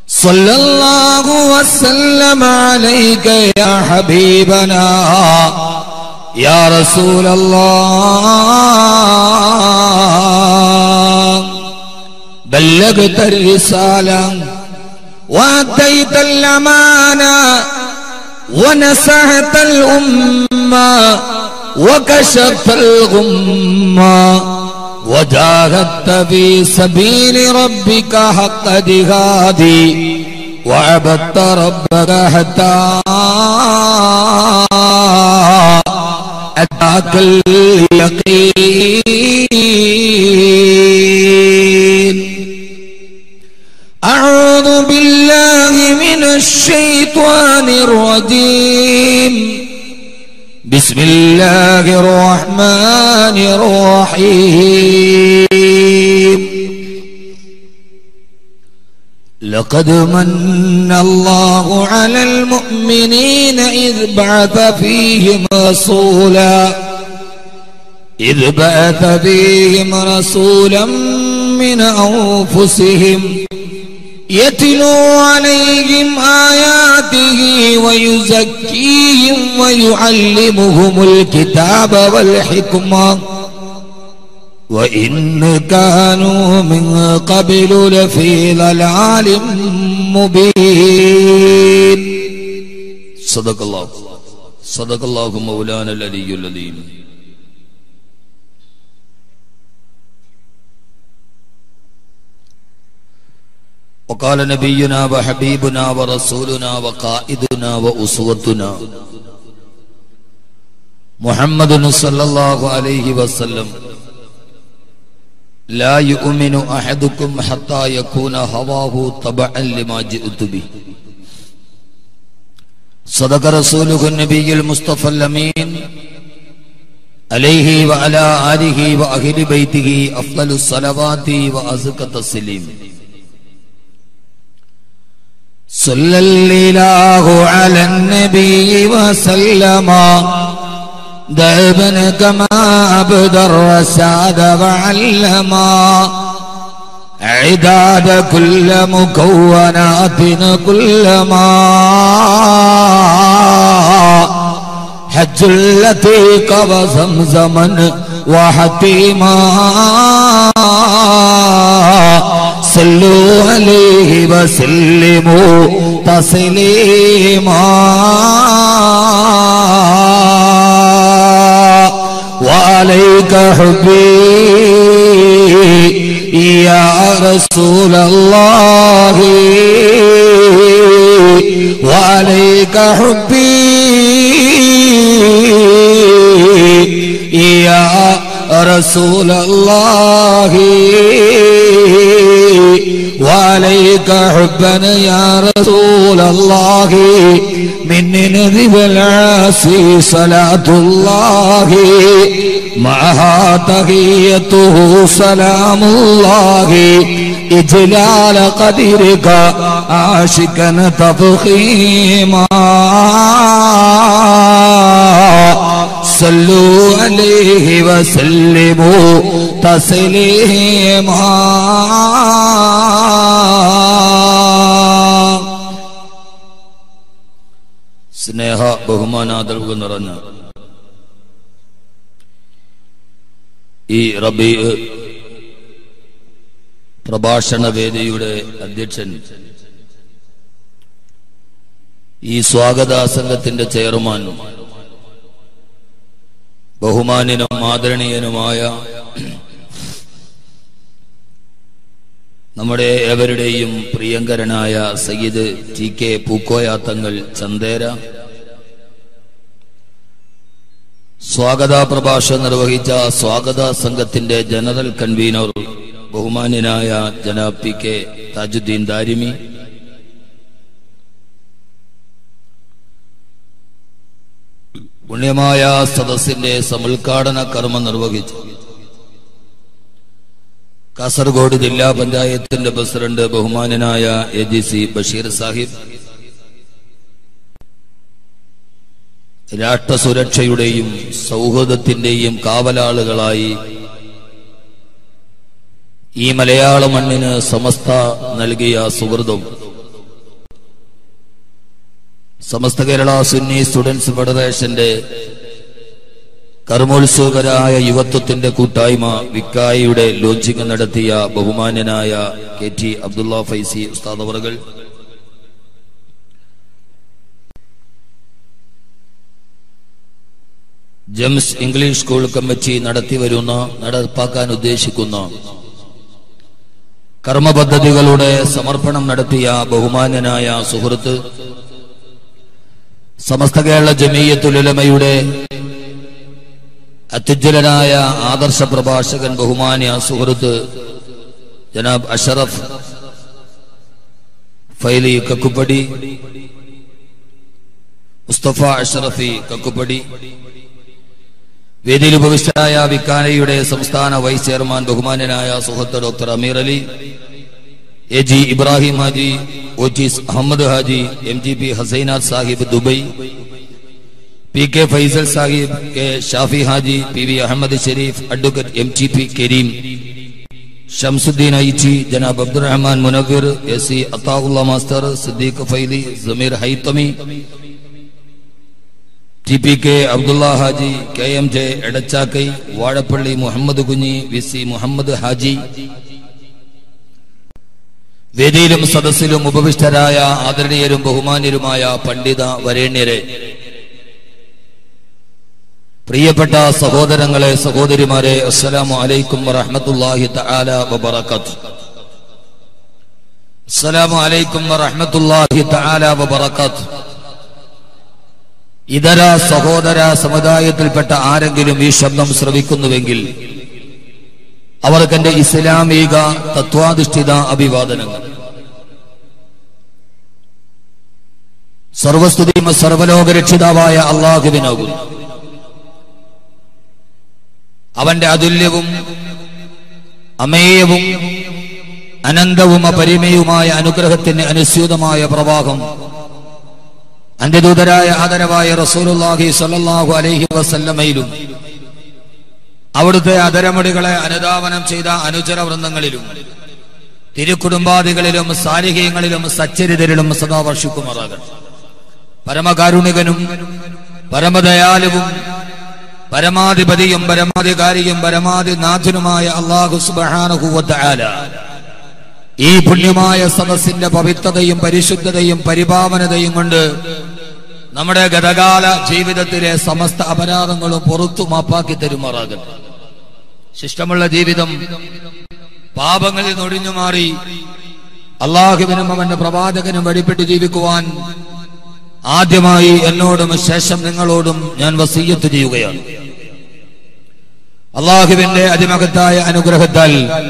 صلى الله وسلم عليك يا حبيبنا يا رسول الله بلغت الرسالة وأديت الأمانة ونصحت الأمة وكشفت الغمة وجاهدت في سبيل ربك حق جهادي وعبدت ربك حتى أتاك اليقين أعوذ بالله من الشيطان الرجيم بسم الله الرحمن الرحيم لقد من الله على المؤمنين إذ بعث فيهم رسولا إذ بعث فيهم رسولا من أنفسهم يتلو عليهم آياته ويزكيهم ويعلمهم الكتاب والحكمة وإن كانوا من قبل لفي ضلال مبين صدق الله صدق الله مولانا العلي العظيم وقال نبينا وحبيبنا ورسولنا وقائدنا وأسوتنا محمد صلى الله عليه وسلم لا يؤمن أحدكم حتى يكون هواه طبعا لما جئت به صدق رسوله النبي المصطفى الأمين عليه وعلى آله وأهل بيته أفضل الصلوات وأزكى التسليم صلى الله على النبي وسلم دائما كما أبدى الرساد وعلما عداد كل مكونات كلما حج اللتيق وزمزما وحتيما صلوا عليه وسلموا تسليما وعليك حبي يا رسول الله وعليك حبي يا رسول الله وعليك حبا يا رسول الله من نذب العاصي صلاة الله معها تغيته سلام الله إجلال قدرك عاشقا تفخيما صلوا عليه وسلموا تسليما സ്നേഹ ബഹുമാനാദരവ് നിറഞ്ഞ ഈ റബി പ്രഭാഷണ വേദിയുടെ അധ്യക്ഷൻ ഈ സ്വാഗത സംഘത്തിന്റെ ചെയർമാൻ ബഹുമാന്യനും ആദരണീയനുമായ നമ്മുടെ ഏവരുടെയും പ്രിയങ്കരനായ സയ്യിദ് ടി കെ പൂക്കോയാത്തങ്ങൾ ചന്തേര സ്വാഗത പ്രഭാഷണം നിർവഹിച്ച സ്വാഗത സംഘത്തിന്റെ ജനറൽ കൺവീനർ ബഹുമാന്യനായ ജനാബ് പി കെ താജുദ്ദീൻ ദാരിമി പുണ്യമായ സദസ്സിന്റെ സമുദ്ഘാടന കർമ്മം നിർവഹിച്ചു കാസർഗോഡ് ജില്ലാ പഞ്ചായത്തിന്റെ പ്രസിഡന്റ് ബഹുമാനനായ A G C Basheer Sahib രാഷ്ട്രസുരക്ഷയുടെയും സൗഹൃദത്തിന്റെയും കാവലാളുകളായി ഈ മലയാള മണ്ണിന് സമസ്ത നൽകിയ സുഹൃതും സമസ്ത കേരള സുന്നി സ്റ്റുഡൻസ് ഫെഡറേഷന്റെ കർമ്മോത്സുകരായ യുവത്വത്തിന്റെ കൂട്ടായ്മ വിക്കായിയുടെ ലോഞ്ചിങ് നടത്തിയ ബഹുമാന്യനായ കെ ടി അബ്ദുള്ള ഫൈസി ഉസ്താദ് അവറുകൾ ജെംസ് ഇംഗ്ലീഷ് സ്കൂൾ കമ്മിറ്റി നടത്തിവരുന്ന നടപ്പാക്കാൻ ഉദ്ദേശിക്കുന്ന കർമ്മ പദ്ധതികളുടെ സമർപ്പണം നടത്തിയ ബഹുമാന്യനായ സുഹൃത്ത് സമസ്ത കേരള ജമീയത്തുലമയുടെ അത്യുജ്വലനായ ആദർശ പ്രഭാഷകൻ ബഹുമാന്യ സുഹൃത്ത് ജനാബ് അഷറഫ് ഫൈലി കക്കുപ്പടി മുസ്തഫ അഷറഫി കക്കുപ്പടി വേദിയിൽ ഉപവിഷ്ടനായ വിക്കാനയുടെ സംസ്ഥാന വൈസ് ചെയർമാൻ ബഹുമാന്യനായ സുഹൃത്ത് doctor Ameer Ali A G Ibrahim Haji ഒറ്റീസ് Ahammed Haji M G P Hasainath Sahib Dubai P K Faisal Sahib K Shafi Haji P V Ahammed Shareef advocate M T P Kareem Shamsuddeen Aichi Janab Abdurahman Munaveer S C Athaulla master Siddique Faili Sameer Haithami T P K Abdulla Haji K M J Edachakai Vazhappally Muhammad Kunhi V C Muhammad Haji വേദിയിലും സദസ്സിലും ഉപവിഷ്ടരായ ആദരണീയരും ബഹുമാന്യരുമായ പണ്ഡിത വരേണ്യരെ പ്രിയപ്പെട്ട സഹോദരങ്ങളെ സഹോദരിമാരെ അസ്സലാമു അലൈക്കും വറഹ്മത്തുള്ളാഹി തആല വബറകാത്ത് അസ്സലാമു അലൈക്കും വറഹ്മത്തുള്ളാഹി തആല വബറകാത്ത് ഇതര സഹോദര സമുദായത്തിൽപ്പെട്ട ആരെങ്കിലും ഈ ശബ്ദം ശ്രവിക്കുന്നുവെങ്കിൽ അവർക്ക് എന്റെ ഇസ്ലാമിക തത്വാധിഷ്ഠിത അഭിവാദനങ്ങൾ സർവസ്തുതിയും സർവലോക രക്ഷിതാവായ അള്ളാഹുവിനാകുന്നു അവന്റെ അതുല്യവും അമേയവും അനന്തവും അപരിമയുമായ അനുഗ്രഹത്തിന് അനുസ്യൂതമായ പ്രവാഹം അന്ത്യദൂതരായ ആദരവായ റസൂലുള്ളാഹി സ്വല്ലല്ലാഹു അലൈഹി വസല്ലമയിലും അവിടുത്തെ അതരമടികളെ അനുധാവനം ചെയ്ത അനുചര വൃന്ദങ്ങളിലും തിരുക്കുടുംബാദികളിലും സാരിഹ്യങ്ങളിലും സച്ചരിതരിലും സദാ വർഷിക്കുമാറാകട്ടെ പരമകാരുണികനും പരമദയാലുവും പരമാധിപതിയും പരമാധികാരിയും പരമാധിനാഥനുമായ അള്ളാഹു സുബാനുഭൂവത്താല ഈ പുണ്യമായ സദസ്സിന്റെ പവിത്രതയും പരിശുദ്ധതയും പരിപാവനതയും കൊണ്ട് നമ്മുടെ ഗതകാല ജീവിതത്തിലെ സമസ്ത അപരാധങ്ങളും പുറത്തു മാപ്പാക്കി തരുമാറാകട്ടെ ശിഷ്ടമുള്ള ജീവിതം പാപങ്ങളിൽ നൊടിഞ്ഞു മാറി അള്ളാഹുവിനും അവന്റെ പ്രവാചകനും വഴിപ്പെട്ട് ജീവിക്കുവാൻ ആദ്യമായി എന്നോടും ശേഷം നിങ്ങളോടും ഞാൻ വസീയത്ത് ചെയ്യുകയാണ് അള്ളാഹുവിന്റെ അതിമകത്തായ അനുഗ്രഹത്താൽ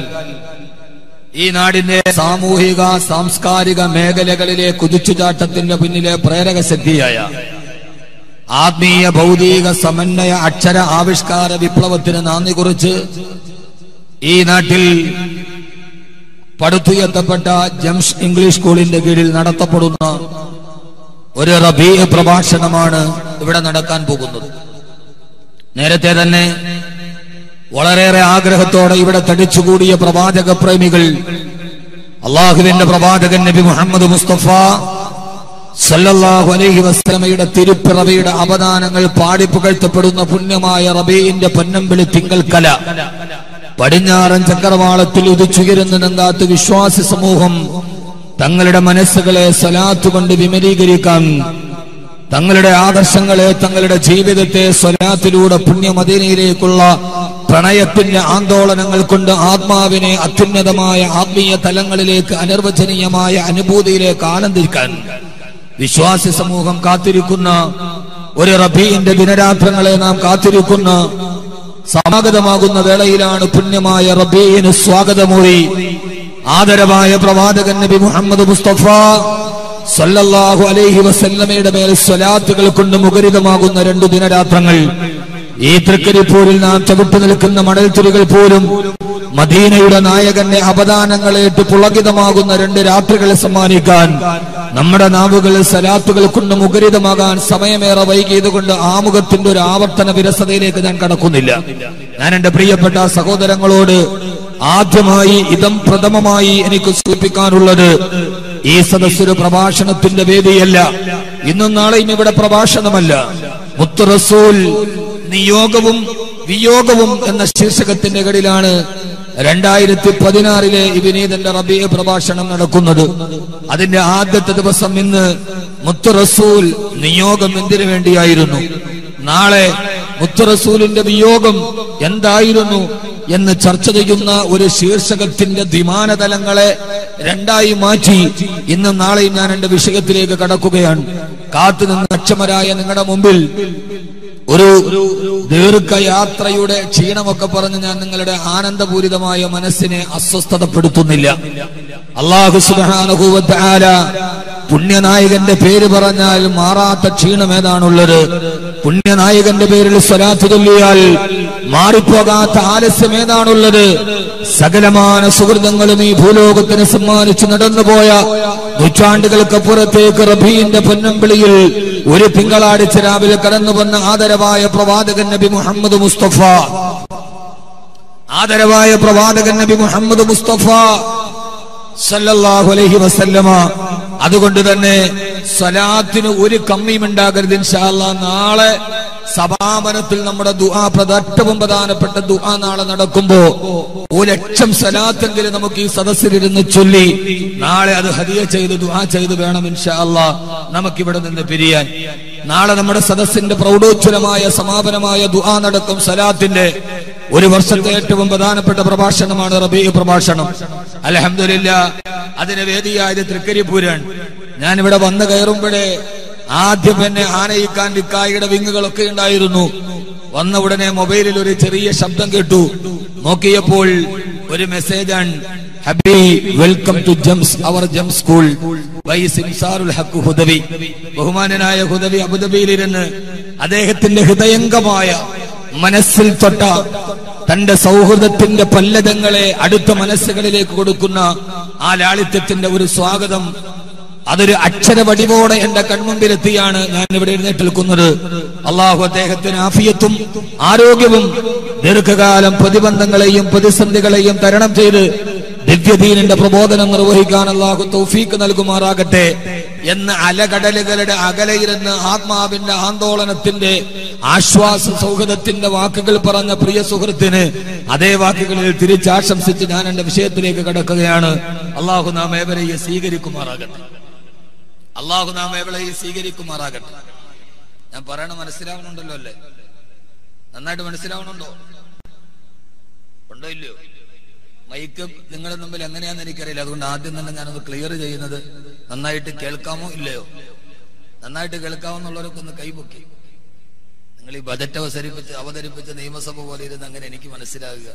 ഈ നാടിന്റെ സാമൂഹിക സാംസ്കാരിക മേഖലകളിലെ കുതിച്ചുചാട്ടത്തിന്റെ പിന്നിലെ പ്രേരക ശക്തിയായ ആത്മീയ ഭൗതിക സമന്വയ അക്ഷര ആവിഷ്കാര വിപ്ലവത്തിന് നാന്ദി കുറിച്ച് ഈ നാട്ടിൽ പടുത്തുയർത്തപ്പെട്ട ജംഷ് ഇംഗ്ലീഷ് സ്കൂളിന്റെ കീഴിൽ നടത്തപ്പെടുന്ന ഒരു റബീ പ്രഭാഷണമാണ് ഇവിടെ നടക്കാൻ പോകുന്നത് നേരത്തെ തന്നെ വളരെയേറെ ആഗ്രഹത്തോടെ ഇവിടെ തടിച്ചുകൂടിയ പ്രവാചക പ്രേമികൾ അള്ളാഹുവിന്റെ പ്രവാചകൻ നബി മുഹമ്മദ് മുസ്തഫ സല്ലല്ലാഹു അലൈഹി വസ്ലമയുടെ തിരുപ്പിറവിയുടെ അവദാനങ്ങൾ പാടിപ്പുകഴ്ത്തപ്പെടുന്ന പുണ്യമായ റബീന്റെ പൊന്നമ്പിളി തിങ്കൾ കല പടിഞ്ഞാറൻ ചക്രവാളത്തിൽ ഉദിച്ചുയരുന്ന നങ്കാത്ത് വിശ്വാസി സമൂഹം തങ്ങളുടെ മനസ്സുകളെ സ്വലാത്ത് കൊണ്ട് വിമലീകരിക്കാൻ തങ്ങളുടെ ആദർശങ്ങളെ തങ്ങളുടെ ജീവിതത്തെ സ്വലാത്തിലൂടെ പുണ്യമദീനയിലേക്കുള്ള പ്രണയത്തിന്റെ ആന്തോളനങ്ങൾ കൊണ്ട് ആത്മാവിനെ അത്യുന്നതമായ ആത്മീയ തലങ്ങളിലേക്ക് അനിർവചനീയമായ അനുഭൂതിയിലേക്ക് ആനന്ദിക്കാൻ വിശ്വാസി സമൂഹം കാത്തിരിക്കുന്ന ഒരു റബീന്റെ ദിനരാത്രങ്ങളെ നാം കാത്തിരിക്കുന്ന സമാഗതമാകുന്ന വേളയിലാണ് പുണ്യമായ റബീന് സ്വാഗതമൊഴി ആദരവായ പ്രവാചകൻ നബി മുഹമ്മദ് മുസ്തഫ സല്ലല്ലാഹു അലൈഹി വസല്ലമയുടെ മേൽ സ്വലാത്തുകൾ കൊണ്ട് മുഖരിതമാകുന്ന രണ്ടു ദിനരാത്രങ്ങൾ ഈ തൃക്കരിപ്പൂരിൽ നാം ചവിട്ടു നിൽക്കുന്ന മണൽത്തുരികൾ പോലും മദീനയുടെ നായകന്റെ അപദാനങ്ങളേറ്റ് പുളകിതമാകുന്ന രണ്ട് രാത്രികൾ സമ്മാനിക്കാൻ നമ്മുടെ നാവുകൾ സലാത്തുകൾ കൊണ്ട് മുഖരിതമാകാൻ സമയമേറെ വൈകിയത് കൊണ്ട് ആമുഖത്തിന്റെ ഒരു ആവർത്തന വിരസതയിലേക്ക് ഞാൻ കടക്കുന്നില്ല ഞാൻ എന്റെ പ്രിയപ്പെട്ട സഹോദരങ്ങളോട് ആദ്യമായി ഇതം പ്രഥമമായി എനിക്ക് സൂചിപ്പിക്കാനുള്ളത് ഈ സദസ്സൊരു പ്രഭാഷണത്തിന്റെ വേദിയല്ല ഇന്നും നാളെയും ഇവിടെ പ്രഭാഷണമല്ല മുത്തു റസൂൽ നിയോഗവും വിയോഗവും എന്ന ശീർഷകത്തിന്റെ കീഴിലാണ് രണ്ടായിരത്തി പതിനാറിലെ ഈ വിനീതന്റെ റബീ പ്രഭാഷണം നടക്കുന്നത് അതിന്റെ ആദ്യത്തെ ദിവസം ഇന്ന് മുത്തു റസൂൽ നിയോഗം എന്തിനു വേണ്ടിയായിരുന്നു നാളെ മുത്തു റസൂലിന്റെ വിയോഗം എന്തായിരുന്നു എന്ന് ചർച്ച ചെയ്യുന്ന ഒരു ശീർഷകത്തിന്റെ ദ്വിമാനതലങ്ങളെ രണ്ടായി മാറ്റി ഇന്നും നാളെയും ഞാൻ എന്റെ വിഷയത്തിലേക്ക് കടക്കുകയാണ് കാത്തുനിന്ന് അക്ഷമരായ നിങ്ങളുടെ മുമ്പിൽ ഒരു ദീർഘയാത്രയുടെ ക്ഷീണമൊക്കെ പറഞ്ഞ് ഞാൻ നിങ്ങളുടെ ആനന്ദപൂരിതമായ മനസ്സിനെ അസ്വസ്ഥതപ്പെടുത്തുന്നില്ല അള്ളാഹു സുബാനുഭൂവത്താല പുണ്യനായകന്റെ പേര് പറഞ്ഞാൽ മാറാത്ത ക്ഷീണം ഏതാണുള്ളത് പുണ്യനായകന്റെ പേരിൽ സ്വലാത്ത് ചൊല്ലിയാൽ മാറിപ്പോകാത്ത ആലസ്യം ഏതാണുള്ളത് സകലമാന സുഹൃതങ്ങളും ഈ ഭൂലോകത്തിന് സമ്മാനിച്ചു നടന്നുപോയ നൂറ്റാണ്ടുകൾക്കപ്പുറത്തേക്ക് റബീന്റെ പൊന്നമ്പിളിയിൽ ഒരു തിങ്കളാഴ്ച രാവിലെ കടന്നു വന്ന ആദരവായ പ്രവാചകൻ നബി മുഹമ്മദ് മുസ്തഫ ആദരവായ പ്രവാചകൻ നബി മുഹമ്മദ് മുസ്തഫ സല്ലല്ലാഹു അലൈഹി വസല്ലമ അതുകൊണ്ട് തന്നെ സ്വലാത്തിന് ഒരു കമ്മിയും ഉണ്ടാകരുത് ഇൻഷാല്ലാ നാളെ സഭാമനത്തിൽ നമ്മുടെ ദുആ പ്രധ- ഏറ്റവും പ്രധാനപ്പെട്ട ദുആ നാളെ നടക്കുമ്പോ ഒരു ലക്ഷം സലാത്തെങ്കിലും നമുക്ക് ഈ സദസ്സിലിരുന്ന് ചൊല്ലി നാളെ അത് ഹദിയ ചെയ്ത് ദുആ ചെയ്ത് വേണം ഇൻഷാ അല്ലാ നമുക്കിവിടെ നിന്ന് പിരിയാൻ നാളെ നമ്മുടെ സദസ്സിന്റെ പ്രൗഢോജ്വലമായ സമാപനമായ ദുആ നടക്കും സലാത്തിന്റെ ഒരു വർഷത്തെ ഏറ്റവും പ്രധാനപ്പെട്ട പ്രഭാഷണമാണ് റബീ പ്രഭാഷണം അലഹമില്ല അതിന് വേദിയായത് തൃക്കരിപ്പൂരാണ് ഞാൻ ഇവിടെ വന്നു കയറുമ്പോഴേ ആദ്യം എന്നെ ആനയിക്കാൻ വിക്കായിയുടെ വിങ്ങുകളൊക്കെ ഉണ്ടായിരുന്നു വന്ന ഉടനെ മൊബൈലിൽ ഒരു ചെറിയ ശബ്ദം കേട്ടു നോക്കിയപ്പോൾ ഒരു മെസ്സേജാണ് ഹബി welcome to Gems our Gem school വൈ സിംസാറുൽ ഹക്ക് ഹുദവി ബഹുമാനനായ ഹുദവി അബുദബിയിലിരുന്ന് അദ്ദേഹത്തിന്റെ ഹൃദയംഗമായ മനസ്സിൽ തൊട്ട തന്റെ സൗഹൃദത്തിന്റെ പല്ലതങ്ങളെ അടുത്ത മനസ്സുകളിലേക്ക് കൊടുക്കുന്ന ആ ലാളിത്യത്തിന്റെ ഒരു സ്വാഗതം അതൊരു അക്ഷരവടിവോടെ എന്റെ കൺമുമ്പിലെത്തിയാണ് ഞാൻ ഇവിടെ എഴുന്നേറ്റ് നിൽക്കുന്നത് അള്ളാഹു അദ്ദേഹത്തിന് ആഫിയത്തും ആരോഗ്യവും ദീർഘകാലം പ്രതിബന്ധങ്ങളെയും പ്രതിസന്ധികളെയും തരണം ചെയ്ത് ദിവ്യദീനിന്റെ പ്രബോധനം നിർവഹിക്കാൻ അള്ളാഹു തൗഫീക്ക് നൽകുമാറാകട്ടെ എന്ന് അലകടലുകളുടെ അകലയിരുന്ന് ആത്മാവിന്റെ ആന്തോളനത്തിന്റെ ആശ്വാസ സൗഹൃദത്തിന്റെ വാക്കുകൾ പറഞ്ഞ പ്രിയ സുഹൃത്തിന് അതേ വാക്കുകളിൽ തിരിച്ചാശംസിച്ച് ഞാൻ എന്റെ വിഷയത്തിലേക്ക് കടക്കുകയാണ് അള്ളാഹു നാം ഏവരെയും സ്വീകരിക്കുമാറാകട്ടെ അള്ളാഹു നാം ഏവളെയും സ്വീകരിക്കുമാറാകട്ടെ ഞാൻ പറയണ മനസ്സിലാവണുണ്ടല്ലോ അല്ലേ നന്നായിട്ട് മനസ്സിലാവണുണ്ടോ ഉണ്ടോ ഇല്ലയോ മൈക്ക് നിങ്ങളുടെ മുമ്പിൽ എങ്ങനെയാന്ന് എനിക്കറിയില്ല അതുകൊണ്ട് ആദ്യം തന്നെ ഞാനത് ക്ലിയർ ചെയ്യുന്നത് നന്നായിട്ട് കേൾക്കാമോ ഇല്ലയോ നന്നായിട്ട് കേൾക്കാമോ എന്നുള്ളവരൊക്കെ ഒന്ന് കൈപൊക്കി നിങ്ങൾ ഈ ബജറ്റ് അവതരിപ്പിച്ച് അവതരിപ്പിച്ച നിയമസഭ പോലെ ഇരുന്ന് അങ്ങനെ എനിക്ക് മനസ്സിലാകുക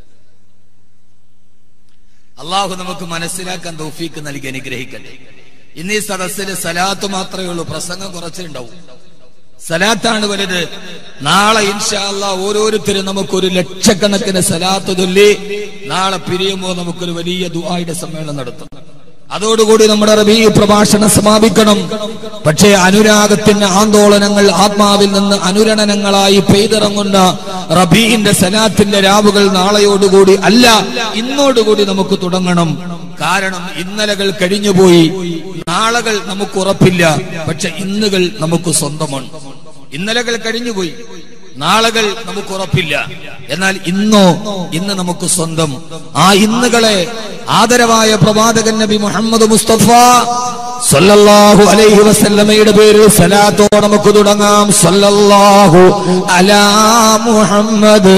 അള്ളാഹു നമുക്ക് മനസ്സിലാക്കാൻ തൗഫീക്ക് നൽകി അനുഗ്രഹിക്കട്ടെ ഇന്ന് ഈ സദസ്സിൽ സലാത്ത് മാത്രമേ ഉള്ളൂ പ്രസംഗം കുറച്ചേ ഉണ്ടാവും സലാത്താണ് വലുത് നാളെ ഇൻഷാല്ല ഓരോരുത്തരും നമുക്കൊരു ലക്ഷക്കണക്കിന് സലാത്ത് ചൊല്ലി നാളെ പിരിയുമ്പോൾ നമുക്കൊരു വലിയ ദുആയുടെ സമ്മേളനം നടത്തും അതോടുകൂടി നമ്മുടെ റബീ പ്രഭാഷണം സമാപിക്കണം പക്ഷേ അനുരാഗത്തിന്റെ ആന്തോളനങ്ങൾ ആത്മാവിൽ നിന്ന് അനുരണനങ്ങളായി പെയ്തിറങ്ങുന്ന റബീന്റെ സലാത്തിന്റെ രാവുകൾ നാളെയോടുകൂടി അല്ല ഇന്നോടുകൂടി നമുക്ക് തുടങ്ങണം കാരണം ഇന്നലകൾ കഴിഞ്ഞുപോയി നാളകൾ നമുക്ക് ഉറപ്പില്ല പക്ഷെ ഇന്നുകൾ നമുക്ക് സ്വന്തമാണ് ഇന്നലകൾ കഴിഞ്ഞുപോയി നാളകൾ നമുക്ക് ഉറപ്പില്ല എന്നാൽ ഇന്നോ ഇന്ന് നമുക്ക് സ്വന്തം ആ ഇന്നുകളെ ആദരവായ പ്രവാചകൻ നബി മുഹമ്മദ് മുസ്തഫ സല്ലല്ലാഹു അലൈഹി വസല്ലമയുടെ പേരിൽ സലാത്തോ നമുക്ക് തുടങ്ങാം സല്ലല്ലാഹു അലാ മുഹമ്മദ്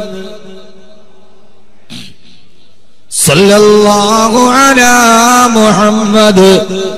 സല്ലല്ലാഹു അലാ മുഹമ്മദ്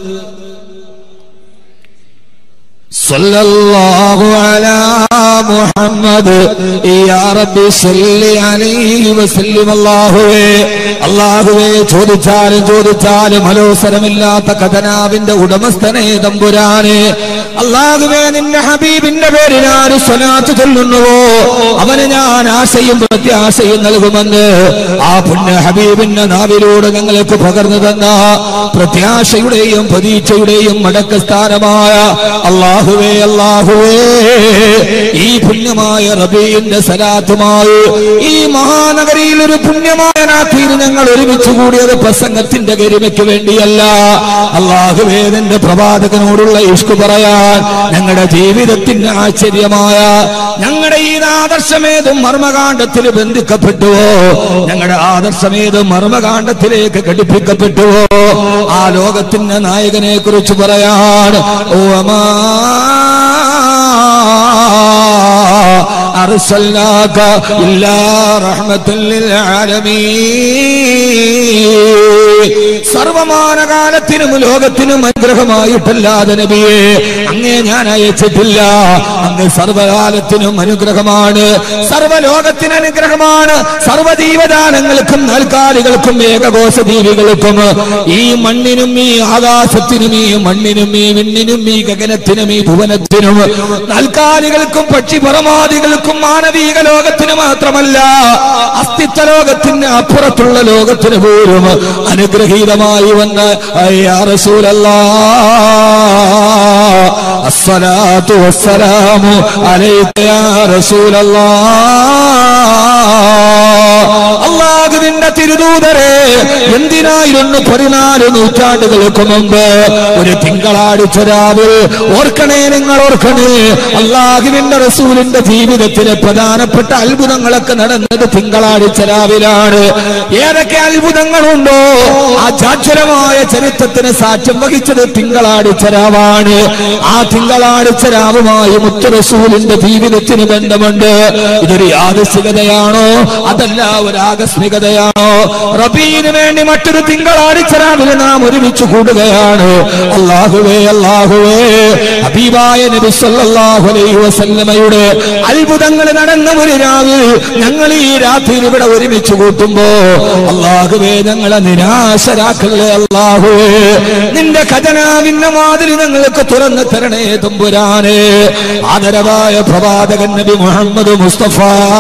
صلى الله على محمد يا رب صل عليه وسلم അല്ലാഹുവേ അല്ലാഹുവേ ചോദിച്ചാലും ചോദിച്ചാലും അലോസരമില്ലാത്ത കഥനാവിന്റെ ഉടമസ്ഥനെ തമ്പുരാനെ അല്ലാഹുവേ നിന്റെ ഹബീബിന്റെ പേരിൽ ആര് സ്വലാത്ത് ചൊല്ലുന്നുവോ അവന് ഞാൻ ആശയും പ്രത്യാശയും നൽകുമെന്ന് ആ പുണ്യ ഹബീബിന്റെ നാവിലൂടെ ഞങ്ങൾക്ക് പകർന്നു തന്ന പ്രത്യാശയുടെയും പ്രതീക്ഷയുടെയും മടക്കസ്ഥാനമായ അള്ളാഹുവേ അള്ളാഹുവേ ഈ പുണ്യമായ റബീന്റെ സലാത്തുമായി ഈ മഹാനഗരിയിൽ ഒരു പുണ്യമായ രാത്രിയിൽ ഞങ്ങൾ ഒരുമിച്ച് കൂടിയത് പ്രസംഗത്തിന്റെ ഗരിമയ്ക്ക് വേണ്ടിയല്ല അള്ളാഹുവേ നിന്റെ പ്രവാചകനോടുള്ള ഇഷ്കു പറയാൻ പറയാൻ ഞങ്ങളുടെ ജീവിതത്തിന് ആശ്ചര്യമായ ഞങ്ങളുടെ ഈ ആദർശമേതും മർമ്മകാണ്ഡത്തിൽ ബന്ധിക്കപ്പെട്ടുവോ ഞങ്ങളുടെ ആദർശമേതും മർമ്മകാണ്ഡത്തിലേക്ക് ഘടിപ്പിക്കപ്പെട്ടുവോ ആ ലോകത്തിന്റെ നായകനെ കുറിച്ച് പറയാൻ ഓമാ أرسلناك إلا رحمة للعالمين സർവമാനകാലത്തിനും ലോകത്തിനും അനുഗ്രഹമായിട്ടല്ലാതെ നബിയെ അങ്ങേ ഞാൻ അയച്ചിട്ടില്ല അങ്ങ് സർവകാലത്തിനും അനുഗ്രഹമാണ് സർവലോകത്തിന് അനുഗ്രഹമാണ് സർവജീവജാലങ്ങൾക്കും നൽകാലികൾക്കും ഏകകോശ ജീവികൾക്കും ഈ മണ്ണിനും ഈ ആകാശത്തിനും ഈ മണ്ണിനും ഈ വിണ്ണിനും ഈ ഗഗനത്തിനും ഈ ഭുവനത്തിനും നൽകാലികൾക്കും പക്ഷിപരമാദികൾക്കും മാനവീക ലോകത്തിന് മാത്രമല്ല അസ്തിത്വ ലോകത്തിന് അപ്പുറത്തുള്ള ലോകത്തിന് പോലും അനുഗ്രഹീതമായി വന്ന യാ റസൂലല്ലാ അസ്സലാത്തു വസ്സലാമു അലൈക യാ റസൂലല്ലാ അള്ളാഹുവിന്റെ തിരുദൂതരെ എന്തിനായിരുന്നു പതിനാല് നൂറ്റാണ്ടുകൾക്ക് മുമ്പ് ഒരു തിങ്കളാഴ്ച രാവിൽ ഓർക്കണേ നിങ്ങൾ ഓർക്കണേ അള്ളാഹുവിന്റെ റസൂലിന്റെ ജീവിതത്തിലെ പ്രധാനപ്പെട്ട അത്ഭുതങ്ങളൊക്കെ നടന്നത് തിങ്കളാഴ്ച രാവിലാണ് ഏതൊക്കെ അത്ഭുതങ്ങളുണ്ടോ ആ ചാച്ചുരമായ ചരിത്രത്തിന് സാക്ഷ്യം വഹിച്ചത് തിങ്കളാഴ്ച രാവാണ് ആ തിങ്കളാഴ്ച രാവുമായി മുത്തു റസൂലിന്റെ ജീവിതത്തിന് ബന്ധമുണ്ട് ഇതൊരു യാദൃശികതയാണോ അതല്ല ഒരു ആകസ്മികതയാണോ റബീന് വേണ്ടി മറ്റൊരു തിങ്കളാഴ്ച രാവിലെ നാം ഒരുമിച്ച് കൂടുകയാണ് അള്ളാഹുവേ അള്ളാഹുവേ ഹബീബായ നബി സല്ലല്ലാഹു അലൈഹി വസല്ലമയുടെ അത്ഭുതങ്ങൾ നടന്ന ഒരു രാവിൽ ഞങ്ങൾ ഈ രാത്രിയിൽ ഇവിടെ ഒരുമിച്ച് കൂട്ടുമ്പോ അള്ളാഹുവേ ഞങ്ങളെ നിരാശരാക്കല്ലേ അള്ളാഹുവേ നിന്റെ ഖജനാവിന്റെ മാതിരി ഞങ്ങൾക്ക് തുറന്നു തരണേ തുമ്പുരാനെ ആദരവായ പ്രവാചകൻ നബി മുഹമ്മദ് മുസ്തഫ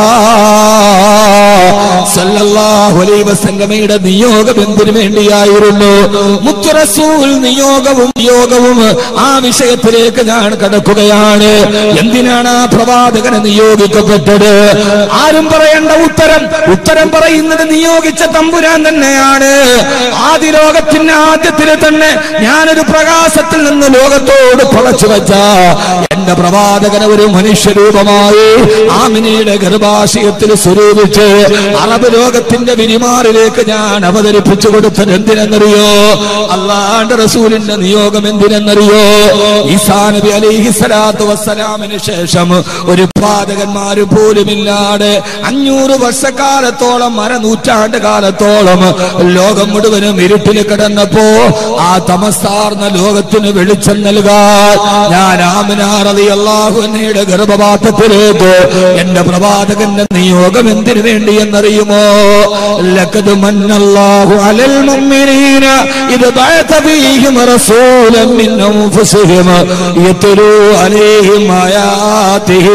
സല്ലല്ലാഹു അലൈഹി വസല്ലമയുടെ നിയോഗം എന്തിനു വേണ്ടിയായിരുന്നു മുത്തു റസൂൽ നിയോഗവും നിയോഗവും ആ വിഷയത്തിലേക്ക് ഞാൻ കടക്കുകയാണ് എന്തിനാണ് ആ പ്രവാചകനെ നിയോഗിക്കപ്പെട്ടത് ആരും പറയേണ്ട ഉത്തരം ഉത്തരം പറയുന്നത് നിയോഗിച്ച തമ്പുരാൻ തന്നെയാണ് ആദ്യ ലോകത്തിന്റെ ആദ്യത്തിൽ തന്നെ ഞാനൊരു പ്രകാശത്തിൽ നിന്ന് ലോകത്തോട് പളച്ചു വെച്ച എന്റെ പ്രവാചകനെ ഒരു മനുഷ്യരൂപമായി ആമിനയുടെ ഗർഭാശയത്തിൽ സ്വരൂപിച്ച് അറബ് ലോകത്തിന്റെ വിരിമാറിലേക്ക് ഞാൻ അവതരിപ്പിച്ചു കൊടുത്തത് എന്തിനെന്നറിയോ അള്ളാന്റെ റസൂലിന്റെ നിയോഗം എന്തിനെന്നറിയോ ഈസാ നബി അലൈഹി സ്വലാത്തു വസ്സലാമിന് ശേഷം ഒരു പാതകന്മാര് പോലുമില്ലാതെ അഞ്ഞൂറ് വർഷക്കാലത്തോളം അരനൂറ്റാണ്ട് കാലത്തോളം ലോകം മുഴുവനും ഇരുട്ടിൽ കിടന്നപ്പോ ആ തമസാർന്ന ലോകത്തിന് വെളിച്ചം നൽകാൻ ഞാൻ ആമിനാറതി അള്ളാഹുനയുടെ ഗർഭപാത്രത്തിലേക്ക് എന്റെ പ്രവാചകന്റെ നിയോഗം എന്തിനു വേണ്ടി എന്നറിയുമോ ലക്കത് മന്നല്ലാഹു അലൽ മുഅ്മിനീന ഇത് ബഅത ഫീഹിം റസൂലൻ മിൻ അൻഫുസിഹിം യത്ലു അലൈഹിം ആയാതിഹി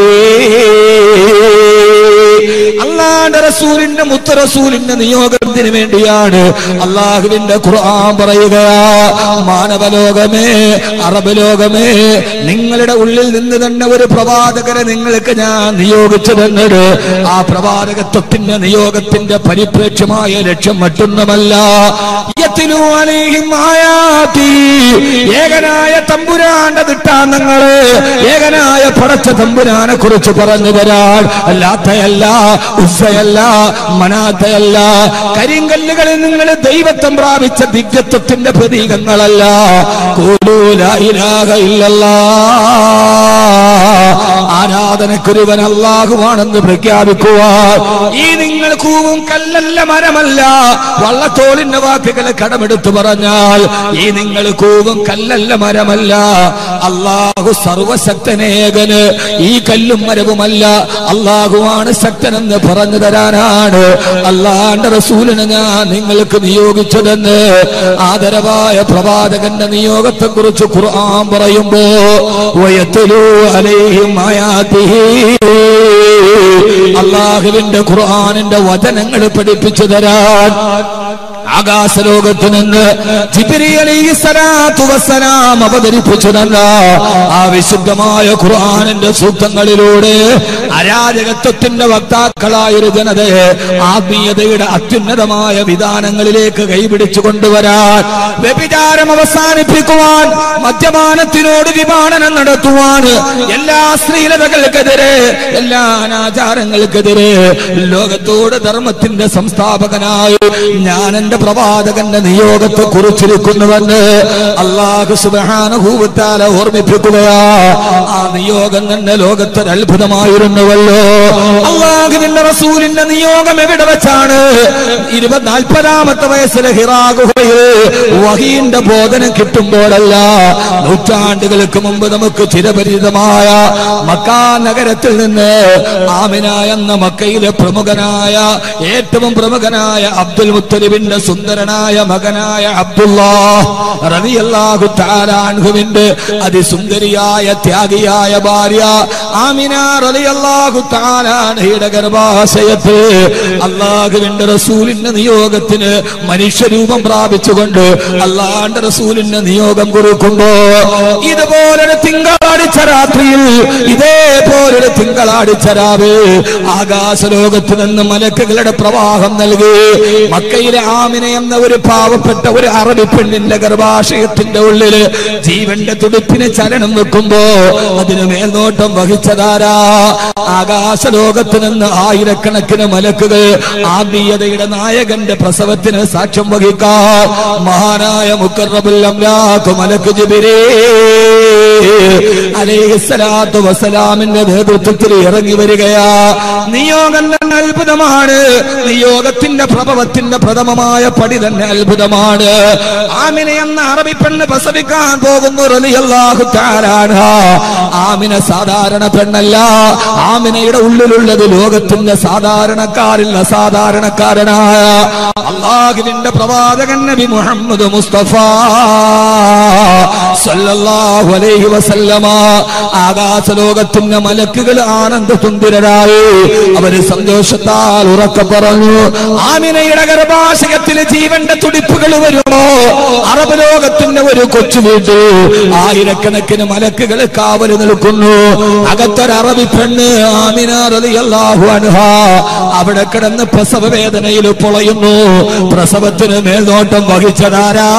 അള്ളാന്റെ റസൂലിന്റെ മുത്ത റസൂലിന്റെ നിയോഗത്തിന് വേണ്ടിയാണ് അള്ളാഹുവിന്റെ ഖുർആൻ പറയുക മാനവലോകമേ അറബ് ലോകമേ നിങ്ങളുടെ ഉള്ളിൽ നിന്ന് തന്നെ ഒരു പ്രവാചകരെ നിങ്ങൾക്ക് ഞാൻ നിയോഗിച്ചു തന്നത് ആ പ്രവാചകത്വത്തിന്റെ നിയോഗത്തിന്റെ പരിപ്രേക്ഷ്യമായ ലക്ഷ്യം മറ്റൊന്നുമല്ല യത്ലു അലൈഹിം ആയാതി. ഏകനായ തമ്പുരാന്റെ ദിട്ടാന്തങ്ങള് ഏകനായ പടച്ച തമ്പുരാനെ കുറിച്ച് പറഞ്ഞു തരാൻ അല്ലാത്തയല്ല ഉസ്സയല്ല മനാത്തയല്ല കരിങ്കല്ലുകളിൽ നിങ്ങൾ ദൈവത്വം പ്രാപിച്ച ദിവ്യത്വത്തിന്റെ പ്രതീകങ്ങളല്ല കൂലൂല ഇലാഹ ഇല്ലല്ലാ ആരാധനക്കൊരുവൻ അള്ളാഹുവാണെന്ന് പ്രഖ്യാപിക്കുവാൻ ഈ നിങ്ങൾ കൂവും കല്ലല്ല മരമല്ല വള്ളത്തോളിന്റെ വാക്കുകളെ കടമെടുത്തു പറഞ്ഞാൽ ഈ നിങ്ങൾ കൂവും കല്ലല്ല മരമല്ല അള്ളാഹു സർവശക്തനേകന് ഈ കല്ലും മരവുമല്ല അള്ളാഹുവാണ് ശക്തനെന്ന് പറഞ്ഞു തരാനാണ് അള്ളാന്റെ റസൂലിനെ ഞാൻ നിങ്ങൾക്ക് നിയോഗിച്ചതെന്ന് ആദരവായ പ്രവാചകന്റെ നിയോഗത്തെ കുറിച്ച് ഖുർആൻ പറയുമ്പോ വയത്തിലു അലൈഹിം ആയാതിഹി അള്ളാഹുവിന്റെ ഖുർആനിന്റെ വചനങ്ങൾ പഠിപ്പിച്ചു തരാൻ ആകാശലോകത്ത് നിന്ന് ജിബ്രീൽ അലൈഹിസ്സലാത്തു വസ്സലാം അവതരിപ്പിച്ചു തന്ന ആ വിശുദ്ധമായ ഖുർആനിന്റെ സൂക്തങ്ങളിലൂടെ അരാജകത്വത്തിന്റെ വക്താക്കളായ ഒരു ജനതയെ ആത്മീയതയുടെ അത്യുന്നതമായ വിധാനങ്ങളിലേക്ക് കൈപിടിച്ചു കൊണ്ടുവരാൻ വ്യഭിചാരം അവസാനിപ്പിക്കുവാൻ മദ്യപാനത്തിനോട് വിമാനനം നടത്തുവാൻ എല്ലാ സ്ത്രീലതകൾക്കെതിരെ എല്ലാ അനാചാരങ്ങൾക്കെതിരെ ലോകത്തോട് ധർമ്മത്തിന്റെ സംസ്ഥാപകനായി ഞാൻ എന്റെ പ്രവാചകന്റെ നിയോഗത്തെ കുറിച്ചിരിക്കുന്നുവെന്ന് അള്ളാഹു സുബാനുഭൂവത്താല ഓർമ്മിപ്പിക്കുകയാ ആ നിയോഗം തന്നെ ലോകത്തൊരു അത്ഭുതമായിരുന്നുവല്ലോ അള്ളാഹുവിന്റെ റസൂലിന്റെ നിയോഗം എവിടെ വെച്ചാണ് ഇരുപത്തിനാൽപ്പതാമത്തെ വയസ്സിലെ ഹിറാഗുഹയിൽ വഹീന്റെ ബോധനം കിട്ടുമ്പോഴല്ല നൂറ്റാണ്ടുകൾക്ക് മുമ്പ് നമുക്ക് ചിരപരിചിതമായ മക്കാ നഗരത്തിൽ നിന്ന് ആമിന എന്ന മക്കയിലെ പ്രമുഖനായ ഏറ്റവും പ്രമുഖനായ അബ്ദുൽ മുത്തലിബിന്റെ സുന്ദരനായ മകനായ അബ്ദുല്ലാ റളിയല്ലാഹു തആല അൻഹുവിന്റെ അതിസുന്ദരിയായ ത്യാഗിയായ ഭാര്യ ആമിന റളിയല്ലാഹു തആല അൻഹയുടെ ഗർഭാശയത്തിൽ അള്ളാഹുവിന്റെ റസൂലിന്റെ നിയോഗത്തിന് മനുഷ്യരൂപം പ്രാപിച്ചുകൊണ്ട് അള്ളാന്റെ റസൂലിന്റെ നിയോഗം കുറിക്കുമ്പോ ഇതുപോലൊരു തിങ്കളാഴ്ച രാത്രിയിൽ ഇതേപോലൊരു തിങ്കളാഴ്ച രാവ് ആകാശലോകത്ത് നിന്ന് മലക്കുകളുടെ പ്രവാഹം നൽകി മക്കയിലെ ആമിന എന്ന ഒരു പാവപ്പെട്ട ഒരു അറബി പെണ്ണിന്റെ ഗർഭാശയത്തിന്റെ ഉള്ളില് ജീവന്റെ തുടിപ്പിന് ചലനം വെക്കുമ്പോ അതിന് മേൽനോട്ടം വഹിച്ചതാരാ ആകാശലോകത്ത് നിന്ന് ആയിരക്കണക്കിന് മലക്കുകൾ ആത്മീയതയുടെ നായകന്റെ പ്രസവത്തിന് സാക്ഷ്യം വഹിക്കാം മഹാനായ മുക്കറബുൽ അംലാഖ് മലക്ക് ജിബിരേ അലൈഹിസ്സലാത്തു വസ്സലാമിന്റെ നേതൃത്വത്തിൽ ഇറങ്ങി വരികയാ നിയോഗം തന്നെ അത്ഭുതമാണ് നിയോഗത്തിന്റെ പ്രഭവത്തിന്റെ പ്രഥമമായ പടി തന്നെ അത്ഭുതമാണ് ആമിന എന്ന അറബി പെണ്ണ് പ്രസവിക്കാൻ പോകുന്നു റളിയല്ലാഹു തആലാന ആമിന സാധാരണ പെണ്ണല്ല ആമിനയുടെ ഉള്ളിലുള്ളത് ലോകത്തിന്റെ സാധാരണക്കാരിൽ അസാധാരണക്കാരനായ അള്ളാഹുവിന്റെ പ്രവാചകൻ നബി മുഹമ്മദ് മുസ്തഫ സല്ലല്ലാഹു അലൈഹി വസല്ലമ ആകാശലോകത്തിന്റെ മലക്കുകൾ ആനന്ദ സുന്ദരരായി അവര് സന്തോഷത്താൽ ഉറക്ക പറഞ്ഞു ആമിനയുടെ ഗർഭാശയത്തിലെ ജീവന്റെ തുടിപ്പുകൾ വരുമോ അറബ് ലോകത്തിന്റെ ഒരു കൊച്ചു വീട്ടു ആയിരക്കണക്കിന് മലക്കുകൾ കാവല് നിൽക്കുന്നു അകത്തൊരു അറബി പെണ്ണ് ആമിന റളിയല്ലാഹു അൻഹ അവിടെ കിടന്ന് പ്രസവ വേദനയിൽ പൊളയുന്നു പ്രസവത്തിന് മേൽനോട്ടം വഹിച്ചതാരാ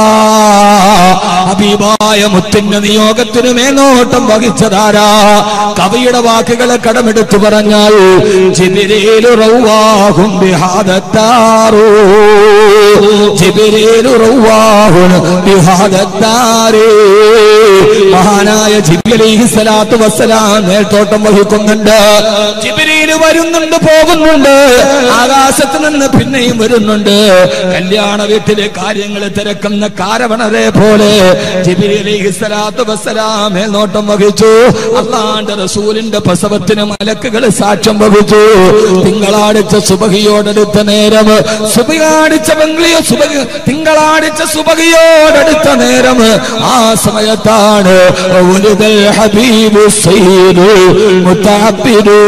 ഹബീബായ മുത്തിന്റെ നിയോഗത്തിന് മേൽനോട്ടം വഹിച്ചതാരാ കവിയുടെ വാക്കുകളെ കടമെടുത്തു പറഞ്ഞാൽ ജിബിരേലു റൗവാഹും ബിഹാദത്താറൂ ജിബിരേലു റൗവാഹും ബിഹാദത്താറേ മഹാനായ ജിബി അലൈഹി സ്വലാത്തു വസ്സലാം മേൽത്തോട്ടം വഹിക്കുന്നുണ്ട് ജിബിരിയിൽ വരുന്നുണ്ട് പോകുന്നുണ്ട് ആകാശത്ത് നിന്ന് പിന്നെയും വരുന്നുണ്ട് കല്യാണ വീട്ടിലെ കാര്യങ്ങൾ തിരക്കുന്ന കാരവണരെ പോലെ ജിബിരി അലൈഹി സ്വലാത്തു വസ്സലാം മേൽനോട്ടം വഹിച്ചു അള്ളാന്റെ റസൂലിന്റെ പ്രസവത്തിന് മലക്കുകൾ സാക്ഷ്യം വഹിച്ചു തിങ്കളാഴ്ച സുബഹിയോടടുത്ത നേരം സുബിയാടിച്ച ബംഗ്ലിയോ സുബഹി തിങ്കളാഴ്ച സുബഹിയോടടുത്ത നേരം ആ സമയത്താണ് ഉലുദൽ ഹബീബു സയ്യിദു മുതഅബ്ബിദു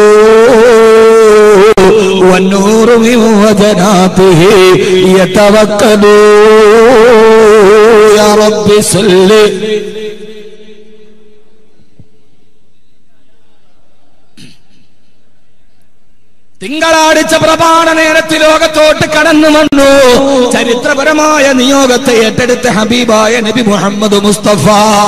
والنور من وجناته يتوكل يا رب صل തിങ്കളാഴ്ച പ്രമാണ നേരത്ത് ലോകത്തോട്ട് കടന്നു വന്നു ചരിത്രപരമായ നിയോഗത്തെ ഏറ്റെടുത്ത ഹബീബായ നബി മുഹമ്മദ് മുസ്തഫ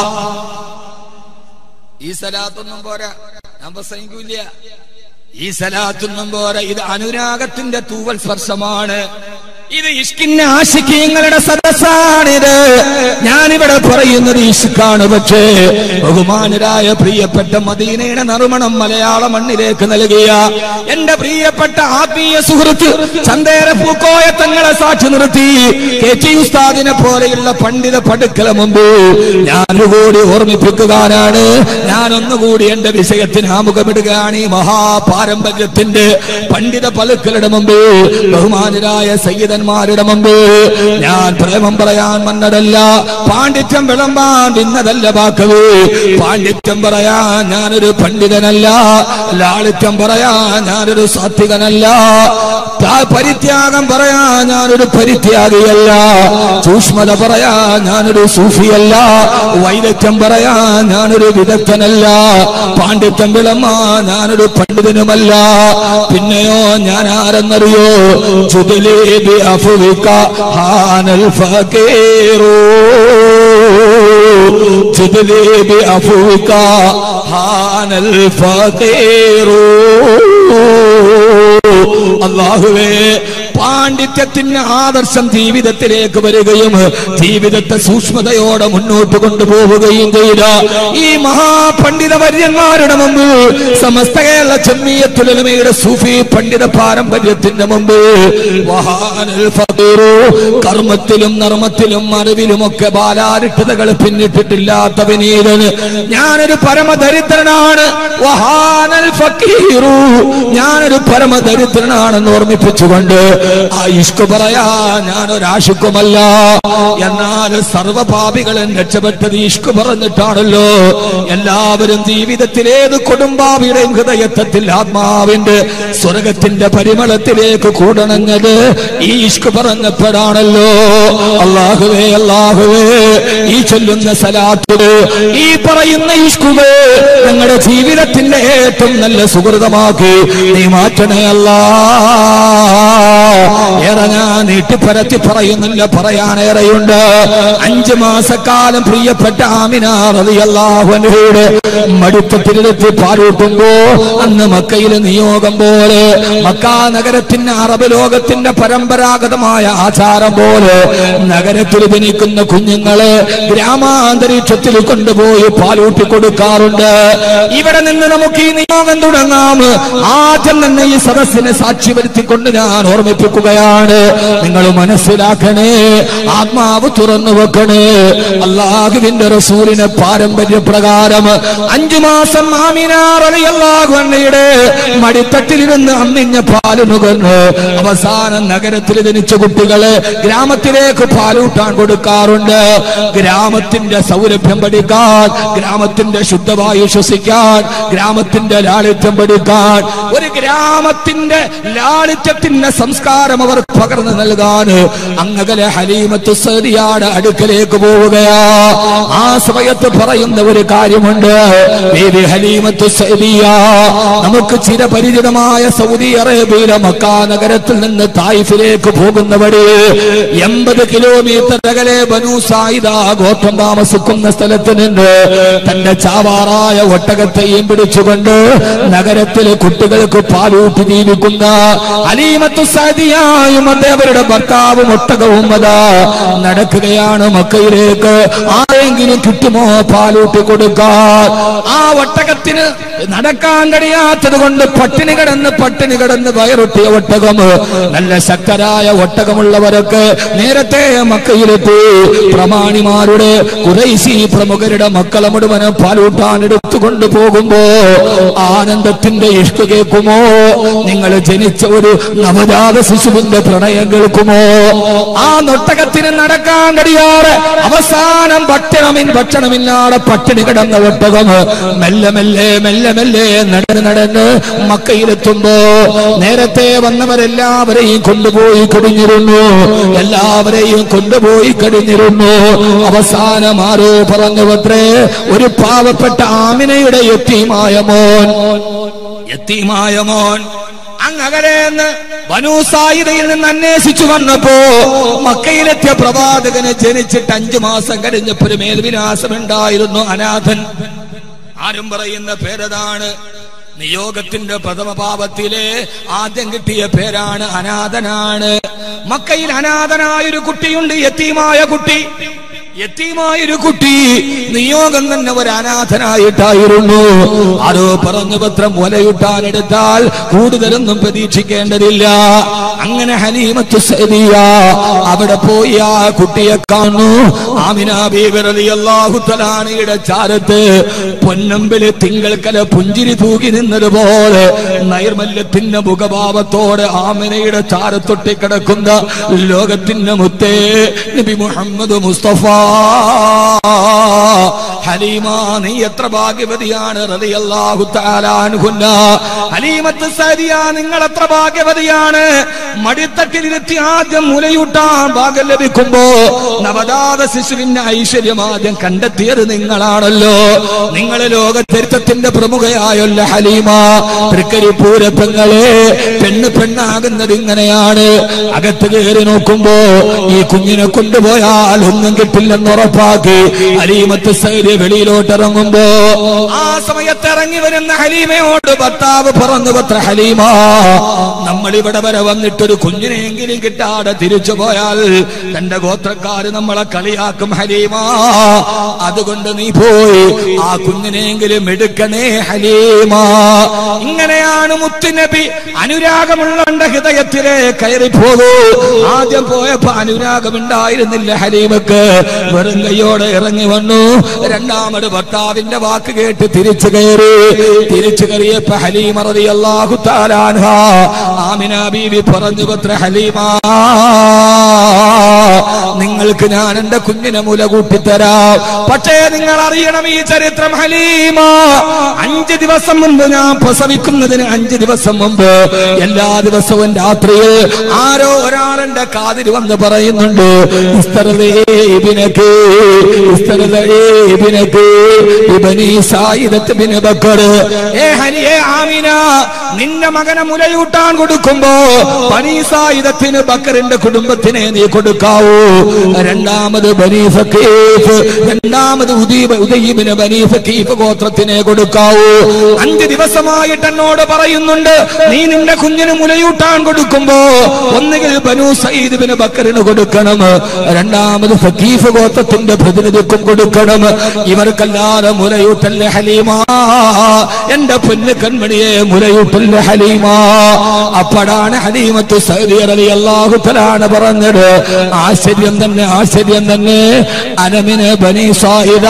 ഈ സലാത്തൊന്നും പോരാ ഞാൻ പ്രസംഗിക്കൂല ഈ സലാത്തൊന്നും പോരാ ഇത് അനുരാഗത്തിന്റെ തൂവൽ സ്പർശമാണ് ഇത് ഇഷ്കിന്റെ ആശിക്കീങ്ങളുടെ സദസ്സാണിത് ഞാനിവിടെ പറയുന്നത് ഇഷ്കാണ് പക്ഷേ ബഹുമാനരായ പ്രിയപ്പെട്ട മദീനയുടെ നറുമണം മലയാള മണ്ണിലേക്ക് നൽകിയ എന്റെ പ്രിയപ്പെട്ട ആത്മീയ സുഹൃത്ത് ചന്തേര പൂക്കോയ തങ്ങളെ സാക്ഷി നിർത്തി കെ ടി ഉസ്താദിനെ പോലെയുള്ള പണ്ഡിത പടുക്കല മുമ്പ് ഞാനൊരുകൂടി ഓർമ്മിപ്പിക്കുവാനാണ് ഞാൻ ഒന്നുകൂടി എന്റെ വിഷയത്തിന് ആമുഖമിടുകയാണ് ഈ മഹാപാരമ്പര്യത്തിന്റെ പണ്ഡിത പലുക്കളുടെ മുമ്പ് ബഹുമാനരായ സയ്യിദന പണ്ഡിതന്മാരുടെ മുമ്പ് ഞാൻ പ്രേമം പറയാൻ വന്നതല്ല പാണ്ഡിത്യം വിളമ്പാൻ വിന്നതല്ല വാക്കവേ പാണ്ഡിത്യം പറയാൻ ഞാനൊരു പണ്ഡിതനല്ല ലാളിത്യം പറയാൻ ഞാനൊരു സാത്വികനല്ല താ- പരിത്യാഗം പറയാൻ ഞാനൊരു പരിത്യാഗിയല്ല സൂക്ഷ്മത പറയാൻ ഞാനൊരു സൂഫിയല്ല വൈദഗ്ധ്യം പറയാൻ ഞാനൊരു വിദഗ്ധനല്ല പാണ്ഡിത്യം വിളമ്മാ ഞാനൊരു പണ്ഡിതനുമല്ല പിന്നെയോ ഞാൻ ആരെന്നറിയോ ജുദലേബി അഫുവിക ഹാനൽ ഫകീറു ജുദലേബി അഫുവിക ഹാനൽ ഫകീറു അള്ളാഹുവേ പാണ്ഡിത്യത്തിന്റെ ആദർശം ജീവിതത്തിലേക്ക് വരികയും ജീവിതത്തെ സൂക്ഷ്മതയോടെ മുന്നോട്ട് കൊണ്ടുപോവുകയും ചെയ്ത ഈ മഹാപണ്ഡിത വര്യന്മാരുടെ മുമ്പ് സമസ്ത കേരള ചെമ്മീയത്തുലമയുടെ സൂഫി പണ്ഡിത പാരമ്പര്യത്തിന്റെ മുമ്പ് വഹാനൽ ഫഖീറു കർമ്മത്തിലും നർമ്മത്തിലും അറിവിലുമൊക്കെ ബാലാരിഷ്ടതകൾ പിന്നിട്ടിട്ടില്ലാത്ത വിനീതന് ഞാനൊരു പരമദരിദ്രനാണ് വഹാനൽ ഫക്കീറു ഞാനൊരു പരമദരിദ്രനാണെന്ന് ഓർമ്മിപ്പിച്ചുകൊണ്ട് ആ ഇഷ്കു പറയാ ഞാനൊരാശുക്കുമല്ല എന്നാൽ സർവപാപികളും രക്ഷപ്പെട്ടത് ഇഷ്കു പറഞ്ഞിട്ടാണല്ലോ എല്ലാവരും ജീവിതത്തിൽ ഏത് കൊടുമ്പാവിയുടെയും ഹൃദയത്വത്തിൽ ആത്മാവിന്റെ സ്വർഗത്തിന്റെ പരിമളത്തിലേക്ക് കൂടണഞ്ഞത് ഈ ഇഷ്കു പറഞ്ഞപ്പോഴാണല്ലോ അള്ളാഹുവേ അള്ളാഹുവേ ഈ ചൊല്ലുന്ന സലാത്തുകൾ ഈ പറയുന്ന ഇഷ്കുവേ ഞങ്ങളുടെ ജീവിതത്തിന്റെ ഏറ്റവും നല്ല സുഹൃതമാക്കി നീ മാറ്റണേ അല്ലാ ഏറെ ഞാൻ നീട്ടിപ്പരത്തി പറയുന്നില്ല പറയാനേറെയുണ്ട് അഞ്ചു മാസക്കാലം പ്രിയപ്പെട്ട ആമിന റളിയല്ലാഹുവിന്റെ മടുപ്പത്തിലെത്തി പാലൂട്ടുമ്പോ അന്ന് മക്കയിലെ നിയോഗം പോലെ മക്കാ നഗരത്തിന്റെ അറബ് ലോകത്തിന്റെ പരമ്പരാഗതമായ ആചാരം പോലെ നഗരത്തിൽ ജനിക്കുന്ന കുഞ്ഞുങ്ങളെ ഗ്രാമാന്തരീക്ഷത്തിൽ കൊണ്ടുപോയി പാലൂട്ടി കൊടുക്കാറുണ്ട് ഇവിടെ നിന്ന് നമുക്ക് ഈ നിയോഗം തുടങ്ങാം ആദ്യം തന്നെ ഈ സദസ്സിനെ സാക്ഷി വരുത്തിക്കൊണ്ട് ഞാൻ ഓർമ്മിപ്പിക്കുകയാണ് നിങ്ങൾ മനസ്സിലാക്കണേ ആത്മാവ് തുറന്നു വെക്കണേ അള്ളാഹുവിന്റെ റസൂലിനെ പാരമ്പര്യ പ്രകാരം അഞ്ചു മാസം ആമിനാറിയല്ലാഹുവണ്ണയുടെ മടിത്തട്ടിലിരുന്ന് അമ്മിഞ്ഞ പാല് നുകർന്ന് അവസാനം നഗരത്തിൽ ജനിച്ച കുട്ടികളെ ഗ്രാമത്തിലേക്ക് പാലൂട്ടാൻ കൊടുക്കാറുണ്ട് ഗ്രാമത്തിന്റെ സൗരഭ്യം പഠിക്കാൻ ഗ്രാമത്തിന്റെ ശുദ്ധവായു ശ്വസിക്കാൻ ഗ്രാമത്തിന്റെ ലാളിത്യം പഠിക്കാൻ ഒരു ഗ്രാമത്തിന്റെ ലാളിത്യത്തിന്റെ സംസ്കാരം അവർ പകർന്നു നൽകാൻ അങ്ങകലെ ഹലീമത്ത് സരിയാട് അടുക്കലേക്ക് പോവുകയാ ആ സമയത്ത് പറയുന്ന ഒരു കാര്യമുണ്ട് ബേബി ഹലീമത്ത് സരിയ നമുക്ക് ചിരപരിചിതമായ സൗദി അറേബ്യയിലെ മക്കാ നഗരത്തിൽ നിന്ന് തായിഫിലേക്ക് പോകുന്ന വഴി എൺപത് കിലോമീറ്റർ അകലെ ബനു സായിദ ഗോത്രം താമസിക്കുന്ന സ്ഥലത്ത് നിന്ന് തന്റെ ചാവാറായ ഒട്ടകത്തെയും പിടിച്ചുകൊണ്ട് നഗരത്തിലെ കുട്ടികൾക്ക് പാലൂട്ടി ജീവിക്കുന്ന അലീമത്തു സദിയായും അവരുടെ ഭർത്താവും ഒട്ടകവും അതാ നടക്കുകയാണ് മക്കയിലേക്ക് ആരെങ്കിലും കിട്ടുമോ പാലൂട്ടി കൊടുക്കാൻ ആ ഒട്ടകത്തിന് നടക്കാൻ കഴിയാത്തത് കൊണ്ട് പട്ടിണി കിടന്ന് പട്ടിണി കിടന്ന് വയറൊട്ടിയ ഒട്ടകം നല്ല ശക്തരായ ഒട്ടകമുള്ളവരൊക്കെ നേരത്തെ മക്കയിലെത്തി പ്രമാണിമാരുടെ കുറേശി പ്രമുഖരുടെ മക്കളെ മുഴുവനും പാലൂട്ടാൻ എടുത്തുകൊണ്ട് പോകുമ്പോ ആനന്ദത്തിന്റെ ഇഷ്ട കേൾക്കുമോ നിങ്ങൾ ജനിച്ച ഒരു നവജാത ശിശുവിന്റെ പ്രണയം കേൾക്കുമോ ആ നൊട്ടകത്തിന് നടക്കാൻ കഴിയാറ് അവസാനം ഭക്ഷണമിൻ ഭക്ഷണമില്ലാതെ പട്ടിണി കിടന്ന ഒട്ടകം മെല്ലെ മെല്ലെ മെല്ലെ മെല്ലെ നടന്ന് നടന്ന് മക്കയിലെത്തുമ്പോ നേരത്തെ വന്നവരെല്ലാവരെയും കൊണ്ടുപോയി കഴിഞ്ഞിരുന്നു എല്ലാവരെയും കൊണ്ടുപോയി കഴിഞ്ഞിരുന്നു അവസാനം ആരോ പറഞ്ഞു അത്രേ ഒരു പാവപ്പെട്ട ആമിനയുടെ എത്തിമായ മോൻ എത്തിമായ മോൻ അങ്ങകലെന്ന് വനൂസായിതയിൽ നിന്ന് അന്വേഷിച്ചു വന്നപ്പോ മക്കയിലെത്തിയ പ്രവാചകന് ജനിച്ചിട്ട് അഞ്ചു മാസം കഴിഞ്ഞപ്പോ ഒരു മേൽവിലാസമുണ്ടായിരുന്നു അനാഥൻ ആരും പറയുന്ന പേരതാണ് നിയോഗത്തിന്റെ പ്രഥമ പാപത്തിലെ ആദ്യം കിട്ടിയ പേരാണ് അനാഥനാണ് മക്കയിൽ അനാഥനായ ഒരു കുട്ടിയുണ്ട് യത്തീമായ കുട്ടി യത്തീമായൊരു കുട്ടി നിയോഗം തന്നെ ഒരു അനാഥനായിട്ടായിരുന്നു ആരോ പറഞ്ഞു പത്രം മുലയുട്ടാനെടുത്താൽ കൂടുതലൊന്നും പ്രതീക്ഷിക്കേണ്ടതില്ല അങ്ങനെ ഹനീമത്ത് സദിയ അവിടെ പോയി ആ കുട്ടിയെ കാണുന്നു ആമിന ബീബി അള്ളാഹു തലാനയുടെ ചാരത്ത് പൊന്നമ്പില് തിങ്കൾക്കല പുഞ്ചിരി തൂകി നിന്നതുപോലെ നൈർമല്യത്തിന്റെ മുഖഭാവത്തോടെ ആമിനയുടെ ചാരത്തൊട്ടി കിടക്കുന്ന ലോകത്തിന്റെ മുത്തേ നബി മുഹമ്മദ് മുസ്തഫ ഹലീമ നീ എത്ര ഭാഗ്യവതിയാണ് റളിയല്ലാഹു തആല അൻഹുന്ന ഹലീമത്ത് സരിയ നിങ്ങൾ എത്ര ഭാഗ്യവതിയാണ് മടിത്തട്ടിലിരുത്തി ആദ്യം മുലയൂട്ടാൻ ഭാഗ്യം ലഭിക്കുമ്പോ നവജാത ശിശുവിന്റെ ഐശ്വര്യം ആദ്യം കണ്ടെത്തിയത് നിങ്ങളാണല്ലോ നിങ്ങൾ ലോക ചരിത്രത്തിന്റെ പ്രമുഖയായല്ല ഹലീമ തൃക്കരി പൂരപ്പങ്ങളെ പെണ്ണ് പെണ്ണാകുന്നത് ഇങ്ങനെയാണ് അകത്ത് കയറി നോക്കുമ്പോ ഈ കുഞ്ഞിനെ കൊണ്ടുപോയാൽ ഒന്നും കിട്ടില്ലെന്ന് ഉറപ്പാക്കി ഹലീമത്ത് സൈര്യ വെളിയിലോട്ട് ഇറങ്ങുമ്പോ ആ സമയത്ത് ഇറങ്ങി വരുന്ന ഹലീമയോട് ഭർത്താവ് പറഞ്ഞു പത്ര ഹലീമ നമ്മൾ ഇവിടെ വരെ വന്നിട്ടൊരു കുഞ്ഞിനെയെങ്കിലും കിട്ടാതെ തിരിച്ചു പോയാൽ തന്റെ ഗോത്രക്കാര് നമ്മളെ കളിയാക്കും ഹലീമ അതുകൊണ്ട് നീ പോയി ആ കുഞ്ഞിനെയെങ്കിലും എടുക്കണേ ഹലീമ ഇങ്ങനെയാണ് മുത്തുനബി അനുരാഗമുള്ള എന്റെ ഹൃദയത്തിലെ കയറി പോകൂ ആദ്യം പോയപ്പോ അനുരാഗമുണ്ടായിരുന്നില്ല ഹലീമക്ക് വെറും കൈയോടെ ഇറങ്ങി വന്നു രണ്ടാമത് ഭർത്താവിന്റെ വാക്ക് കേട്ട് തിരിച്ചു കയറി തിരിച്ചു കയറിയപ്പോ ഹലീമ റളിയല്ലാഹു തആല അൻഹ ആമിന ബീവി പറഞ്ഞു പത്ര ഹലീമ നിങ്ങൾക്ക് ഞാൻ എന്റെ കുഞ്ഞിനെ മുല കൂട്ടിത്തരാം പക്ഷേ നിങ്ങൾ അറിയണം ഈ ചരിത്രം ഹലീമ അഞ്ച് ദിവസം മുമ്പ് ഞാൻ പ്രസവിക്കുന്നതിന് അഞ്ച് ദിവസം മുമ്പ് എല്ലാ ദിവസവും രാത്രിയിൽ ആരോ ഒരാളെന്റെ കാതിൽ വന്ന് പറയുന്നുണ്ട് ഇസ്തറലേ ഇബിനക്ക് ഇസ്തറലേ ഇബിനക്ക് ഇബനി സായിദത്ത് ബിൻ ബക്കർ ഏ ഹനിയേ ആമിന നിന്റെ മകനെ മുലയൂട്ടാൻ കൊടുക്കുമ്പോ ബനി സായിദത്തിന് ബക്കറിന്റെ കുടുംബത്തിനെ നീ കൊടുക്കാവൂ രണ്ടാമത് ബനി ഫക്കീഫ് രണ്ടാമത് ഉദീബ് ഉദയ്യബിന് ബനി ഫക്കീഫ് ഗോത്രത്തിനെ കൊടുക്കാവൂ അഞ്ച് ദിവസമായിട്ട് എന്നോട് പറയുന്നുണ്ട് നീ നിന്റെ കുഞ്ഞിന് മുലയൂട്ടാൻ കൊടുക്കുമ്പോ ഒന്നുകിൽ ബനു സയ്യിദ്ബിന് ബക്കറിന് കൊടുക്കണം രണ്ടാമത് ഫക്കീഫ് ഗോത്രത്തിന്റെ പ്രതിനിധിക്കും കൊടുക്കണം ഇവർക്കല്ലാതെ മുലയൂട്ടല്ലേ ഹലീമ എന്റെ പൊന്ന് കൺമണിയെ മുലയൂട്ടല്ലേ ഹലീമ അപ്പോഴാണ് ഹലീമത്ത് സൗദി അള്ളാഹു തലാണ് പറഞ്ഞത് ആശ്ചര്യം തന്നെ ആശ്ചര്യം തന്നെ അനമിന് ബനി സായിദ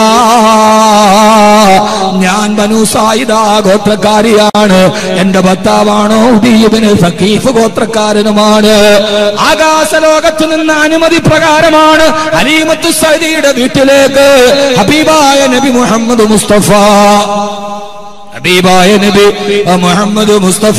ഞാൻ ബനു സായിദ ഗോത്രക്കാരിയാണ് എന്റെ ഭർത്താവാണോ ഉദീബിന് ഫക്കീഫ് ഗോത്രക്കാരനുമാണ് ആകാശലോകത്ത് നിന്ന് അനുമതി പ്രകാരമാണ് അലീമത്ത് സൈദിയുടെ വീട്ടിലേക്ക് ഹബീബായ നബി മുഹമ്മദ് മുസ്തഫ ഹബീബായ നബി മുഹമ്മദ് മുസ്തഫ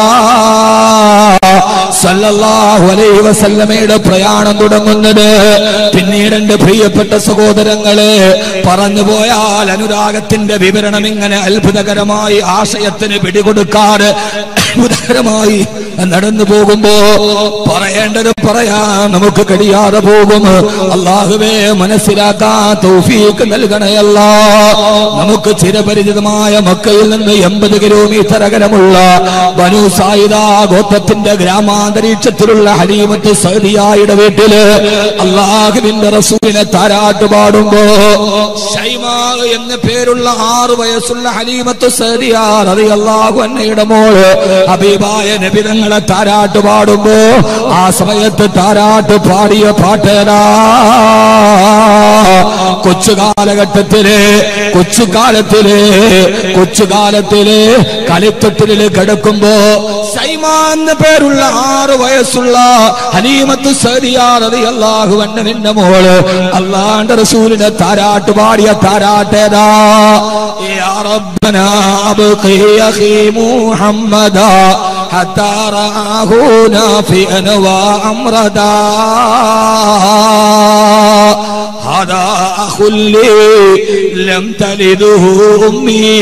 സല്ലല്ലാഹു അലൈഹി വസല്ലമയുടെ പ്രയാണം തുടങ്ങുന്നത് പിന്നീട് എന്റെ പ്രിയപ്പെട്ട സഹോദരങ്ങളെ പറഞ്ഞു പോയാൽ അനുരാഗത്തിന്റെ വിവരണം ഇങ്ങനെ അത്ഭുതകരമായി ആശയത്തിന് പിടികൊടുക്കാറ് അത്ഭുതകരമായി നടന്നു പോകുമ്പോ പറയേണ്ടത് പറയാൻ നമുക്ക് കഴിയാതെ പോകും അള്ളാഹുവേ മനസ്സിലാക്കാൻ തൗഫീക്ക് നൽകണയല്ല നമുക്ക് ചിരപരിചിതമായ മക്കയിൽ നിന്ന് എൺപത് കിലോമീറ്റർ അകലമുള്ള ബനു സായിദ ഗോത്രത്തിന്റെ ഗ്രാമാന്തരീക്ഷത്തിലുള്ള ഹലീമത്ത് സൈദിയായുടെ വീട്ടില് അള്ളാഹുവിന്റെ റസൂലിനെ താരാട്ട് പാടുമ്പോ ഷൈമാ എന്ന പേരുള്ള ആറ് വയസ്സുള്ള ഹലീമത്ത് സൈദിയാർ അത് അള്ളാഹു അന്നയുടെ മോള് ഹബീബായ നബിതങ്ങളെ താരാട്ട് പാടുമ്പോ ആ സമയത്ത് താരാട്ട് പാടിയ പാട്ടേരാ കൊച്ചു കാലഘട്ടത്തിലെ കൊച്ചു കാലത്തിലെ കൊച്ചു കാലത്തിലെ കളിത്തൊട്ടില് കിടക്കുമ്പോ സൈമാന്ന് പേരുള്ള ആറ് വയസ്സുള്ള ഹലീമത്ത് സരിയാറതി അള്ളാഹു അണ്ണനിന്റെ മോള് അള്ളാന്റെ റസൂലിനെ താരാട്ട് പാടിയ താരാട്ടേതാ യാ റബ്ബനാ അബ്ഖി അഖി മുഹമ്മദാ حتى رآه نافئا وأمردا هذا أخ لي لم تلده أمي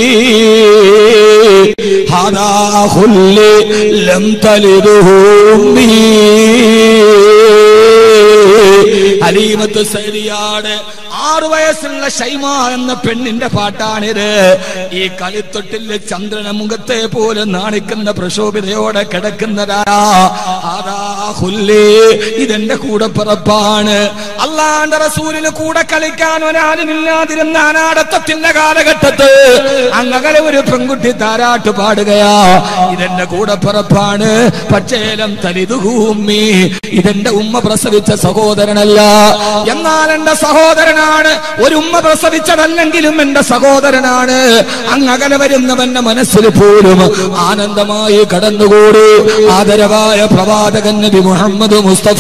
هذا أخ لي لم تلده أمي ഹലീമത്ത് സരിയാണ് ആറു വയസ്സുള്ള ഷൈമ എന്ന പെണ്ണിന്റെ പാട്ടാണിത് ഈ കളിത്തൊട്ടില് ചന്ദ്രന മുഖത്തെ പോലെ നാണിക്കുന്ന പ്രക്ഷോഭിതയോടെ കിടക്കുന്നതാ ആദാ ഹുല്ലേ ഇതെന്റെ കൂടെ പിറപ്പാണ് അള്ളാന്റെ റസൂലിന് കൂടെ കളിക്കാൻ ഒരാരുമില്ലാതിരുന്ന അനാടത്തത്തിന്റെ കാലഘട്ടത്ത് അങ്ങകലെ ഒരു പെൺകുട്ടി താരാട്ട് പാടുകയാ ഇതെന്റെ കൂടെ പിറപ്പാണ് പക്ഷേലം തലിതുഹൂമ്മി ഇതെന്റെ ഉമ്മ പ്രസവിച്ച സഹോദരനല്ല എന്നാൽ എന്റെ സഹോദരനാണ് ഒരു ഉമ്മ പ്രസവിച്ചതല്ലെങ്കിലും എന്റെ സഹോദരനാണ് അങ്ങകലെ വരുന്നവന്റെ മനസ്സിൽ പോലും ആനന്ദമായി കടന്നുകൂടി ആദരവായ പ്രവാചകൻ നബി മുഹമ്മദ് മുസ്തഫ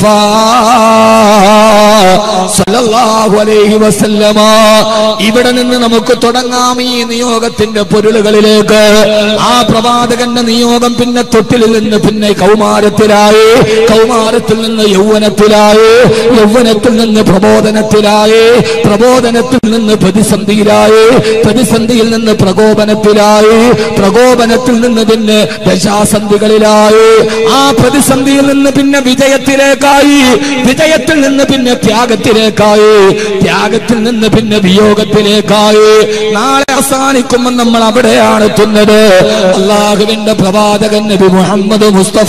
സല്ലല്ലാഹു അലൈഹി വസല്ലമ ഇവിടെ നിന്ന് നമുക്ക് തുടങ്ങാം ഈ നിയോഗത്തിന്റെ പൊരുളുകളിലേക്ക് ആ പ്രവാചകന്റെ നിയോഗം പിന്നെ തൊട്ടിലിൽ നിന്ന് പിന്നെ കൗമാരത്തിലായി കൗമാരത്തിൽ നിന്ന് യൗവനത്തിലായി യൗവനത്തിൽ നിന്ന് പ്രബോധനത്തിലായി പ്രബോധനത്തിൽ നിന്ന് പ്രതിസന്ധിയിലായി പ്രതിസന്ധിയിൽ നിന്ന് പ്രകോപനത്തിലായി പ്രകോപനത്തിൽ നിന്ന് പിന്നെ ദശാസന്ധികളിലായി ആ പ്രതിസന്ധിയിൽ നിന്ന് പിന്നെ വിജയത്തിലേക്കായി വിജയത്തിൽ നിന്ന് പിന്നെ ത്യാഗത്തിലേക്കായി ത്യാഗത്തിൽ നിന്ന് പിന്നെ വിയോഗത്തിലേക്കായി നാളെ അവസാനിക്കുമ്പോൾ നമ്മൾ അവിടെയാണ് എത്തുന്നത് അള്ളാഹുവിന്റെ പ്രവാചകൻ നബി മുഹമ്മദ് മുസ്തഫ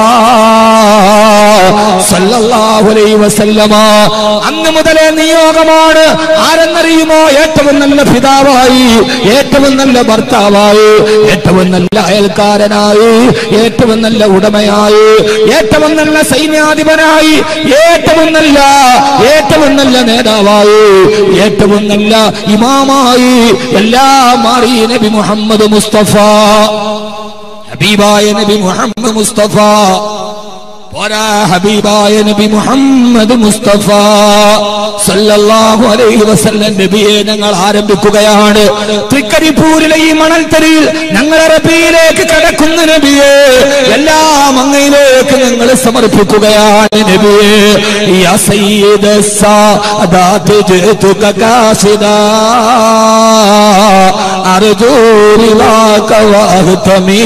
സല്ലല്ലാഹു അലൈഹി വസല്ലമ അന്ന് മുതലേ നിയോഗമാണ് ആരെന്നറിയുമോ ഏറ്റവും നല്ല പിതാവായി ഏറ്റവും നല്ല ഭർത്താവായി ഏറ്റവും നല്ല അയൽക്കാരനായി ഏറ്റവും നല്ല ഉടമയായി ഏറ്റവും നല്ല സൈന്യാധിപനായി ഏറ്റവും നല്ല ഏറ്റവും നല്ല നേതാവായി ഏറ്റവും നല്ല ഇമാമായി എല്ലാം മാറി നബി മുഹമ്മദ് മുസ്തഫ ഹബീബായ നബി മുഹമ്മദ് മുസ്തഫ പോരാ ഹബീബായ നബി മുഹമ്മദ് മുസ്തഫ സല്ലല്ലാഹു അലൈഹി വസല്ലം നബിയെ ഞങ്ങൾ ആരംഭിക്കുകയാണ് തൃക്കരിപ്പൂരിലെ ഈ മണൽത്തരിയിൽ ഞങ്ങൾ അറബിയിലേക്ക് കടക്കുന്ന നബിയെ എല്ലാം അങ്ങയിലേക്ക് ഞങ്ങൾ സമർപ്പിക്കുകയാണ് നബിയെ യാ സയ്യിദ സാദാത്ത് ജിതുക കാസിദാ അർജൂ റിളാക വഹ്തമി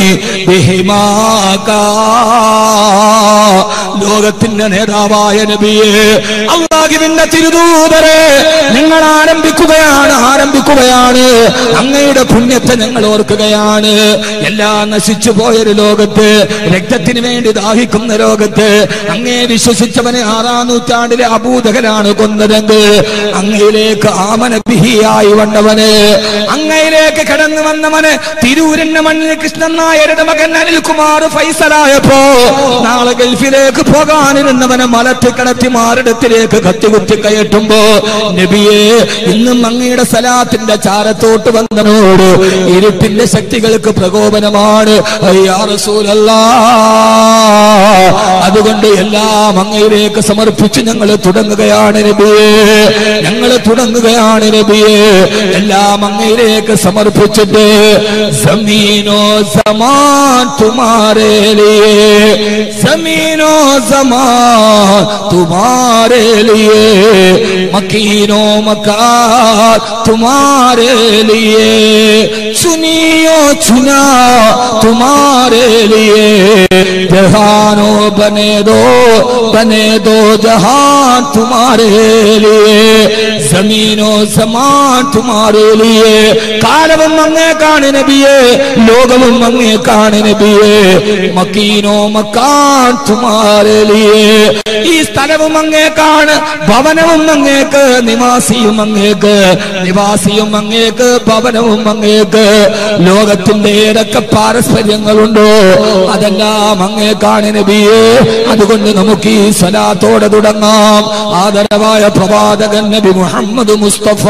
ബിഹിമാക ലോകത്തിന്റെ നേതാവായ നബിയെ അള്ളാഹുവിന്റെ തിരുദൂതരെ ഞങ്ങൾ ആരംഭിക്കുകയാണ് ആരംഭിക്കുകയാണ് അങ്ങയുടെ പുണ്യത്തെ ഞങ്ങൾ ഓർക്കുകയാണ് എല്ലാം നശിച്ചു പോയൊരു ലോകത്ത് രക്തത്തിന് വേണ്ടി ദാഹിക്കുന്ന ലോകത്ത് അങ്ങേ വിശ്വസിച്ചവനെ ആറാം നൂറ്റാണ്ടിലെ അബൂദകലാണ് കൊന്നതെങ്കിൽ അങ്ങയിലേക്ക് ആമനബിഹിയായി വന്നവന് അങ്ങയിലേക്ക് കടന്നു വന്നവന് തിരൂരിന്റെ മണ്ണിൽ കൃഷ്ണൻ നായരുടെ മകൻ അനിൽകുമാർ ഫൈസലായപ്പോ നാളെ ഗൾഫിലേക്ക് പോകാനിരുന്നവനെ മലത്തി കടത്തി മാറിടത്തിലേക്ക് കത്തികുത്തി കയറ്റുമ്പോ നബിയെ ഇന്നും അങ്ങയുടെ സലാത്തിന്റെ ചാരത്തോട്ട് വന്നനോട് ഇരുട്ടിന്റെ ശക്തികൾക്ക് പ്രകോപനമാണ് അയ്യാ റസൂലല്ലാ അതുകൊണ്ട് എല്ലാം അങ്ങയിലേക്ക് സമർപ്പിച്ച് ഞങ്ങൾ തുടങ്ങുകയാണ് നബിയെ ഞങ്ങൾ തുടങ്ങുകയാണ് നബിയെ എല്ലാം അങ്ങയിലേക്ക് സമർപ്പിച്ചിട്ട് സമീനോ സമാൻ തുമാരേ ലിയേ സമീനോ സമാൻ തുമാരേ ലിയേ മക്കീനോ മക്കാ തുമാരേ ലിയേ ചുനിയോ ചുനാ തുമാരേ ലിയേ जहानो बने दो बने दो जहान तुम्हारे लिए जमीनो समान तुम्हारे लिए കാലവും അങ്ങേക്കാണ് നബിയെ ലോകവും അങ്ങേക്കാണ് നബിയെ മക്കീനോ മക്കാൻ തുമാരലിയെ ഈ സ്ഥലവും അങ്ങേക്കാണ് ഭവനവും അങ്ങേക്ക് നിവാസിയും അങ്ങേക്ക് നിവാസിയും അങ്ങേക്ക് ഭവനവും അങ്ങേക്ക് ലോകത്തിന്റെ ഏതൊക്കെ പാരസ്പര്യങ്ങളുണ്ടോ അതെല്ലാം അങ്ങേക്കാണ് നബിയെ അതുകൊണ്ട് നമുക്ക് ഈ സ്വലാത്തോടെ തുടങ്ങാം ആദരവായ പ്രവാചകൻ നബി മുഹമ്മദ് മുസ്തഫ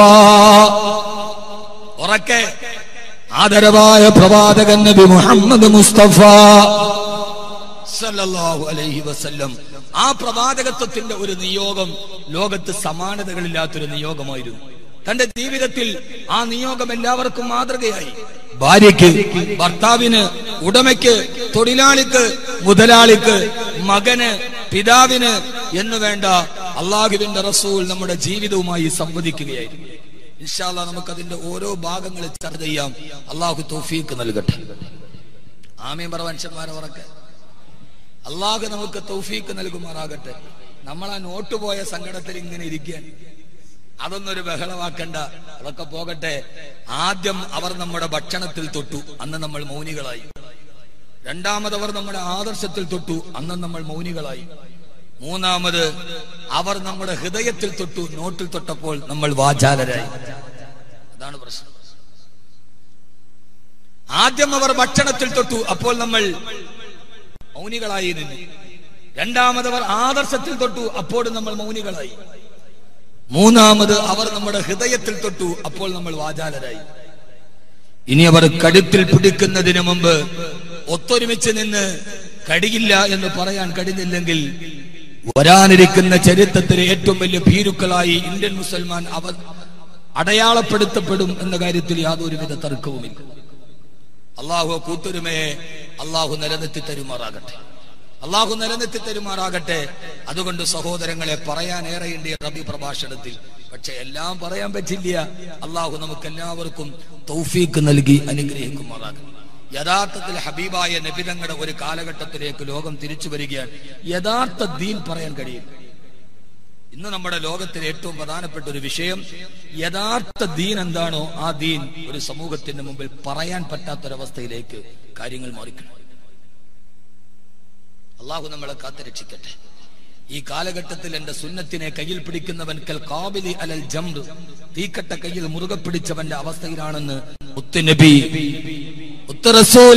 ഉറക്കെ ആദരവായ പ്രവാചകൻ നബി മുഹമ്മദ് മുസ്തഫ സല്ലല്ലാഹു അലൈഹി വസല്ലം ആ പ്രവാചകത്വത്തിന്റെ ഒരു നിയോഗം ലോകത്ത് സമാനതകളില്ലാത്തൊരു നിയോഗമായിരുന്നു തന്റെ ജീവിതത്തിൽ ആ നിയോഗം എല്ലാവർക്കും മാതൃകയായി ഭാര്യയ്ക്ക് ഭർത്താവിന് ഉടമയ്ക്ക് തൊഴിലാളിക്ക് മുതലാളിക്ക് മകന് പിതാവിന് എന്ന് വേണ്ട അള്ളാഹുവിന്റെ റസൂൽ നമ്മുടെ ജീവിതവുമായി സംവദിക്കുകയായിരുന്നു ഇൻഷാല്ല നമുക്ക് അതിന്റെ ഓരോ ഭാഗങ്ങൾ ചർച്ച ചെയ്യാം അള്ളാഹു തൗഫീക്ക് നൽകട്ടെ ആമയും പറ മനുഷ്യന്മാരെ ഉറക്കെ അള്ളാഹു നമുക്ക് തൗഫീക്ക് നൽകുമാറാകട്ടെ നമ്മൾ ആ നോട്ട് പോയ സങ്കടത്തിൽ ഇങ്ങനെ ഇരിക്കാൻ അതൊന്നൊരു ബഹളമാക്കണ്ട അതൊക്കെ പോകട്ടെ ആദ്യം അവർ നമ്മുടെ ഭക്ഷണത്തിൽ തൊട്ടു അന്ന് നമ്മൾ മൗനികളായി രണ്ടാമതവർ നമ്മുടെ ആദർശത്തിൽ തൊട്ടു അന്ന് നമ്മൾ മൗനികളായി മൂന്നാമത് അവർ നമ്മുടെ ഹൃദയത്തിൽ തൊട്ടു നോട്ടിൽ തൊട്ടപ്പോൾ നമ്മൾ വാചാലരായി അതാണ് പ്രശ്നം ആദ്യം അവർ ഭക്ഷണത്തിൽ തൊട്ടു അപ്പോൾ നമ്മൾ മൗനികളായി നിന്നു രണ്ടാമതവർ ആദർശത്തിൽ തൊട്ടു അപ്പോഴും നമ്മൾ മൗനികളായി മൂന്നാമത് അവർ നമ്മുടെ ഹൃദയത്തിൽ തൊട്ടു അപ്പോൾ നമ്മൾ വാചാലരായി ഇനി അവർ കഴുത്തിൽ പിടിക്കുന്നതിന് മുമ്പ് ഒത്തൊരുമിച്ച് നിന്ന് കഴിയില്ല എന്ന് പറയാൻ കഴിഞ്ഞില്ലെങ്കിൽ വരാനിരിക്കുന്ന ചരിത്രത്തിലെ ഏറ്റവും വലിയ ഭീരുക്കളായി ഇന്ത്യൻ മുസൽമാൻ അവർ അടയാളപ്പെടുത്തപ്പെടും എന്ന കാര്യത്തിൽ യാതൊരുവിധ തർക്കവുമില്ല അള്ളാഹു കൂട്ടുരുമയെ അള്ളാഹു നിലനിർത്തി തരുമാറാകട്ടെ അള്ളാഹു നിലനിർത്തി തരുമാറാകട്ടെ അതുകൊണ്ട് സഹോദരങ്ങളെ പറയാൻ ഏറെയുണ്ട് ഈ റബി പ്രഭാഷണത്തിൽ പക്ഷെ എല്ലാം പറയാൻ പറ്റില്ല അള്ളാഹു നമുക്ക് എല്ലാവർക്കും തൗഫീക്ക് നൽകി അനുഗ്രഹിക്കുമാറാകട്ടെ യഥാർത്ഥത്തിൽ ഹബീബായ നബിതങ്ങളുടെ ഒരു കാലഘട്ടത്തിലേക്ക് ലോകം തിരിച്ചു വരികയാണ് യഥാർത്ഥ ദീൻ പറയാൻ കഴിയും ഇന്ന് നമ്മുടെ ലോകത്തിലെ ഏറ്റവും പ്രധാനപ്പെട്ട ഒരു വിഷയം യഥാർത്ഥ ദീൻ എന്താണോ ആ ദീൻ ഒരു സമൂഹത്തിന്റെ മുമ്പിൽ പറയാൻ പറ്റാത്തൊരവസ്ഥയിലേക്ക് കാര്യങ്ങൾ മാറിക്കണം അള്ളാഹു നമ്മളെ കാത്തുരക്ഷിക്കട്ടെ ഈ കാലഘട്ടത്തിൽ എന്റെ സുന്നത്തിനെ കയ്യിൽ പിടിക്കുന്നവൻ കൽ കാബിലി അലൽ ജംറ് തീക്കട്ട കയ്യിൽ മുറുകെ പിടിച്ചവന്റെ അവസ്ഥയിലാണെന്ന് മുത്തുനബി മുത്തറസൂൽ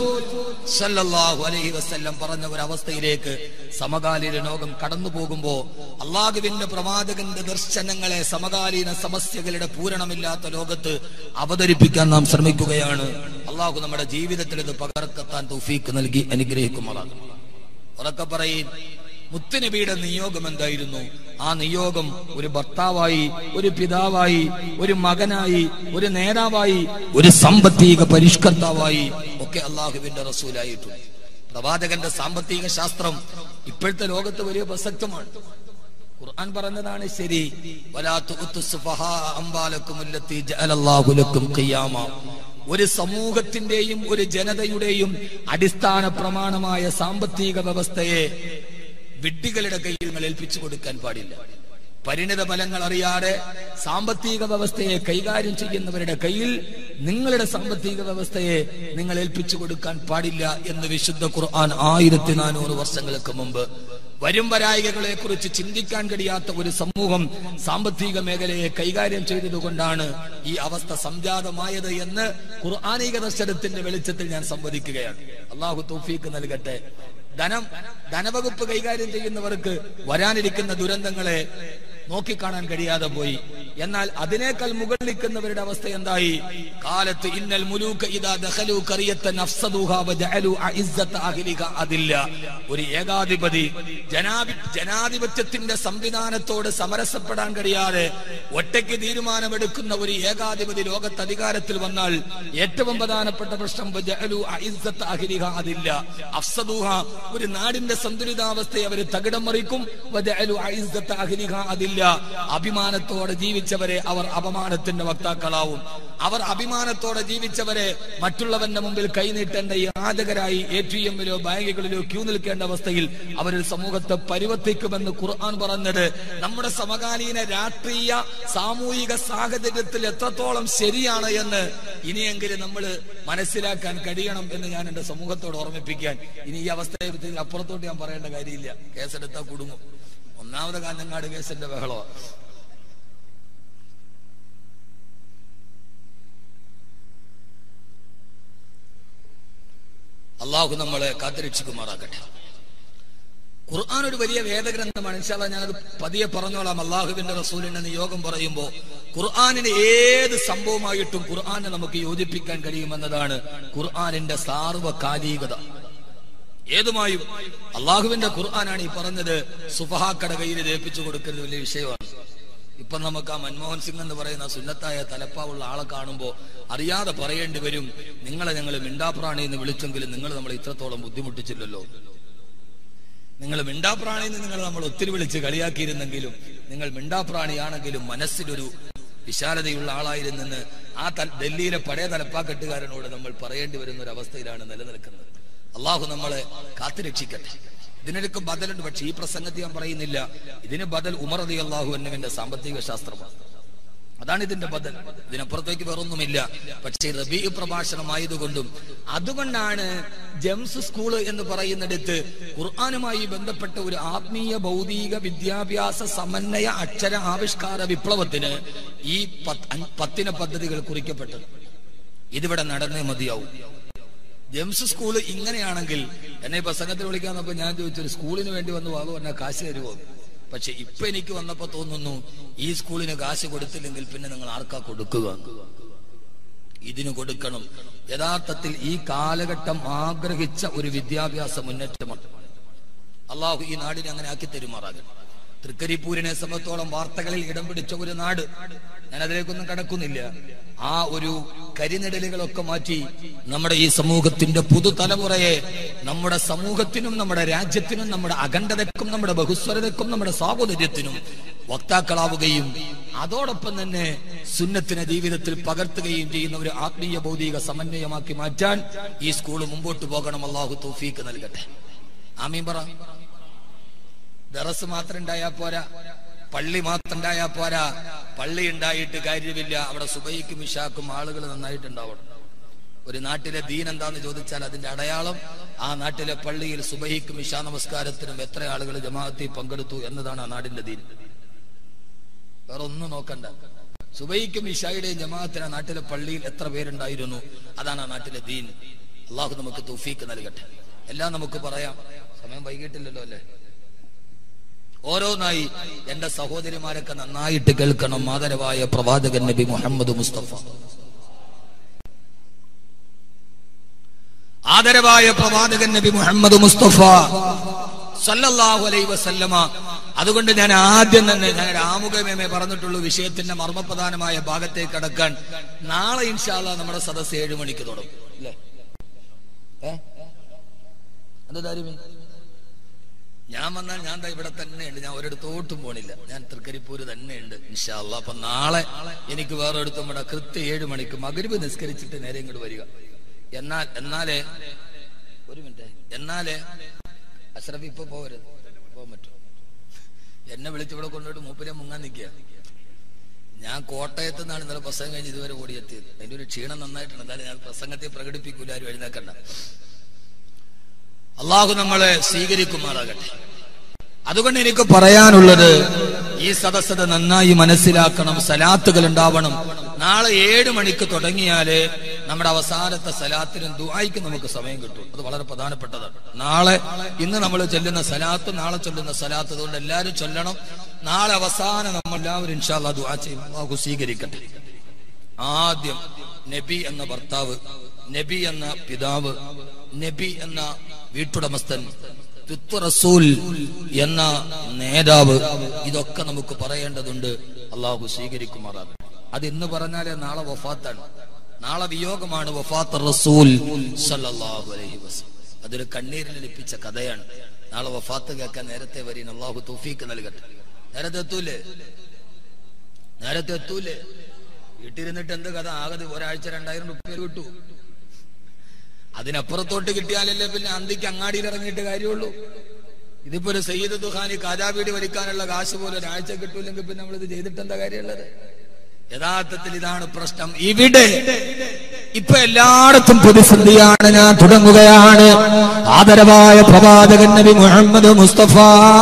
സല്ലല്ലാഹു അലൈഹി വസല്ലം പറഞ്ഞ ഒരു അവസ്ഥയിലേക്ക് സമകാലീന ലോകം കടന്നു പോകുമ്പോ അള്ളാഹുവിന്റെ പ്രവാചകന്റെ ദർശനങ്ങളെ സമകാലീന സമസ്യകളുടെ പൂരണമില്ലാത്ത ലോകത്ത് അവതരിപ്പിക്കാൻ നാം ശ്രമിക്കുകയാണ് അള്ളാഹു നമ്മുടെ ജീവിതത്തിൽ ഇത് പകർക്കെത്താൻ തൗഫീക്ക് നൽകി അനുഗ്രഹിക്കുമാറാകും ഉറക്കെ പറയും മുത്തുനബിയുടെ നിയോഗം എന്തായിരുന്നു ആ നിയോഗം ഒരു ഭർത്താവായി ഒരു പിതാവായി ഒരു മകനായി ഒരു നേതാവായി ഒരു സാമ്പത്തിക പരിഷ്കർത്താവായി ഒക്കെ അള്ളാഹുവിന്റെ റസൂലായിട്ടുണ്ട് പ്രവാചകന്റെ സാമ്പത്തിക ശാസ്ത്രം ഇപ്പോഴത്തെ ലോകത്ത് വലിയ പ്രസക്തമാണ് ഖുർആൻ പറഞ്ഞതാണ് ശരി വലാ തുഅത്തു സുഫഹാ അംവാലക്കും ഉല്ലത്തി ജഅലല്ലാഹു ലക്കും ഖിയാമ ഒരു സമൂഹത്തിന്റെയും ഒരു ജനതയുടെയും അടിസ്ഥാന പ്രമാണമായ സാമ്പത്തിക വ്യവസ്ഥയെ വിഡ്ഢികളുടെ കയ്യിൽ നിങ്ങൾ ഏൽപ്പിച്ചു കൊടുക്കാൻ പാടില്ല പരിണിത ഫലങ്ങൾ അറിയാതെ സാമ്പത്തിക വ്യവസ്ഥയെ കൈകാര്യം ചെയ്യുന്നവരുടെ കയ്യിൽ നിങ്ങളുടെ സാമ്പത്തിക വ്യവസ്ഥയെ നിങ്ങൾ ഏൽപ്പിച്ചു കൊടുക്കാൻ പാടില്ല എന്ന് വിശുദ്ധ ഖുർആൻ ആയിരത്തി നാനൂറ് വർഷങ്ങൾക്ക് മുമ്പ് വരും വരായികകളെ കുറിച്ച് ചിന്തിക്കാൻ കഴിയാത്ത ഒരു സമൂഹം സാമ്പത്തിക മേഖലയെ കൈകാര്യം ചെയ്തതുകൊണ്ടാണ് ഈ അവസ്ഥ സംജാതമായത് എന്ന് ഖുർആാനിക ദർശനത്തിന്റെ വെളിച്ചത്തിൽ ഞാൻ സംവദിക്കുകയാണ് അള്ളാഹു തൗഫീക്ക് നൽകട്ടെ ധനം ധനവകുപ്പ് കൈകാര്യം ചെയ്യുന്നവർക്ക് വരാനിരിക്കുന്ന ദുരന്തങ്ങളെ നോക്കിക്കാണാൻ കഴിയാതെ പോയി എന്നാൽ അതിനേക്കാൾ മുകളിൽ നിൽക്കുന്നവരുടെ അവസ്ഥ എന്തായി കാലത്ത് ഇന്നൽ മുലൂക്ക് ഇതാ ദഖലു ഖറിയത്തൻ അഫ്സദുഹ വജഅലു അഇസ്സത അഹ്ലിഹ അതില്ല ഒരു ഏകാധിപതി ജനാധി ജനാധിപത്യത്തിന്റെ സംവിധാനത്തോട് സമരസപ്പെടാൻ കഴിയാതെ ഒറ്റയ്ക്ക് തീരുമാനമെടുക്കുന്ന ഒരു ഏകാധിപതി ലോകത്ത് അധികാരത്തിൽ വന്നാൽ ഏറ്റവും പ്രധാനപ്പെട്ട പ്രശ്നം വജഅലു അഇസ്സത അഹ്ലിഹ അതില്ല അഫ്സദുഹ ഒരു നാടിന്റെ സന്തുലിതാവസ്ഥയെ അവർ തകിടം മറിക്കും വജഅലു അഇസ്സത അഹ്ലിഹ അതില്ല അഭിമാനത്തോടെ ജീവിച്ചവരെ അവർ അപമാനത്തിന്റെ വക്താക്കളാവും അവർ അഭിമാനത്തോടെ ജീവിച്ചവരെ മറ്റുള്ളവന്റെ മുമ്പിൽ കൈനീട്ടേണ്ട യാചകരായി എ ടി എമ്മിലോ ബാങ്കുകളിലോ ക്യൂ നിൽക്കേണ്ട അവസ്ഥയിൽ അവരിൽ സമൂഹത്തെ പരിവർത്തിക്കുമെന്ന് ഖുർആൻ പറഞ്ഞത് നമ്മുടെ സമകാലീന രാഷ്ട്രീയ സാമൂഹിക സാഹചര്യത്തിൽ എത്രത്തോളം ശരിയാണ് എന്ന് ഇനിയെങ്കിലും നമ്മൾ മനസ്സിലാക്കാൻ കഴിയണം എന്ന് ഞാൻ എന്റെ സമൂഹത്തോട് ഓർമ്മിപ്പിക്കാൻ ഇനി ഈ അവസ്ഥയെ പറ്റി അപ്പുറത്തോട്ട് ഞാൻ പറയേണ്ട കാര്യമില്ല കേസെടുത്താൽ കുടുങ്ങും ഒന്നാമത് കാഞ്ഞങ്ങാട് കേസിന്റെ ബഹളോ അള്ളാഹു നമ്മളെ കാത്തുരക്ഷിക്കുമാറാകട്ടെ ഖുർആൻ ഒരു വലിയ വേദഗ്രന്ഥമാണ് ഇൻഷാല്ല ഞാനത് പതിയെ പറഞ്ഞോളാം അള്ളാഹുവിന്റെ റസൂലിന്റെ നിയോഗം പറയുമ്പോ ഖുർആാനിന് ഏത് സംഭവമായിട്ടും ഖുർആാനെ നമുക്ക് യോജിപ്പിക്കാൻ കഴിയുമെന്നതാണ് ഖുർആാനിന്റെ സാർവകാലികത ഏതുമായും അള്ളാഹുവിന്റെ ഖുർആനാണ് ഈ പറഞ്ഞത് സുഫഹാക്കട കയ്യിൽ ഏൽപ്പിച്ചു കൊടുക്കുന്നത് വലിയ വിഷയമാണ് ഇപ്പൊ നമുക്ക് ആ മൻമോഹൻ സിംഗ് എന്ന് പറയുന്ന സുന്നത്തായ തലപ്പാവുള്ള ആളെ കാണുമ്പോൾ അറിയാതെ പറയേണ്ടി വരും നിങ്ങളെ ഞങ്ങൾ മിണ്ടാപ്രാണി എന്ന് വിളിച്ചെങ്കിലും നിങ്ങൾ നമ്മളെ ഇത്രത്തോളം ബുദ്ധിമുട്ടിച്ചില്ലല്ലോ നിങ്ങൾ മിണ്ടാപ്രാണി എന്ന് നിങ്ങൾ നമ്മൾ ഒത്തിരി വിളിച്ച് കളിയാക്കിയിരുന്നെങ്കിലും നിങ്ങൾ മിണ്ടാപ്രാണിയാണെങ്കിലും മനസ്സിലൊരു വിശാലതയുള്ള ആളായിരുന്നെന്ന് ആ തൽ- ഡൽഹിയിലെ പഴയ തലപ്പാക്കെട്ടുകാരനോട് നമ്മൾ പറയേണ്ടി വരുന്ന ഒരു അവസ്ഥയിലാണ് നിലനിൽക്കുന്നത് അള്ളാഹു നമ്മളെ കാത്തുരക്ഷിക്കട്ടെ ഇതിനൊക്കെ ബദലുണ്ട് പക്ഷെ ഈ പ്രസംഗത്തിൽ ഞാൻ പറയുന്നില്ല ഇതിന് ബദൽ ഉമർ അലി അള്ളാഹു എന്നുവിന്റെ സാമ്പത്തിക ശാസ്ത്രമാണ് അതാണ് ഇതിന്റെ ബദൽ ഇതിനപ്പുറത്തേക്ക് വേറൊന്നുമില്ല പക്ഷേ റബീ പ്രഭാഷണമായതുകൊണ്ടും അതുകൊണ്ടാണ് ജംസ് സ്കൂള് എന്ന് പറയുന്നിടത്ത് ഖുർആാനുമായി ബന്ധപ്പെട്ട ഒരു ആത്മീയ ഭൗതിക വിദ്യാഭ്യാസ സമന്വയ അക്ഷര ആവിഷ്കാര വിപ്ലവത്തിന് ഈ പത്ത് അഞ്ച് പത്തിന പദ്ധതികൾ കുറിക്കപ്പെട്ടത് ഇതിവിടെ നടന്നേ മതിയാവും ജെംസ് സ്കൂള് ഇങ്ങനെയാണെങ്കിൽ എന്നെ പ്രസംഗത്തിൽ വിളിക്കാന്നപ്പോ ഞാൻ ചോദിച്ചൊരു സ്കൂളിന് വേണ്ടി വന്ന് വാവ് പറഞ്ഞാൽ കാശ് തരുമോ പക്ഷെ ഇപ്പൊ എനിക്ക് വന്നപ്പോ തോന്നുന്നു ഈ സ്കൂളിന് കാശ് കൊടുത്തില്ലെങ്കിൽ പിന്നെ നിങ്ങൾ ആർക്കാ കൊടുക്കുക ഇതിന് കൊടുക്കണം യഥാർത്ഥത്തിൽ ഈ കാലഘട്ടം ആഗ്രഹിച്ച ഒരു വിദ്യാഭ്യാസ മുന്നേറ്റമാണ് അള്ളാഹു ഈ നാടിനെ അങ്ങനെ ആക്കി തരുമാറാകണം തൃക്കരിപ്പൂരിനെ സംബന്ധിച്ചോളം വാർത്തകളിൽ ഇടം പിടിച്ച ഒരു നാട് ഞാൻ അതിലേക്കൊന്നും കടക്കുന്നില്ല ആ ഒരു കരിനിഴലുകളൊക്കെ മാറ്റി നമ്മുടെ ഈ സമൂഹത്തിന്റെ പുതുതലമുറയെ നമ്മുടെ സമൂഹത്തിനും നമ്മുടെ രാജ്യത്തിനും നമ്മുടെ അഖണ്ഡതയ്ക്കും നമ്മുടെ ബഹുസ്വരതയ്ക്കും നമ്മുടെ സാഹോദര്യത്തിനും വക്താക്കളാവുകയും അതോടൊപ്പം തന്നെ സുന്നത്തിനെ ജീവിതത്തിൽ പകർത്തുകയും ചെയ്യുന്ന ഒരു ആത്മീയ ഭൗതിക സമന്വയമാക്കി മാറ്റാൻ ഈ സ്കൂൾ മുമ്പോട്ട് പോകണം അള്ളാഹു തൗഫീക്ക് നൽകട്ടെ ആമീൻ പറ ദറസ് മാത്രം ഉണ്ടായാ പോരാ പള്ളി മാത്രം ഉണ്ടായാ പോരാ പള്ളി ഉണ്ടായിട്ട് കാര്യമില്ല അവിടെ സുബൈക്കും ഇഷാക്കും ആളുകൾ നന്നായിട്ടുണ്ടാവണം ഒരു നാട്ടിലെ ദീൻ എന്താന്ന് ചോദിച്ചാൽ അതിന്റെ അടയാളം ആ നാട്ടിലെ പള്ളിയിൽ സുബഹിക്കും ഇഷാ നമസ്കാരത്തിനും എത്ര ആളുകൾ ജമാഅത്തിൽ പങ്കെടുത്തു എന്നതാണ് ആ നാടിന്റെ ദീൻ വേറെ ഒന്നും നോക്കണ്ട സുബൈക്കും ഇഷായുടെയും ജമാഅത്തിന് ആ നാട്ടിലെ പള്ളിയിൽ എത്ര പേരുണ്ടായിരുന്നു അതാണ് ആ നാട്ടിലെ ദീൻ അള്ളാഹു നമുക്ക് തൗഫീക്ക് നൽകട്ടെ എല്ലാം നമുക്ക് പറയാം സമയം വൈകിട്ടില്ലല്ലോ അല്ലേ ഓരോന്നായി എന്റെ സഹോദരിമാരൊക്കെ നന്നായിട്ട് കേൾക്കണം മാതരവായ പ്രവാചകൻ നബി മുഹമ്മദ് മുസ്തഫ ആദരവായ പ്രവാചകൻ നബി മുഹമ്മദ് മുസ്തഫ സല്ലല്ലാഹു അലൈഹി വസല്ലമ അതുകൊണ്ട് ഞാൻ ആദ്യം തന്നെ ഞാൻ ഒരു ആമുഖമേ പറഞ്ഞിട്ടുള്ളൂ വിഷയത്തിന്റെ മർമ്മപ്രധാനമായ ഭാഗത്തേക്ക് കടക്കാൻ നാളെ ഇൻഷാല്ല നമ്മുടെ സദസ്സ് ഏഴു മണിക്ക് തുടങ്ങും അല്ലേ ഏ എന്താ താരിമേ ഞാൻ വന്നാൽ ഞാൻ ദാ ഇവിടെ തന്നെ ഉണ്ട് ഞാൻ ഒരിടത്തോട്ടും പോണില്ല ഞാൻ തൃക്കരിപ്പൂര് തന്നെ ഉണ്ട് ഇൻഷാല്ല അപ്പൊ നാളെ എനിക്ക് വേറെ എടുത്തും ഇവിടെ കൃത്യം ഏഴ് മണിക്ക് മകരുവ് നിസ്കരിച്ചിട്ട് നേരെ ഇങ്ങോട്ട് വരിക എന്നാൽ എന്നാലേ ഒരു മിനിറ്റ് എന്നാലേ അഷ്റഫ് ഇപ്പൊ പോകരുത് പോകാൻ പറ്റും എന്നെ വിളിച്ച് ഇവിടെ കൊണ്ടുപോയിട്ട് മൂപ്പരെ മുങ്ങാൻ നിൽക്കുക ഞാൻ കോട്ടയത്ത് നിന്നാണ് ഇന്നലെ പ്രസംഗം കഴിഞ്ഞ് ഇതുവരെ ഓടിയെത്തിയത് അതിന്റെ ഒരു ക്ഷീണം നന്നായിട്ടുണ്ട് എന്നാലും ഞാൻ പ്രസംഗത്തെ പ്രകടിപ്പിക്കൂല ആരും എഴുന്നേക്കണ്ട അള്ളാഹു നമ്മളെ സ്വീകരിക്കുമാറാകട്ടെ അതുകൊണ്ട് എനിക്ക് പറയാനുള്ളത് ഈ സദസ്സത നന്നായി മനസ്സിലാക്കണം സലാത്തുകൾ ഉണ്ടാവണം നാളെ ഏഴ് മണിക്ക് തുടങ്ങിയാല് നമ്മുടെ അവസാനത്തെ സലാത്തിനും ദുആയ്ക്കും നമുക്ക് സമയം കിട്ടും അത് വളരെ പ്രധാനപ്പെട്ടതാണ് നാളെ ഇന്ന് നമ്മൾ ചൊല്ലുന്ന സലാത്ത് നാളെ ചൊല്ലുന്ന സലാത്ത് അതുകൊണ്ട് എല്ലാവരും ചൊല്ലണം നാളെ അവസാനം നമ്മൾ എല്ലാവരും ഇൻഷാല്ലാ ദുആ ചെയ്യും അള്ളാഹു സ്വീകരിക്കട്ടെ ആദ്യം നബി എന്ന ഭർത്താവ് നബി എന്ന പിതാവ് നബി എന്ന വീട്ടുടമസ്ഥൻ തുത്വ റസൂൽ എന്ന നേതാവ് ഇതൊക്കെ നമുക്ക് പറയേണ്ടതുണ്ട് അള്ളാഹു സ്വീകരിക്കുമാറാണ് അത് ഇന്ന് പറഞ്ഞാലേ നാളെ വഫാത്താണ് നാളെ വിയോഗമാണ് വഫാത്ത് റസൂൽ സല്ലല്ലാഹു അലൈഹി വസല്ലം അതൊരു കണ്ണീരിൽ ലഭിച്ച കഥയാണ് നാളെ വഫാത്ത് കേൾക്കാൻ നേരത്തെ വരീൻ അള്ളാഹു തൗഫീക്ക് നൽകട്ടെ നേരത്തെ എത്തൂലേ നേരത്തെ എത്തൂലേ വീട്ടിരുന്നിട്ട് എന്ത് കഥ ആകെ ഒരാഴ്ച രണ്ടായിരം റുപ്യ കിട്ടൂ അതിനപ്പുറത്തോട്ട് കിട്ടിയാലല്ലേ പിന്നെ അന്തിക്ക് അങ്ങാടിയിൽ ഇറങ്ങിയിട്ട് കാര്യമുള്ളൂ ഇതിപ്പോ ഒരു സയ്യിദ് ദുഹാനി കാജാബീടി വലിക്കാനുള്ള കാശ് പോലെ ഒരാഴ്ച കിട്ടൂലെങ്കിൽ പിന്നെ നമ്മൾ ഇത് ചെയ്തിട്ട് എന്താ കാര്യമുള്ളത് യഥാർത്ഥത്തിൽ ഇതാണ് പ്രശ്നം ഇവിടെ ഇപ്പൊ എല്ലായിടത്തും പ്രതിസന്ധിയാണ് ഞാൻ തുടങ്ങുകയാണ് ആദരവായ പ്രവാചകൻ നബി മുഹമ്മദ് മുസ്തഫ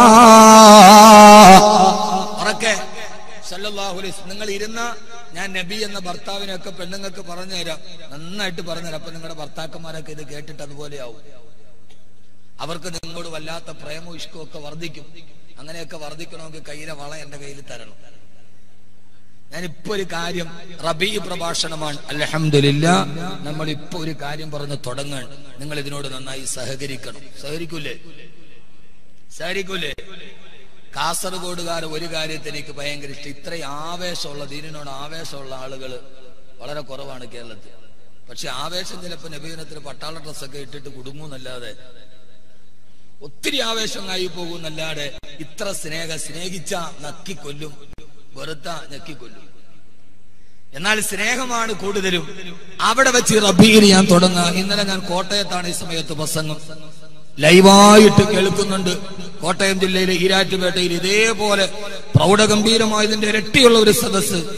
ഉറക്കെ സല്ലല്ലാഹു അലൈഹി വസല്ലം. നിങ്ങൾ ഇരുന്ന ഞാൻ നബി എന്ന ഭർത്താവിനൊക്കെ പെണ്ണുങ്ങൾക്ക് പറഞ്ഞുതരാം നന്നായിട്ട് പറഞ്ഞുതരാം അപ്പൊ നിങ്ങളുടെ ഭർത്താക്കന്മാരൊക്കെ ഇത് കേട്ടിട്ട് അതുപോലെയാവും അവർക്ക് നിങ്ങളോട് വല്ലാത്ത പ്രേമവും ഇഷ്ടവും ഒക്കെ വർദ്ധിക്കും അങ്ങനെയൊക്കെ വർദ്ധിക്കണമെങ്കിൽ കയ്യിലെ വള എന്റെ കയ്യിൽ തരണം ഞാനിപ്പോ ഒരു കാര്യം റബീ പ്രഭാഷണമാണ് അലഹമില്ല നമ്മൾ ഇപ്പൊ ഒരു കാര്യം പറഞ്ഞ് തുടങ്ങാൻ നിങ്ങൾ ഇതിനോട് നന്നായി സഹകരിക്കണം സഹകരിക്കൂലേ സഹകരിക്കൂലേ കാസർഗോഡുകാർ ഒരു കാര്യത്തിൽ എനിക്ക് ഭയങ്കര ഇഷ്ടം ഇത്രയും ആവേശമുള്ള ദീനിനോട് ആവേശമുള്ള ആളുകൾ വളരെ കുറവാണ് കേരളത്തിൽ പക്ഷെ ആവേശം ചിലപ്പോൾ നബീനത്തിന് പട്ടാള ഡ്രസ്സൊക്കെ ഇട്ടിട്ട് കുടുങ്ങുന്നല്ലാതെ ഒത്തിരി ആവേശമായി പോകുന്നല്ലാതെ ഇത്ര സ്നേഹ സ്നേഹിച്ച നക്കിക്കൊല്ലും വെറുത്ത ഞെക്കിക്കൊല്ലും എന്നാൽ സ്നേഹമാണ് കൂടുതലും അവിടെ വെച്ച് റബീൽ ഞാൻ തുടങ്ങാം ഇന്നലെ ഞാൻ കോട്ടയത്താണ് ഈ സമയത്ത് പ്രസംഗം ലൈവായിട്ട് കേൾക്കുന്നുണ്ട് കോട്ടയം ജില്ലയിലെ ഈരാറ്റുപേട്ടയിൽ ഇതേപോലെ പ്രൗഢഗംഭീരമായതിന്റെ ഇരട്ടിയുള്ള ഒരു സദസ്സ്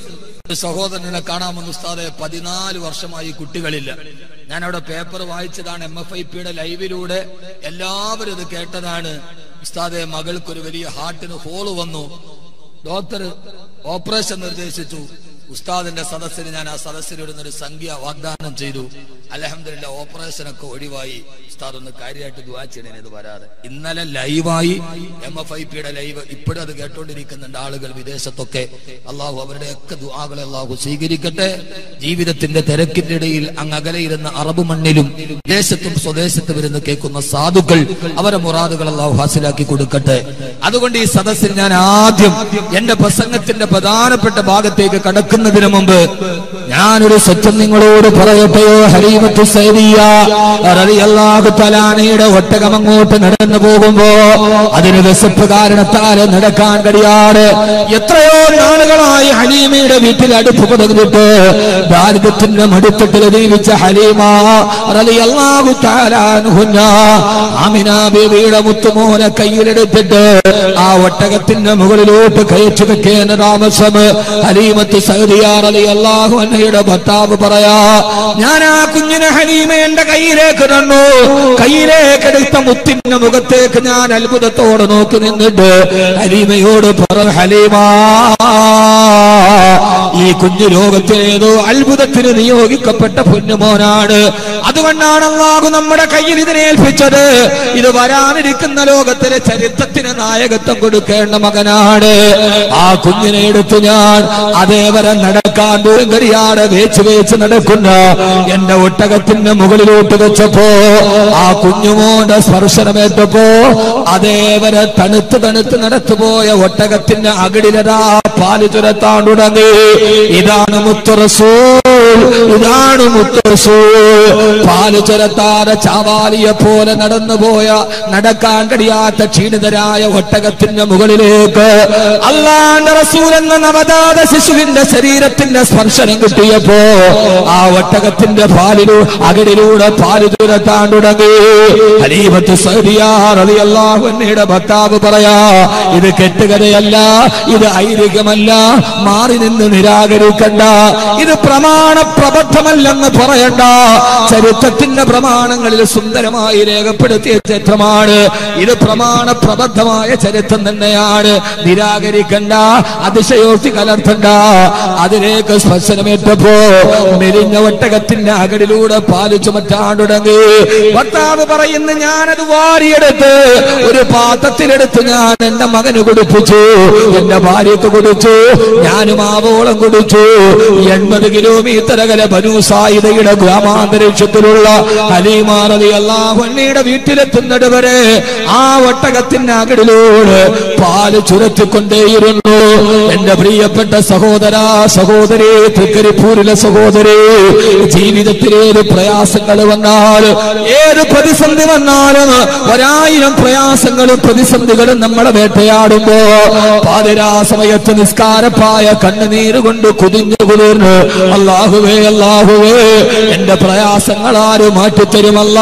ഒരു സഹോദരനെ കാണാമെന്ന് ഉസ്താദെ പതിനാല് വർഷമായി കുട്ടികളില്ല ഞാൻ അവിടെ പേപ്പർ വായിച്ചതാണ് എം എഫ് ഐ പിയുടെ ലൈവിലൂടെ എല്ലാവരും ഇത് കേട്ടതാണ് ഉസ്താദെ മകൾക്ക് ഒരു വലിയ ഹാർട്ടിന് ഹോള് വന്നു ഡോക്ടർ ഓപ്പറേഷൻ നിർദ്ദേശിച്ചു ഉസ്താദിന്റെ സദസ്സിന് ഞാൻ ആ സദസ്സിലിടുന്ന ഒരു സംഖ്യ വാഗ്ദാനം ചെയ്തു അലഹമില്ല ഓപ്പറേഷൻ ഒക്കെ ഒഴിവായി ഉസ്താദ് ഒന്ന് കാര്യമായിട്ട് ദുവാ ചെയ്യണേ ഇത് വരാതെ ഇന്നലെ ലൈവായി എം എഫ് ഐ പിയുടെ ലൈവ് ഇപ്പോഴും അത് കേട്ടോണ്ടിരിക്കുന്നുണ്ട് ആളുകൾ വിദേശത്തൊക്കെ അള്ളാഹു അവരുടെയൊക്കെ ദുആകളെ അള്ളാഹു സ്വീകരിക്കട്ടെ ജീവിതത്തിന്റെ തിരക്കിന്റെ ഇടയിൽ അങ്ങ് അകലെയിരുന്ന അറബ് മണ്ണിലും വിദേശത്തും സ്വദേശത്തും ഇരുന്ന് കേൾക്കുന്ന സാധുക്കൾ അവരെ മുറാദുകൾ അള്ളാഹു ഹാസിലാക്കി കൊടുക്കട്ടെ അതുകൊണ്ട് ഈ സദസ്സിൽ ഞാൻ ആദ്യം എന്റെ പ്രസംഗത്തിന്റെ പ്രധാനപ്പെട്ട ഭാഗത്തേക്ക് കടക്കുന്നതിന് മുമ്പ് ഞാനൊരു സത്യം നിങ്ങളോട് പറയട്ടെയോ ഹരീമത്തു സൈദിയ റളിയല്ലാഹു തലാനയുടെ ഒട്ടകം അങ്ങോട്ട് നടന്നു പോകുമ്പോ അതിന് വിശപ്പ് കാരണത്താൽ നടക്കാൻ കഴിയാതെ എത്രയോ നാളുകളായി ഹലീമയുടെ വീട്ടിൽ അടുപ്പ് പടർന്നിട്ട് ദാരിദ്ര്യത്തിന്റെ മടുത്തിട്ട് ജീവിച്ച ഹലീമ റളിയല്ലാഹു തആലാൻഹുന്ന ആമിന ബീവിയുടെ മുത്തുമോനെ കയ്യിലെടുത്തിട്ട് ആ ഒട്ടകത്തിന്റെ മുകളിലോട്ട് കയറ്റി വെക്കേണ്ട താമസം ഹലീമത്ത് സൗദിയാർ അലി അള്ളാഹു അന്നയുടെ ഭർത്താവ് പറയാ ഞാൻ ആ കുഞ്ഞിനെ ഹലീമ എന്റെ കയ്യിലേക്ക് തന്നു കയ്യിലേക്ക് എടുത്ത മുത്തിന്റെ മുഖത്തേക്ക് ഞാൻ അത്ഭുതത്തോടെ നോക്കി നിന്നിട്ട് ഹലീമയോട് പറ ഹലീമ ഈ കുഞ്ഞു ലോകത്തേതോ അത്ഭുതത്തിന് നിയോഗിക്കപ്പെട്ട പൊന്നുമോനാണ് അതുകൊണ്ടാണ് അള്ളാഹു നമ്മുടെ കയ്യിൽ ഇതിനെ ഏൽപ്പിച്ചത് ഇത് വരാനിരിക്കുന്ന ലോകത്തിലെ ചരിത്രത്തിന് നായകത്വം കൊടുക്കേണ്ട മകനാണ് ആ കുഞ്ഞിനെ എടുത്ത് ഞാൻ അതേവരെ നടക്കാൻ ദൂരം കഴിയാതെ വേച്ച് വേച്ച് നടക്കുന്ന എന്റെ ഒട്ടകത്തിന്റെ മുകളിലോട്ട് വെച്ചപ്പോ ആ കുഞ്ഞുമോന്റെ സ്പർശനമേറ്റപ്പോ അതേവരെ തണുത്ത് തണുത്ത് നടത്തുപോയ ഒട്ടകത്തിന്റെ അകടിലതാ പാല് ചുരത്താൻ തുടങ്ങി ഇതാണ് മുത്തുറസൂൽ ഇതാണ് മുത്തുറസൂൽ പാല് ചുരത്താതെ ചാവാലിയെ പോലെ നടന്നുപോയ നടക്കാൻ കഴിയാത്ത ക്ഷീണിതരായ ഒട്ടകത്തിന്റെ മുകളിലേക്ക് അള്ളാന്റെ റസൂൽ എന്ന നവജാത ശിശുവിന്റെ ശരീരത്തിന്റെ സ്പർശനം കിട്ടിയപ്പോ ആ ഒട്ടകത്തിന്റെ പാലിലൂ അകടിലൂടെ പാല് ചുരത്താൻ തുടങ്ങി ഹരീമത്ത് സൗദിയാറിയാഹുന്നയുടെ ഭർത്താവ് പറയാ ഇത് കെട്ടുകഥയല്ല ഇത് ഐരികമല്ല മാറി നിന്ന് നിരാകരിക്കണ്ട ഇത് പ്രമാണ പ്രബദ്ധമല്ലെന്ന് പറയണ്ട ചരിത്രത്തിന്റെ പ്രമാണങ്ങളിൽ സുന്ദരമായി രേഖപ്പെടുത്തിയ ചരിത്രമാണ് ഇത് പ്രമാണ പ്രബദ്ധമായ ചരിത്രം തന്നെയാണ് നിരാകരിക്കണ്ട അതിശയോക്തി കലർത്തണ്ട അതിലേക്ക് സ്പർശനമേറ്റപ്പോ മെലിഞ്ഞ ഒട്ടകത്തിന്റെ അകടിലൂടെ പാല് ചുമറ്റാൻ തുടങ്ങി ഭർത്താവ് പറയുന്നു ഞാനത് വാരിയെടുത്ത് ഒരു പാത്രത്തിലെടുത്ത് ഞാൻ എന്റെ മകന് കൊടുപ്പിച്ചു എന്റെ ഭാര്യക്ക് കൊടുത്തു ഞാനും ആവോളം കൊടുത്തു എൺപത് കിലോമീറ്റർ അകലെ ബനൂസായിദയുടെ ഗ്രാമാന്തരീക്ഷത്തിലുള്ള ഹലീമാറതി അള്ളാഹുണ്ണിയുടെ വീട്ടിലെത്തുന്നത് വരെ ആ ഒട്ടകത്തിന്റെ അകടിലൂടെ പാല് ചുരത്തിക്കൊണ്ടേയിരുന്നു എന്റെ പ്രിയപ്പെട്ട സഹോദര സഹോദരി തൃക്കരിപ്പൂരിലെ സഹോദരി ജീവിതത്തിൽ ഏത് പ്രയാസങ്ങൾ വന്നാലും ഏത് പ്രതിസന്ധി വന്നാലും ഒരായിരം പ്രയാസങ്ങളും പ്രതിസന്ധികളും നമ്മളെ വേട്ടയാടുമ്പോ പാതിരാ സമയത്ത് നിസ്കാരപ്പായ കണ്ണുനീര് കൊണ്ട് കുതിഞ്ഞു കുതിർന്ന് അള്ളാഹുവേ അള്ളാഹുവേ എന്റെ പ്രയാസങ്ങൾ ആര് മാറ്റിത്തരുമല്ല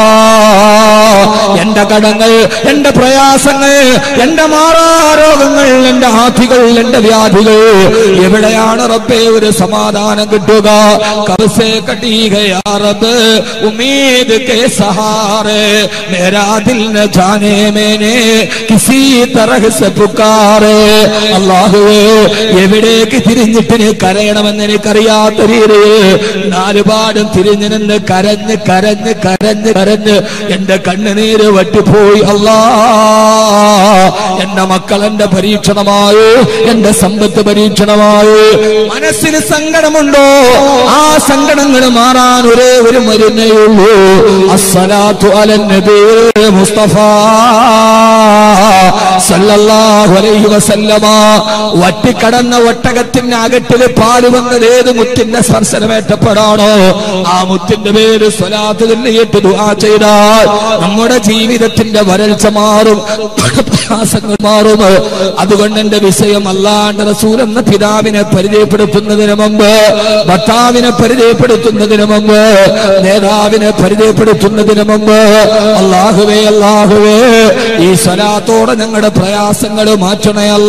എന്റെ കടങ്ങൾ എന്റെ പ്രയാസങ്ങൾ എന്റെ മാറാരോഗങ്ങൾ എന്റെ ആധികൾ എന്റെ വ്യാധികൾ എവിടെയാണ് റബ്ബേ ഒരു സമാധാനം കിട്ടുക കബസേ കട്ടീകയാ റബ്ബ് ഉമ്മീദ് കെ സഹാറെ മേരാ ദിൽ ന ജാനെ മേനെ കിസി തരഹ് സെ പുക്കാറെ അല്ലാഹുവേ എവിടേക്ക് തിരിഞ്ഞിട്ട് നീ കരയണമെന്ന് എനിക്കറിയാത്ത രീതിയിൽ നാലുപാടും തിരിഞ്ഞു നിന്ന് കരഞ്ഞ് കരഞ്ഞ് കരഞ്ഞ് കരഞ്ഞ് എന്റെ കണ്ണുനീര് വട്ടിപ്പോയി അല്ലാ എന്റെ മക്കൾ എന്റെ പരീക്ഷണമായി എന്റെ സമ്പത്ത് പരീക്ഷണമായി മനസ്സിന് സങ്കടമുണ്ടോ ആ സങ്കടങ്ങൾ മാറാൻ ഒരേ ഒരു മരുന്നേ ഉള്ളൂ അസ്സലാത്തു അലൻ നബി മുസ്തഫ സല്ലല്ലാഹു അലൈഹി വസല്ലമ വട്ടിക്കടന്ന ഒട്ടകത്തിന്റെ അകട്ടില് പാല് വന്നത് ഏത് മുത്തിന്റെ സ്പർശനമേറ്റപ്പെടാണോ ആ മുത്തിന്റെ പേര് സ്വലാത്ത് തന്നെയിട്ട് ദുആ ചെയ്താൽ നമ്മുടെ ജീവിതത്തിന്റെ വരൾച്ച മാറും പ്രയാസങ്ങൾ മാറും അതുകൊണ്ട് എന്റെ വിഷയം അല്ലാണ്ട് റസൂൽ എന്ന പിതാവിനെ പരിചയപ്പെടുത്തുന്നതിന് മുമ്പ് ഭർത്താവിനെ പരിചയപ്പെടുത്തുന്നതിന് മുമ്പ് നേതാവിനെ പരിചയപ്പെടുത്തുന്നതിന് മുമ്പ് അള്ളാഹുവേ അള്ളാഹുവേ ഈ സ്വലാത്തോടെ ഞങ്ങളുടെ പ്രയാസങ്ങൾ മാറ്റണയല്ല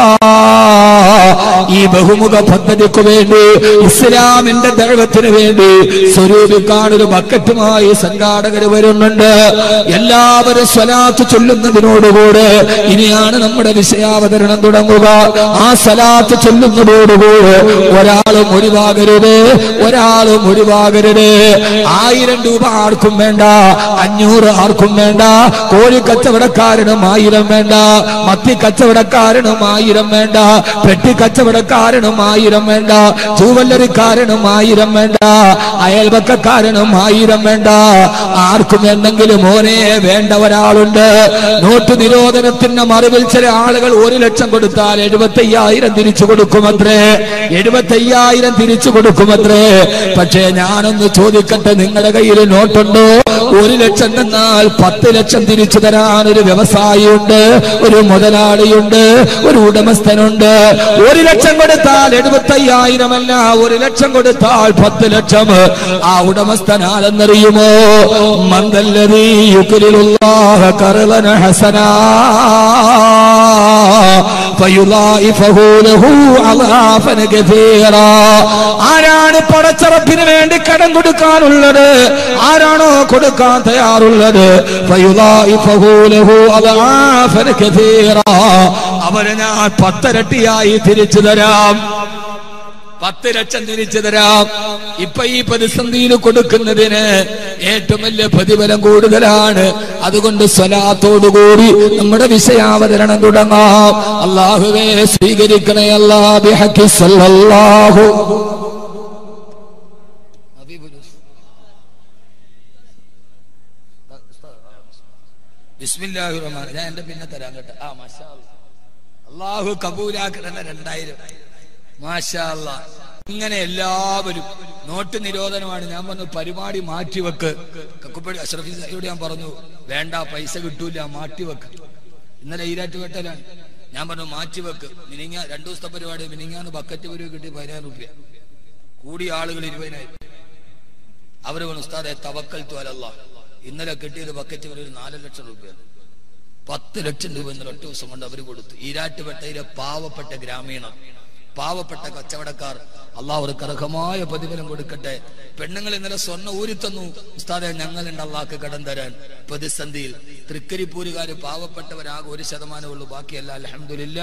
ഈ ബഹുമുഖ പദ്ധതിക്ക് വേണ്ടി ഇസ്ലാമിന്റെ ദൈവത്തിന് വേണ്ടി സ്വരൂപിക്കാൻ ഒരു ബക്കറ്റുമായി സംഘാടകർ വരുന്നുണ്ട് എല്ലാവരും സ്വലാത്ത് ചൊല്ലുന്നതിനോടുകൂടെ ഇനിയാണ് നമ്മുടെ വിഷയാവതരണം തുടങ്ങുക ആ സ്വലാത്ത് ചൊല്ലുന്നതോടുകൂടെ ഒരാളും ഒഴിവാകരുത് ഒരാളും ഒഴിവാകരുത് ആയിരം രൂപ ആർക്കും വേണ്ട അഞ്ഞൂറ് ആർക്കും വേണ്ട കോഴി കച്ചവടക്കാരനും ആയിരം വേണ്ട മത്തി കച്ചവടക്കാരനും ആയിരം വേണ്ട പെട്ടി കച്ചവടക്കാരനും ആയിരം വേണ്ട ജൂവല്ലറിക്കാരനും ആയിരം വേണ്ട അയൽപക്കക്കാരനും ആയിരം വേണ്ട ആർക്കും എന്തെങ്കിലും മോനെ വേണ്ട ഒരാളുണ്ട് നോട്ട് നിരോധനത്തിന്റെ മറിവിൽ ചില ആളുകൾ ഒരു ലക്ഷം കൊടുത്താൽ എഴുപത്തി അയ്യായിരം തിരിച്ചു കൊടുക്കുമത്രേ എഴുപത്തി അയ്യായിരം തിരിച്ചു കൊടുക്കുമത്രേ പക്ഷേ ഞാനൊന്ന് ചോദിക്കട്ടെ നിങ്ങളുടെ കയ്യിൽ നോട്ടുണ്ടോ ഒരു ലക്ഷം തന്നാൽ പത്ത് ലക്ഷം തിരിച്ചു തരാൻ ഒരു വ്യവസായിയുണ്ട് ഒരു മുതലാളിയുണ്ട് ഒരു ഉടമസ്ഥനുണ്ട് ഒരു ലക്ഷം കൊടുത്താൽ എഴുപത്തി അയ്യായിരമല്ല ഒരു ലക്ഷം കൊടുത്താൽ പത്ത് ലക്ഷം ആ ഉടമസ്ഥൻ ആരെന്നറിയുമോ മന്ദല്ലതീ യുക്ലിലുല്ലാഹ കറുതന ഹസനാ فيضاعفه له عضافا كثيرا ആരാണ് പടച്ചറപ്പിന് വേണ്ടി കടം കൊടുക്കാനുള്ളത് ആരാണോ കൊടുക്കാൻ തയ്യാറുള്ളത് فيضاعفه له عضافا كثيرا അവന് ഞാൻ പത്തരട്ടിയായി തിരിച്ചു തരാം പത്ത് ലക്ഷം തിരിച്ചു തരാം ഇപ്പൊ ഈ പ്രതിസന്ധിയിൽ കൊടുക്കുന്നതിന് ഏറ്റവും വലിയ പ്രതിഫലം കൂടുതലാണ് അതുകൊണ്ട് സ്വലാത്തോടുകൂടി നമ്മുടെ വിഷയാവതരണം തുടങ്ങാം അള്ളാഹുവേ സ്വീകരിക്കണേ അല്ലാഹു സല്ലല്ലാഹു ബിസ്മില്ലാഹി റഹ്മാൻ ഞാൻ എന്റെ പിന്നെ തരാൻ കേട്ടോ ആ മാഷാ അള്ളാഹു കബൂലാക്കണ രണ്ടായിരം മാഷാ അല്ലാ. ഇങ്ങനെ എല്ലാവരും നോട്ട് നിരോധനമാണ് ഞാൻ പറഞ്ഞു പരിപാടി മാറ്റിവെക്ക് കക്കുപ്പടി അഷ്റഫി സാഹിബിയോട് ഞാൻ പറഞ്ഞു വേണ്ട പൈസ കിട്ടൂല മാറ്റിവെക്ക് ഇന്നലെ ഈരാറ്റുപേട്ടയിലാണ് ഞാൻ പറഞ്ഞു മാറ്റിവെക്ക് മിനിങ്ങ രണ്ടു ദിവസത്തെ പരിപാടി മിനിങ്ങാന്ന് ബക്കറ്റ് ഒരു കിട്ടി പതിനായിരം റുപ്യ കൂടിയ ആളുകൾ ഇരുപതിനായിരം അവര് പറഞ്ഞു ഉസ്താദെ തവക്കൽ തോലല്ല ഇന്നലെ കിട്ടിയത് ബക്കറ്റ് ഒരു നാല് ലക്ഷം റുപ്യ പത്ത് ലക്ഷം രൂപ ഇന്നലെ ഒറ്റ ദിവസം കൊണ്ട് അവർ കൊടുത്തു ഈരാറ്റുപേട്ടയിലെ പാവപ്പെട്ട ഗ്രാമീണർ പാവപ്പെട്ട കച്ചവടക്കാർ അള്ളാഹ് അവർക്ക് അർഹമായ പ്രതിഫലം കൊടുക്കട്ടെ പെണ്ണുങ്ങൾ ഇന്നലെ സ്വർണ്ണ ഊരിത്തന്നു ഉസ്താദെ ഞങ്ങളുണ്ട് അള്ളാഹ്ക്ക് കടം തരാൻ പ്രതിസന്ധിയിൽ തൃക്കരിപ്പൂരുകാര് പാവപ്പെട്ടവരാകെ ഒരു ശതമാനമേ ഉള്ളൂ ബാക്കിയല്ല അലഹമില്ല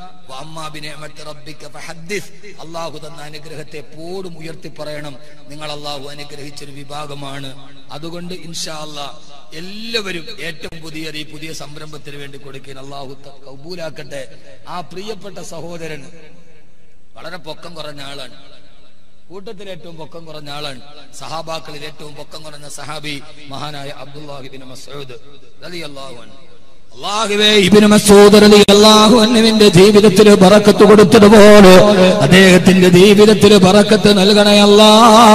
അള്ളാഹു തന്ന അനുഗ്രഹത്തെ എപ്പോഴും ഉയർത്തി പറയണം നിങ്ങൾ അള്ളാഹു അനുഗ്രഹിച്ചൊരു വിഭാഗമാണ് അതുകൊണ്ട് ഇൻഷാ അല്ലാ എല്ലാവരും ഏറ്റവും പുതിയ ഈ പുതിയ സംരംഭത്തിന് വേണ്ടി കൊടുക്കാൻ അള്ളാഹു ത- കബൂലാക്കട്ടെ ആ പ്രിയപ്പെട്ട സഹോദരൻ വളരെ പൊക്കം കുറഞ്ഞ ആളാണ് കൂട്ടത്തിൽ ഏറ്റവും പൊക്കം കുറഞ്ഞ ആളാണ് സഹാബാക്കളിൽ ഏറ്റവും പൊക്കം കുറഞ്ഞ സഹാബി മഹാനായ അബ്ദുല്ലാഹിബിൻ മസൂദ് റളിയല്ലാഹു അൻഹു അള്ളാഹുവേ ഇബ്നു മസ്ഊദ് റളിയല്ലാഹു അൻഹുവിന്റെ ജീവിതത്തിൽ ബറക്കത്ത് കൊടുത്തതുപോലെ അദ്ദേഹത്തിന്റെ ജീവിതത്തിൽ ബറക്കത്ത് നൽകണേ അല്ലാ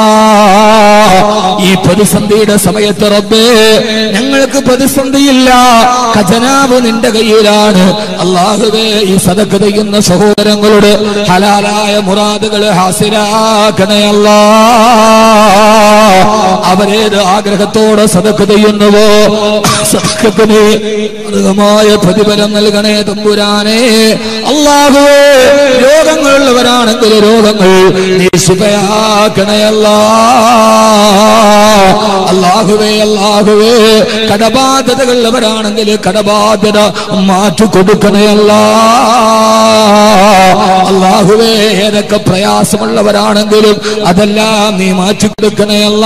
ഈ പ്രതിസന്ധിയുടെ സമയത്ത് റബ്ബേ ഞങ്ങൾക്ക് പ്രതിസന്ധിയില്ല ഖജനാവ് നിന്റെ കയ്യിലാണ് അള്ളാഹുവേ ഈ സദക്ക് ചെയ്യുന്ന സഹോദരങ്ങളുടെ ഹലാലായ മുറാദുകൾ ഹാസിലാക്കണേ അല്ലാ അവരേത് ആഗ്രഹത്തോടെ സദക്ക് ചെയ്യുന്നുവോ സദക്കത്തിന് അർഹമായ പ്രതിഫലം നൽകണേ തമ്പുരാനെ അള്ളാഹുവേ രോഗങ്ങളുള്ളവരാണെങ്കിൽ രോഗങ്ങൾ നീ ശുഭയാക്കണയല്ല അള്ളാഹുവേ അള്ളാഹുവേ കടബാധ്യതകളുള്ളവരാണെങ്കിൽ കടബാധ്യത മാറ്റി കൊടുക്കണയല്ല അള്ളാഹുവേ ഏതൊക്കെ പ്രയാസമുള്ളവരാണെങ്കിലും അതെല്ലാം നീ മാറ്റി കൊടുക്കണയല്ല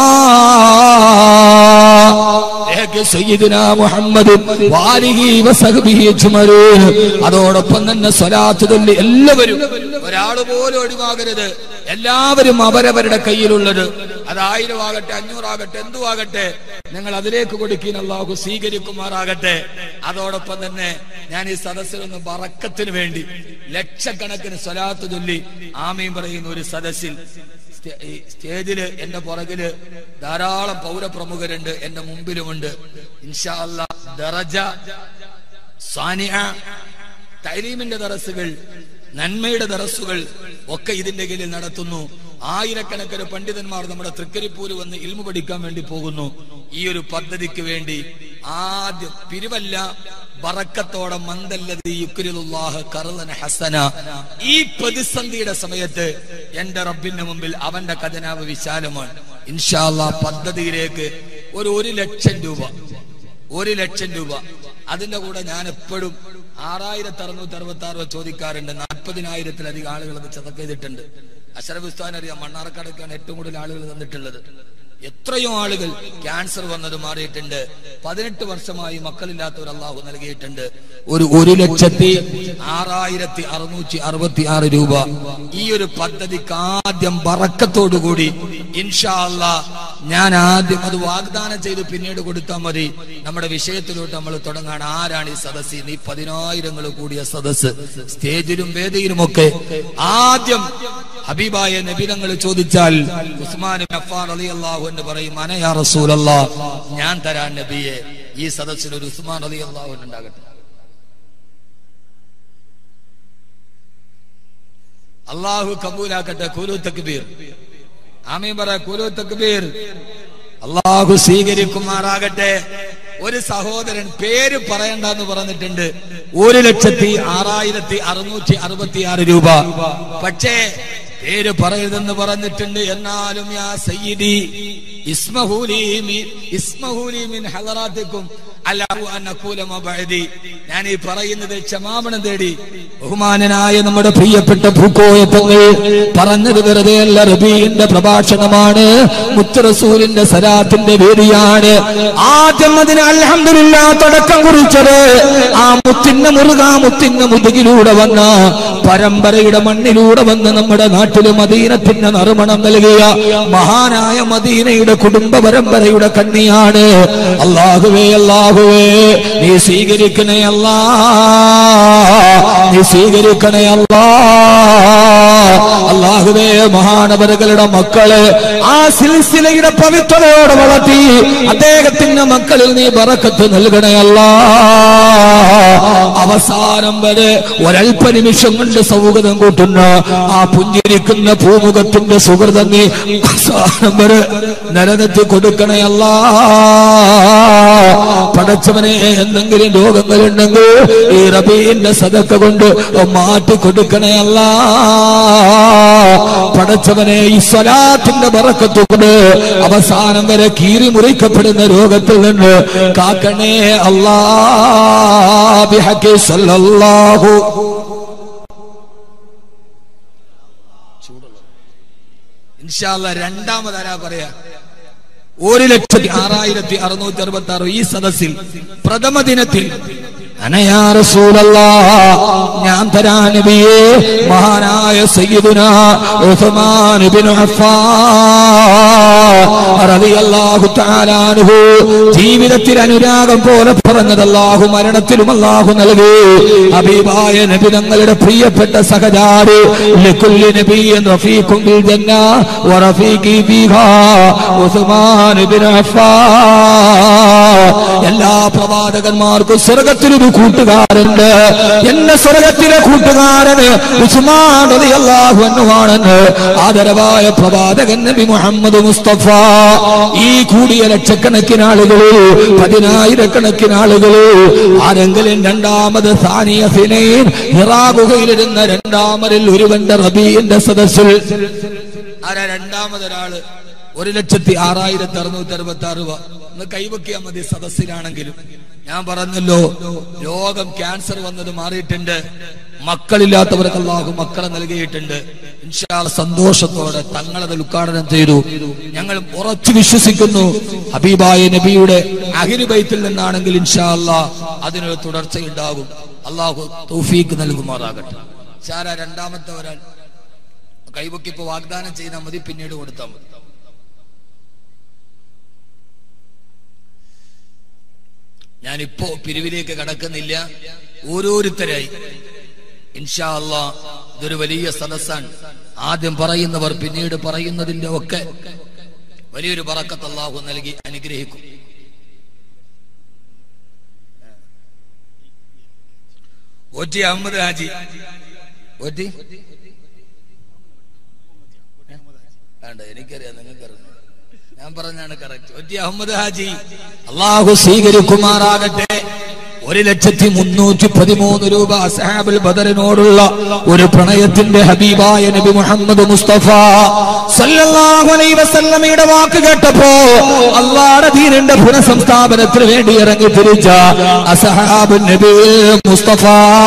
ഏക സയ്യിദുനാ മുഹമ്മദ് വാലിഹി വസഹ്ബിഹി അജ്മലൂൻ അതോടൊപ്പം തന്നെ സ്വലാത്ത് ചൊല്ലി എല്ലാവരും ഒരാൾ പോലും ഒഴിവാകരുത് എല്ലാവരും അവരവരുടെ കയ്യിലുള്ളത് അത് ആയിരം ആകട്ടെ അഞ്ഞൂറാകട്ടെ എന്തുവാകട്ടെ നിങ്ങൾ അതിലേക്ക് കൊടുക്കുന്ന അള്ളാഹു സ്വീകരിക്കുമാറാകട്ടെ അതോടൊപ്പം തന്നെ ഞാൻ ഈ സദസ്സിൽ നിന്ന് ബറക്കത്തിന് വേണ്ടി ലക്ഷക്കണക്കിന് സ്വലാത്ത് ചൊല്ലി ആമീൻ പറയുന്ന ഒരു സദസ്സിൽ സ്റ്റേ- ഈ സ്റ്റേജില് എന്റെ പുറകില് ധാരാളം പൗരപ്രമുഖരുണ്ട് എന്റെ മുമ്പിലുമുണ്ട് ഇൻഷാ അല്ലാ ദറജ സാനിയ തൈലീമിന്റെ ദറസുകൾ നന്മയുടെ ദറസുകൾ ഒക്കെ ഇതിന്റെ കീഴിൽ നടത്തുന്നു ആയിരക്കണക്കിന് പണ്ഡിതന്മാർ നമ്മുടെ തൃക്കരിപ്പൂര് വന്ന് ഇൽമു പഠിക്കാൻ വേണ്ടി പോകുന്നു ഈ ഒരു പദ്ധതിക്ക് വേണ്ടി ആദ്യം പിരിവല്ല ബറക്കത്തോടെ മന്ദല്ലത് യുക്രിലുല്ലാഹ് കറുതന ഹസന ഈ പ്രതിസന്ധിയുടെ സമയത്ത് എന്റെ റബ്ബിന്റെ മുമ്പിൽ അവന്റെ ഖജനാവ് വിശാലമാണ് ഇൻഷാല്ല പദ്ധതിയിലേക്ക് ഒരു ഒരു ലക്ഷം രൂപ ഒരു ലക്ഷം രൂപ അതിന്റെ കൂടെ ഞാൻ എപ്പോഴും ആറായിരത്തി അറുന്നൂറ്റി അറുപത്തി ആറ് ചോദിക്കാറുണ്ട് നാൽപ്പതിനായിരത്തിലധികം ആളുകൾ അത് ചതക്ക ചെയ്തിട്ടുണ്ട് അഷറഫ് ഉസ്താൻ അറിയാം മണ്ണാർക്കാടൊക്കെയാണ് ഏറ്റവും കൂടുതൽ ആളുകൾ തന്നിട്ടുള്ളത് എത്രയോ ആളുകൾ ക്യാൻസർ വന്നത് മാറിയിട്ടുണ്ട് പതിനെട്ട് വർഷമായി മക്കളില്ലാത്തവർ അള്ളാഹു നൽകിയിട്ടുണ്ട് ഒരു ഒരു ലക്ഷത്തി ആറായിരത്തി അറുന്നൂറ്റി അറുപത്തി ആറ് രൂപ ഈ ഒരു പദ്ധതിക്ക് ആദ്യം ബറക്കത്തോടുകൂടി ഇൻഷാ അല്ലാ ഞാൻ ആദ്യം അത് വാഗ്ദാനം ചെയ്ത് പിന്നീട് കൊടുത്താൽ മതി നമ്മുടെ വിഷയത്തിലോട്ട് നമ്മൾ തുടങ്ങാൻ ആരാണ് ഈ സദസ് ഈ പതിനായിരങ്ങൾ കൂടിയ സദസ് സ്റ്റേജിലും വേദിയിലുമൊക്കെ ആദ്യം ഹബീബായ നബിതങ്ങൾ ചോദിച്ചാൽ ഉസ്മാൻ അഫാൻ അലി അള്ളാഹു എന്ന് പറയും അനയാ റസൂലല്ലാ ഞാൻ തരാൻ നബിയെ ഈ സദസ്സിൽ ഒരു ഉസ്മാൻ അലി അള്ളാഹു ഉണ്ടാകട്ടെ അള്ളാഹു കബൂലാക്കട്ടെ കുലു തക്ബീർ ആമീൻ പറ കുലു തക്ബീർ അള്ളാഹു സ്വീകരിക്കുമാറാകട്ടെ ഒരു സഹോദരൻ പേര് പറയണ്ടെന്ന് പറഞ്ഞിട്ടുണ്ട് ഒരു ലക്ഷത്തി ആറായിരത്തി അറുന്നൂറ്റി അറുപത്തി ആറ് രൂപ പക്ഷേ പേര് പറയരുതെന്ന് പറഞ്ഞിട്ടുണ്ട് എന്നാലും യാ സയ്യിദി ഇസ്മഹൂലി മിൻ ഇസ്മഹൂലി മിൻ ഹലറാത്തിക്കും അല്ലാഹു അന്നകൂല മബഅദി ഞാൻ ഈ പറയുന്നത് ക്ഷമാപണം തേടി ബഹുമാനനായ നമ്മുടെ പ്രിയപ്പെട്ട ഭൂക്കോയ തങ്ങൾ പറഞ്ഞത് വെറുതെ അല്ല റബീന്റെ പ്രഭാഷണമാണ് മുത്തറസൂലിന്റെ സലാത്തിന്റെ വേദിയാണ് ആദ്യം അതിന് അൽഹംദുലില്ല തുടക്കം കുറിച്ചത് ആ മുത്തിന്ന മുറുക മുത്തിന്ന മുതുകിലൂടെ വന്ന പരമ്പരയുടെ മണ്ണിലൂടെ വന്ന് നമ്മുടെ നാട്ടില് മദീനത്തിന്റെ നറുമണം നൽകിയ മഹാനായ മദീനയുടെ കുടുംബ പരമ്പരയുടെ കണ്ണിയാണ് അള്ളാഹുവേ അള്ളാഹുവേ നീ സ്വീകരിക്കണേ അല്ലാ നീ സ്വീകരിക്കണേ അല്ലാ അള്ളാഹുവേ മഹാനവരുകളുടെ മക്കള് ആ സിൽസിലയുടെ പവിത്രതയോടെ വളർത്തി അദ്ദേഹത്തിന്റെ മക്കളിൽ നീ ബറക്കത്ത് നൽകണയല്ല അവസാനം വരെ ഒരൽപ്പ നിമിഷം കൊണ്ട് സൗഹൃദം കൂട്ടുന്ന ആ പുഞ്ചിരിക്കുന്ന പൂമുഖത്തിന്റെ സുഹൃതം നീ അവസാനം വരെ നിലനിർത്തി കൊടുക്കണയല്ല പടച്ചവനെ എന്തെങ്കിലും രോഗങ്ങളുണ്ടെങ്കിൽ ഈ റബീന്റെ സദക്ക കൊണ്ട് മാറ്റി കൊടുക്കണയല്ല പടച്ചവനെ ഈ സ്വലാത്തിന്റെ ബറക്കത്തുകൊണ്ട് അവസാനം വരെ കീറി മുറിക്കപ്പെടുന്ന രോഗത്തിൽ നിന്ന് കാക്കണേ അല്ലാ ബിഹഖി സല്ലല്ലാഹു ഇൻഷാല്ല രണ്ടാമതാരാ പറയാ ഒരു ലക്ഷത്തി ആറായിരത്തി അറുന്നൂറ്റി അറുപത്തി ആറ് ഈ സദസ്സിൽ പ്രഥമ ദിനത്തിൽ അനയാ റസൂലല്ലാ ഞാൻ തരാ നബിയേ മഹാനായ സയ്യിദുന ഉസ്മാൻ ഇബ്നു അഫ്ഫാൻ റളിയല്ലാഹു തആല അൻഹു ജീവിതത്തിൽ അനുരാഗം പോലെ പറഞ്ഞത് അല്ലാഹു മരണത്തിലും അല്ലാഹു നൽകി ഹബീബായ നബി തങ്ങളുടെ പ്രിയപ്പെട്ട സഹചാരി ലക്കുല്ലി നബിയ്യൻ റഫീഖും ബിൽ ജന്ന വറഫീഖി ഫീഹാ ഉസ്മാൻ ഇബ്നു അഫ്ഫാൻ എല്ലാ പ്രവാചകന്മാർക്കും സ്വർഗത്തിൽ ഒരു കൂട്ടുകാരുണ്ട് എന്റെ സ്വർഗത്തിലെ കൂട്ടുകാരന് ഉസ്മാൻ റളിയല്ലാഹു അൻഹു ആണെന്ന് ആദരവായ പ്രവാചകൻ നബി മുഹമ്മദ് മുസ്തഫ ഈ കൂടിയ ലക്ഷക്കണക്കിന് ആളുകളിൽ പതിനായിരക്കണക്കിന് ആളുകളിൽ ആരെങ്കിലും രണ്ടാമത് സാനിയ സിനൈൻ ഹിറാ ഗുഹയിലിരുന്ന രണ്ടാമതിൽ ഒരുവന്റെ റബീന്റെ സദസ്സിൽ ആരാ രണ്ടാമതൊരാള് ഒരു ലക്ഷത്തി ആറായിരത്തി അറുന്നൂറ്റി അറുപത്തി ആറ് രൂപ ഒന്ന് കൈവക്കിയാൽ മതി സദസ്സിലാണെങ്കിലും ഞാൻ പറഞ്ഞല്ലോ ലോകം ക്യാൻസർ വന്നത് മാറിയിട്ടുണ്ട് മക്കളില്ലാത്തവർക്ക് അള്ളാഹു മക്കളെ നൽകിയിട്ടുണ്ട് ഇൻഷാ സന്തോഷത്തോടെ തങ്ങളത് ഉദ്ഘാടനം ചെയ്തു ഞങ്ങൾ ഉറച്ചു വിശ്വസിക്കുന്നു ഹബീബായ നബിയുടെ അഹിരുബൈത്തിൽ നിന്നാണെങ്കിൽ ഇൻഷാ അല്ലാ അതിനൊരു തുടർച്ചയുണ്ടാകും അള്ളാഹു തൗഫീക്ക് നൽകുമാറാകട്ടെ ചാര രണ്ടാമത്തെ ഒരാൾ കൈവക്കി ഇപ്പൊ വാഗ്ദാനം ചെയ്താൽ മതി പിന്നീട് കൊടുത്താൽ മതി ഞാനിപ്പോ പിരിവിലേക്ക് കടക്കുന്നില്ല ഓരോരുത്തരായി ഇൻഷാ അള്ളാ ഇതൊരു വലിയ സദസ്സാണ് ആദ്യം പറയുന്നവർ പിന്നീട് പറയുന്നതിന്റെ ഒക്കെ വലിയൊരു പറക്കത്ത് അള്ളാഹു നൽകി അനുഗ്രഹിക്കും ഒറ്റി അഹമ്മദ് ഹാജി ഒറ്റി വേണ്ട എനിക്കറിയാം നിങ്ങൾക്കറിയാം ഞാൻ പറഞ്ഞാണ് കറക്റ്റ് ഒറ്റി അഹമ്മദ് ഹാജി അള്ളാഹു സ്വീകരിക്കുമാറാകട്ടെ ഒരു ലക്ഷത്തി മുന്നൂറ്റി പതിമൂന്ന് രൂപ അസഹാബുൽ ബദറിനോടുള്ള ഒരു പ്രണയത്തിന്റെ ഹബീബായ നബി മുഹമ്മദ് മുസ്തഫ സല്ലല്ലാഹു അലൈഹി വസല്ലമയുടെ വാക്ക് കേട്ടപ്പോ അള്ളാഹുടെ ദീനിന്റെ പുനഃസംസ്ഥാപനത്തിന് വേണ്ടി ഇറങ്ങി തിരിച്ച അസഹാബ് നബി മുസ്തഫ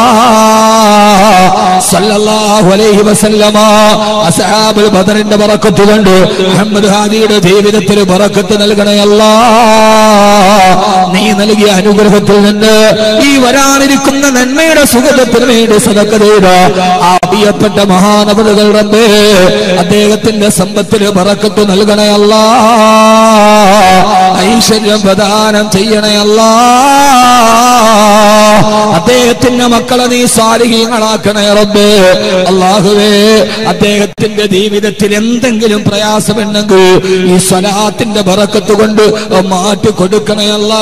സല്ലല്ലാഹു അലൈഹി വസല്ലമ അസഹാബുൽ ബദറിന്റെ ബറക്കത്ത് കൊണ്ട് മുഹമ്മദ് ഹാദിയുടെ ജീവിതത്തിൽ ബറക്കത്ത് നൽകണയല്ല നീ നൽകിയ അനുഗ്രഹത്തിൽ നിന്ന് ഈ വരാനിരിക്കുന്ന നന്മയുടെ സുഖത്തിന് വേണ്ടി സദക്ക ചെയ്ത ആ പ്രിയപ്പെട്ട മഹാനവറുകൾ റബ്ബേ അദ്ദേഹത്തിന്റെ സമ്പത്തിന് ബറക്കത്ത് നൽകണയല്ല ഐശ്വര്യം പ്രദാനം ചെയ്യണയല്ല അദ്ദേഹത്തിന്റെ മക്കളെ നീ സാരിഹീങ്ങളാക്കണേ റബ്ബേ അള്ളാഹുവേ അദ്ദേഹത്തിന്റെ ജീവിതത്തിൽ എന്തെങ്കിലും പ്രയാസമുണ്ടെങ്കിൽ ഈ സ്വലാത്തിന്റെ ബറക്കത്ത് കൊണ്ട് മാറ്റി കൊടുക്കണയല്ല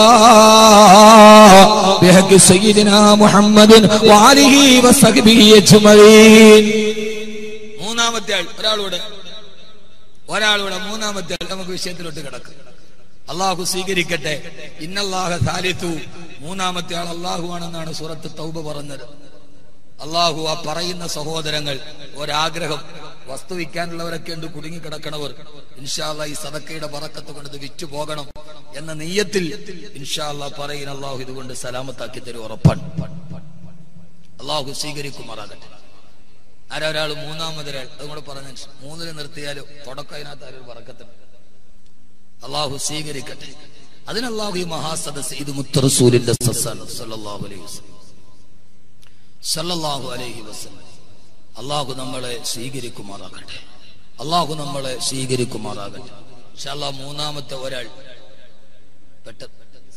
ബിഹഖി സയ്യിദിനാ മുഹമ്മദിൻ വാലിഹി വസഹ്ബിഹി അജ്മഈൻ മൂന്നാമത്തെ ആൾ ഒരാളൂടെ ഒരാളൂടെ മൂന്നാമത്തെ ആൾ നമുക്ക് വിഷയത്തിലോട്ട് കിടക്കും അള്ളാഹു സ്വീകരിക്കട്ടെ ഇന്നല്ലാഹ സാലിത്തു മൂന്നാമത്തെ ആൾ അള്ളാഹു ആണെന്നാണ് സൂറത്ത് തൗബ പറഞ്ഞത് അള്ളാഹു ആ പറയുന്ന സഹോദരങ്ങൾ ഒരാഗ്രഹം വസ്തു വിൽക്കാനുള്ളവരൊക്കെ ഉണ്ട് കുടുങ്ങിക്കിടക്കണവർ ഇൻഷാല്ല ഈ സദക്കയുടെ പറക്കത്ത് കൊണ്ട് ഇത് വിറ്റു പോകണം എന്ന നെയ്യത്തിൽ ഇൻഷാല്ല പറയുന്ന അള്ളാഹു ഇതുകൊണ്ട് സലാമത്താക്കി തരും ഉറപ്പാണ് അള്ളാഹു സ്വീകരിക്കുമാറാകട്ടെ ആരാ ഒരാൾ മൂന്നാമതൊരാൾ അതും കൂടെ പറഞ്ഞ മൂന്നിൽ നിർത്തിയാലും തുടക്കം അതിനകത്ത് ആരൊരു പറക്കത്തുണ്ട് അള്ളാഹു സ്വീകരിക്കട്ടെ അതിന് അള്ളാഹു ഈ മഹാസദസ് ഇത് മുത്തറസൂലിന്റെ സസ്സാണ് സല്ലല്ലാഹു അലൈഹി വസല്ലം സല്ലല്ലാഹു അലൈഹി വസല്ലം അള്ളാഹു നമ്മളെ സ്വീകരിക്കുമാറാകട്ടെ അള്ളാഹു നമ്മളെ സ്വീകരിക്കുമാറാകട്ടെ ഇൻഷാല്ലാ മൂന്നാമത്തെ ഒരാൾ പെട്ടെന്ന്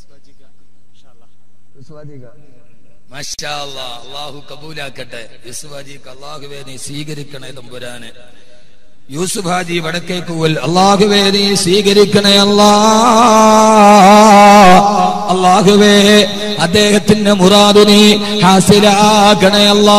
മാഷാ അല്ലാ, അള്ളാഹു കബൂലാക്കട്ടെ യൂസുഫ് ഹാജിക്ക് അള്ളാഹുവേ നീ സ്വീകരിക്കണേ തമ്പുരാന് യൂസുഫ് ഹാജി വടക്കേക്കുവൽ അള്ളാഹുവേ നീ സ്വീകരിക്കണേ അല്ലാ അള്ളാഹുവേ അദ്ദേഹത്തിന്റെ മുറാദ് നീ ഹാസിലാക്കണേ അല്ലാ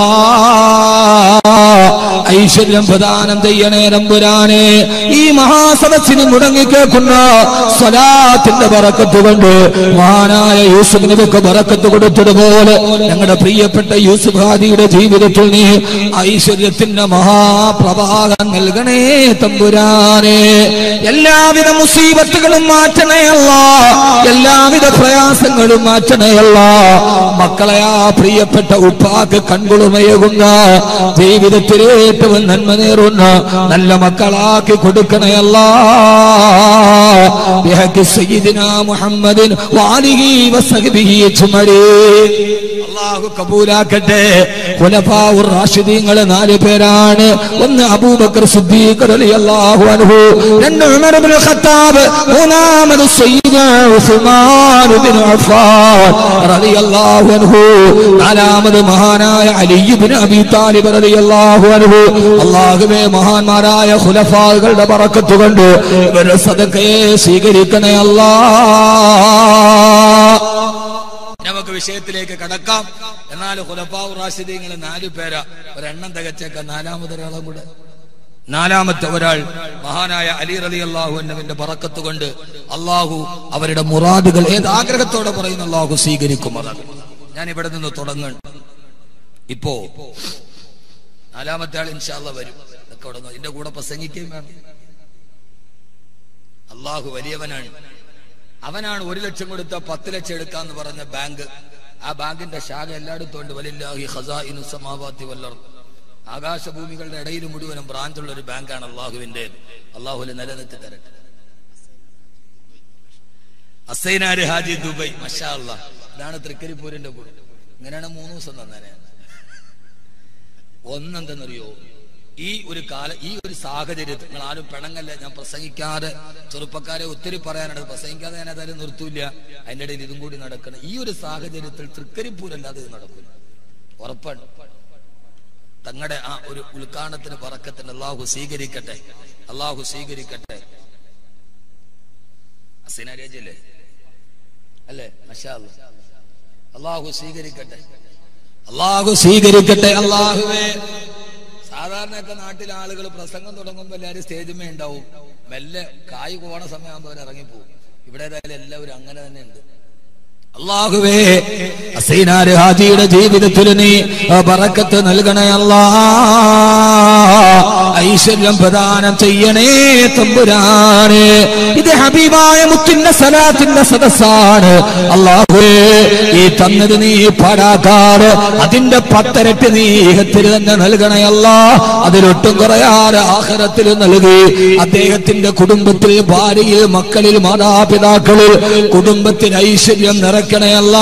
ഐശ്വര്യം പ്രദാനം ചെയ്യണേ തമ്പുരാനെ ഈ മഹാസദസ്സിന് മുടങ്ങിക്കേക്കുന്ന സ്വലാത്തിന്റെ ബറക്കത്ത് കൊണ്ട് മഹാനായ യൂസുഫ് നബിക്ക് ബറക്കത്ത് കൊടുത്തതുപോലെ ഞങ്ങളുടെ പ്രിയപ്പെട്ട യൂസുഫ് ഹാദിയുടെ ജീവിതത്തിൽ നീ ഐശ്വര്യത്തിന്റെ മഹാപ്രഭാകം നൽകണേ തമ്പുരാനെ എല്ലാവിധ മുസീബത്തുകളും മാറ്റണയല്ല എല്ലാവിധ പ്രയാസങ്ങളും മാറ്റണയല്ല മക്കളെ ആ പ്രിയപ്പെട്ട ഉപ്പാക്ക് കൺകുളുമയകുന്ന ജീവിതത്തിൽ ഏറ്റവും നന്മ നേറുന്ന നല്ല മക്കളാക്കി കൊടുക്കണയല്ല ബിഹഖി സയ്യിദിനാ മുഹമ്മദിൻ വാലിഹി വസഹ്ബിഹി അജ്മഈൻ അല്ലാഹു കബൂലാക്കട്ടെ ഖുലഫാഉർ റാഷിദീങ്ങൾ നാല് പേരാണ് ഒന്ന് അബൂബക്കർ സിദ്ദീഖ് റളിയല്ലാഹു അൻഹു രണ്ട് ഉമർ ഇബ്നു ഖത്താബ് മൂന്നാമത് സയ്യിദ് ഉസ്മാൻ ഇബ്നു അഫ്ഫാൻ റളിയല്ലാഹു അൻഹു നാലാമത് മഹാനായ അലി ഇബ്നു അബീ താലിബ് റളിയല്ലാഹു അൻഹു അല്ലാഹുവേ മഹാന്മാരായ ഖുലഫാകളുടെ ബറക്കത്ത് കൊണ്ട് ഇവരുടെ സദക്കയെ സ്വീകരിക്കണേ അല്ലാ നമുക്ക് വിഷയത്തിലേക്ക് കടക്കാം എന്നാൽ ഖുലഫാഉ റാഷിദീങ്ങൾ നാലു പേരാ ഒരെണ്ണം തികച്ചേക്കാം നാലാമതൊരാളും കൂടെ നാലാമത്തെ ഒരാൾ മഹാനായ അലി റലി അള്ളാഹുവിന്റെ പറക്കത്ത് കൊണ്ട് അള്ളാഹു അവരുടെ മുറാദുകൾ ഏത് ആഗ്രഹത്തോടെ പറയുന്ന അള്ളാഹു സ്വീകരിക്കും അതാണ് ഞാൻ ഇവിടെ നിന്ന് തുടങ്ങണം ഇപ്പോ നാലാമത്തെ ആൾ ഇൻഷാല്ല വരും ഇതൊക്കെ അവിടെ എന്റെ കൂടെ പ്രസംഗിക്കുകയും വേണം അള്ളാഹു വലിയവനാണ് അവനാണ് ഒരു ലക്ഷം കൊടുത്ത പത്ത് ലക്ഷം എടുക്കാന്ന് പറഞ്ഞ ബാങ്ക് ആ ബാങ്കിന്റെ ശാഖ എല്ലായിടത്തും ഉണ്ട് വലില്ലാഹി ഖസാഇനു സമാവാത്തി വല്ലർ ആകാശഭൂമികളുടെ ഇടയിൽ മുഴുവനും ബ്രാഞ്ചുള്ള ഒരു ബാങ്കാണ് അള്ളാഹുവിന്റെ അള്ളാഹുല് നിലനിർത്തി തരട്ടെ അസൈനാര് ഹാജി ദുബൈ മഷാ അള്ളാഹ് ഇതാണ് തൃക്കരിപ്പൂരിന്റെ കൂടെ ഇങ്ങനെയാണ് മൂന്ന് ദിവസം തന്നെ ഒന്നെന്തെന്നറിയോ ഈ ഒരു കാല ഈ ഒരു സാഹചര്യത്തിൽ നിങ്ങൾ ആരും പിണങ്ങല്ല ഞാൻ പ്രസംഗിക്കാതെ ചെറുപ്പക്കാരെ ഒത്തിരി പറയാനുണ്ട് പ്രസംഗിക്കാതെ ഞാൻ ഏതായാലും നിർത്തൂല അതിന്റെ ഇടയിൽ ഇതും കൂടി നടക്കണം ഈ ഒരു സാഹചര്യത്തിൽ തൃക്കരിപ്പൂരല്ലാതെ ഇത് നടക്കില്ല ഉറപ്പാണ് തങ്ങളുടെ ആ ഒരു ഉദ്ഘാടനത്തിന് പറക്കത്തിന് അള്ളാഹു സ്വീകരിക്കട്ടെ അള്ളാഹു സ്വീകരിക്കട്ടെ അസിനാരേജല്ലേ അല്ലേ മഷാ അല്ലാ. അള്ളാഹു സ്വീകരിക്കട്ടെ അള്ളാഹു സ്വീകരിക്കട്ടെ അള്ളാഹുവേ സാധാരണയൊക്കെ നാട്ടിലെ ആളുകൾ പ്രസംഗം തുടങ്ങുമ്പോൾ എല്ലാവരും സ്റ്റേജിമേ ഉണ്ടാവും മെല്ലെ കായ് പോണ സമയമാകുമ്പോൾ അവർ ഇറങ്ങിപ്പോകും ഇവിടെ ഏതായാലും എല്ലാവരും അങ്ങനെ തന്നെ ഉണ്ട് അള്ളാഹുവേ അസൈനാര് ഹാജിയുടെ ജീവിതത്തിൽ നീ ബറക്കത്ത് നൽകണേ അല്ലാ ഐശ്വര്യം പ്രദാനം ചെയ്യണേ തമ്പുരാന് ഇത് ഹബീബായ മുത്തിന്റെ സലാത്തിന്റെ സദസ്സാണ് അള്ളാഹുവേ ഈ തന്നത് നീ പാടാക്കാറ് അതിന്റെ പത്തരട്ട് നീ ഇഹത്തിൽ തന്നെ നൽകണേ അല്ലാ അതിലൊട്ടും കുറയാറ് ആഹാരത്തിൽ നൽകി അദ്ദേഹത്തിന്റെ കുടുംബത്തിൽ ഭാര്യയിൽ മക്കളിൽ മാതാപിതാക്കളിൽ കുടുംബത്തിൽ ഐശ്വര്യം നിറയ്ക്കണയല്ല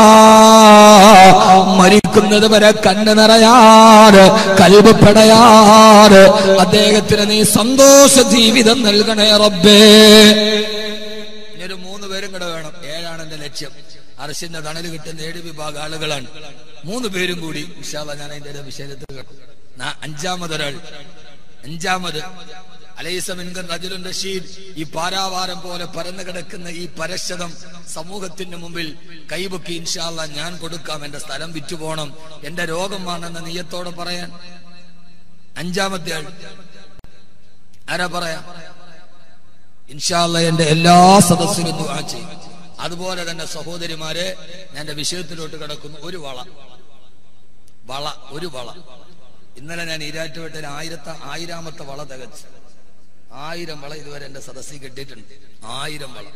മരിക്കുന്നത് വരെ കണ്ണ് നിറയാറ് കൽവപ്പെടയാറ് അദ്ദേഹത്തിന് നീ സന്തോഷ ജീവിതം നൽകണേ റബ്ബേ ഇനിയൊരു മൂന്ന് പേരും കൂടെ വേണം ഏഴാണ് എന്റെ ലക്ഷ്യം അർശിന്റെ തണല് കിട്ടുന്ന ഏഴ് വിഭാഗം ആളുകളാണ് മൂന്ന് പേരും കൂടി വിശാല ഞാൻ അതിന്റെ വിഷയത്തിൽ കേട്ടു നാ- അഞ്ചാമതൊരാൾ അഞ്ചാമത് അലൈസമിൻകൻ റജുലുൻ റഷീദ് ഈ പാരാവാരം പോലെ പരന്നു കിടക്കുന്ന ഈ പരശതം സമൂഹത്തിന്റെ മുമ്പിൽ കൈപൊക്കി ഇൻഷാല്ല ഞാൻ കൊടുക്കാം എന്റെ സ്ഥലം വിറ്റുപോണം എന്റെ രോഗമാണെന്ന നീയത്തോടെ പറയാൻ അഞ്ചാമത്തെ ആൾ ആരാ പറയാ ഇൻഷാല്ല എന്റെ എല്ലാ സദസ്സിലും ദുആ ചെയ്യും അതുപോലെ തന്നെ സഹോദരിമാരെ ഞാൻ എന്റെ വിഷയത്തിലോട്ട് കിടക്കുന്നു ഒരു വള വള ഒരു വള ഇന്നലെ ഞാൻ ഈരാറ്റുപേട്ടയിൽ ആയിരത്ത ആയിരാമത്തെ വള തികച്ചു ആയിരം വള ഇതുവരെ എന്റെ സദസ്സിൽ കിട്ടിയിട്ടുണ്ട് ആയിരം വള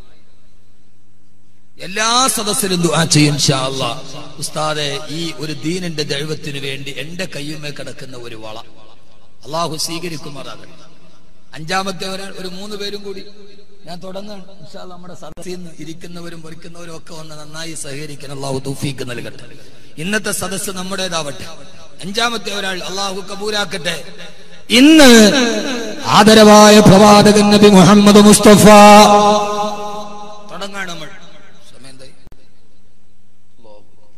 എല്ലാ സദസ്സിലും ദുആ ചെയ്യും ഇൻഷാ അല്ലാ. ഉസ്താദെ ഈ ഒരു ദീനിന്റെ ദൈവത്തിന് വേണ്ടി എന്റെ കയ്യുമേ കിടക്കുന്ന ഒരു വള അള്ളാഹു സ്വീകരിക്കുമാറാകട്ടെ അഞ്ചാമത്തെ ഒരാൾ ഒരു മൂന്ന് പേരും കൂടി ഞാൻ തുടങ്ങാണ് ഇൻഷാ അല്ലാ നമ്മുടെ സദസ്സിൽ നിന്ന് ഇരിക്കുന്നവരും പൊറിക്കുന്നവരും ഒക്കെ വന്ന് നന്നായി സഹകരിക്കണം അള്ളാഹു തൗഫീക്ക് നൽകട്ടെ ഇന്നത്തെ സദസ്സ് നമ്മുടേതാവട്ടെ അഞ്ചാമത്തെ ഒരാൾ അള്ളാഹു കബൂലാക്കട്ടെ ഇന്ന് ആദരവായ പ്രവാചകൻ നബി മുഹമ്മദ് മുസ്തഫ തുടങ്ങാണ് നമ്മൾ സമയം എന്തായി അല്ലാഹു.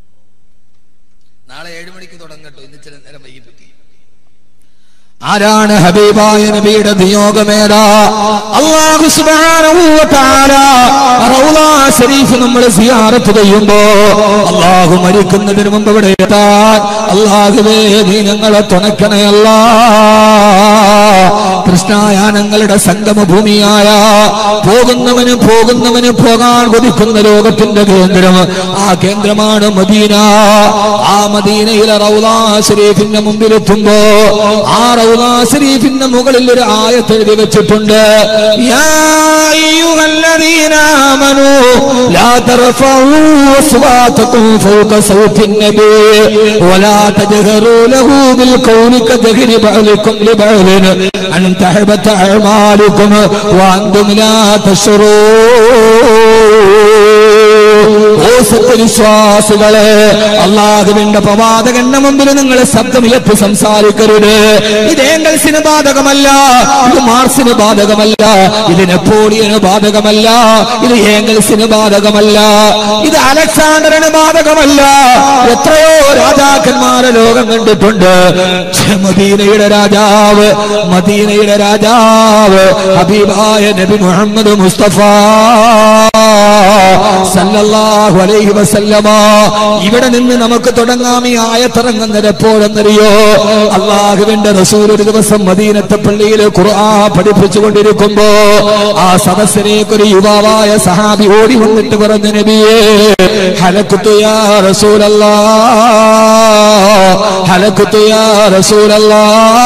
നാളെ ഏഴ് മണിക്ക് തുടങ്ങട്ടോ ഇന്ന് ചില നേരം വൈകിപ്പറ്റി ആരാണ് ഹബീബായ നബിയുടെ നിയോഗമേതാ അള്ളാഹു സുബ്ഹാനഹു വ തആല റൗള ശരീഫ് നമ്മൾ സിയാറത്ത് ചെയ്യുമ്പോ അള്ളാഹു മരിക്കുന്നതിന് മുമ്പ് ഇവിടെ എത്താൻ അള്ളാഹുവേ നീ ഞങ്ങളെ തുണക്കണേ അല്ലാ കൃഷ്ണായാനങ്ങളുടെ സംഗമ ഭൂമിയായ പോകുന്നവന് പോകുന്നവന് പോകാൻ കൊതിക്കുന്ന ലോകത്തിന്റെ കേന്ദ്രം ആ കേന്ദ്രമാണ് മദീന ആ മദീനയിലെ റൗലാ ഷരീഫിന്റെ മുമ്പിലെത്തുമ്പോ ആ റൗലാ ഷരീഫിന്റെ മുകളിൽ ഒരു ആയത്ത് എഴുതി വെച്ചിട്ടുണ്ട് യാ അയ്യുഹല്ലദീന ആമനൂ ലാ തർഫഊ അസ്വാതകും ഫൗക സൗത്തി النبي ولا تجهروا له بالقول كجهر بعضكم لبعض أن تحبط أعمالكم وأنتم لا تشعرون ഓ സത്യവിശ്വാസികളെ അള്ളാഹുവിന്റെ പ്രവാചകന്റെ മുമ്പിൽ നിങ്ങൾ ശബ്ദമുയർത്തി സംസാരിക്കരുത് ഇത് ഏംഗൽസിന് ബാധകമല്ല ഇത് മാർസിന് ബാധകമല്ല ഇത് നെപ്പോളിയന് ബാധകമല്ല ഇത് ഏംഗൽസിന് ബാധകമല്ല ഇത് അലക്സാണ്ടറിന് ബാധകമല്ല എത്രയോ രാജാക്കന്മാരെ ലോകം കണ്ടിട്ടുണ്ട് പക്ഷേ മദീനയുടെ രാജാവ് മദീനയുടെ രാജാവ് ഹബീബായ നബി മുഹമ്മദ് മുസ്തഫ സല്ലല്ലാഹു അലൈഹി വസല്ലമ ഇവിടെ നിന്ന് നമുക്ക് തുടങ്ങാം ഈ ആയത്തിറങ്ങുന്നത് എപ്പോഴെന്നറിയോ അള്ളാഹുവിന്റെ റസൂൽ ഒരു ദിവസം മദീനത്തെ പള്ളിയിൽ ഖുർആ പഠിപ്പിച്ചുകൊണ്ടിരിക്കുമ്പോ ആ സദസ്സിലേക്ക് ഒരു യുവാവായ സഹാബി ഓടി വന്നിട്ട് പറഞ്ഞു നബിയേ ഹലക്കുത്തു യാ റസൂലല്ലാ ഹലക്കുത്തു യാ റസൂലല്ലാ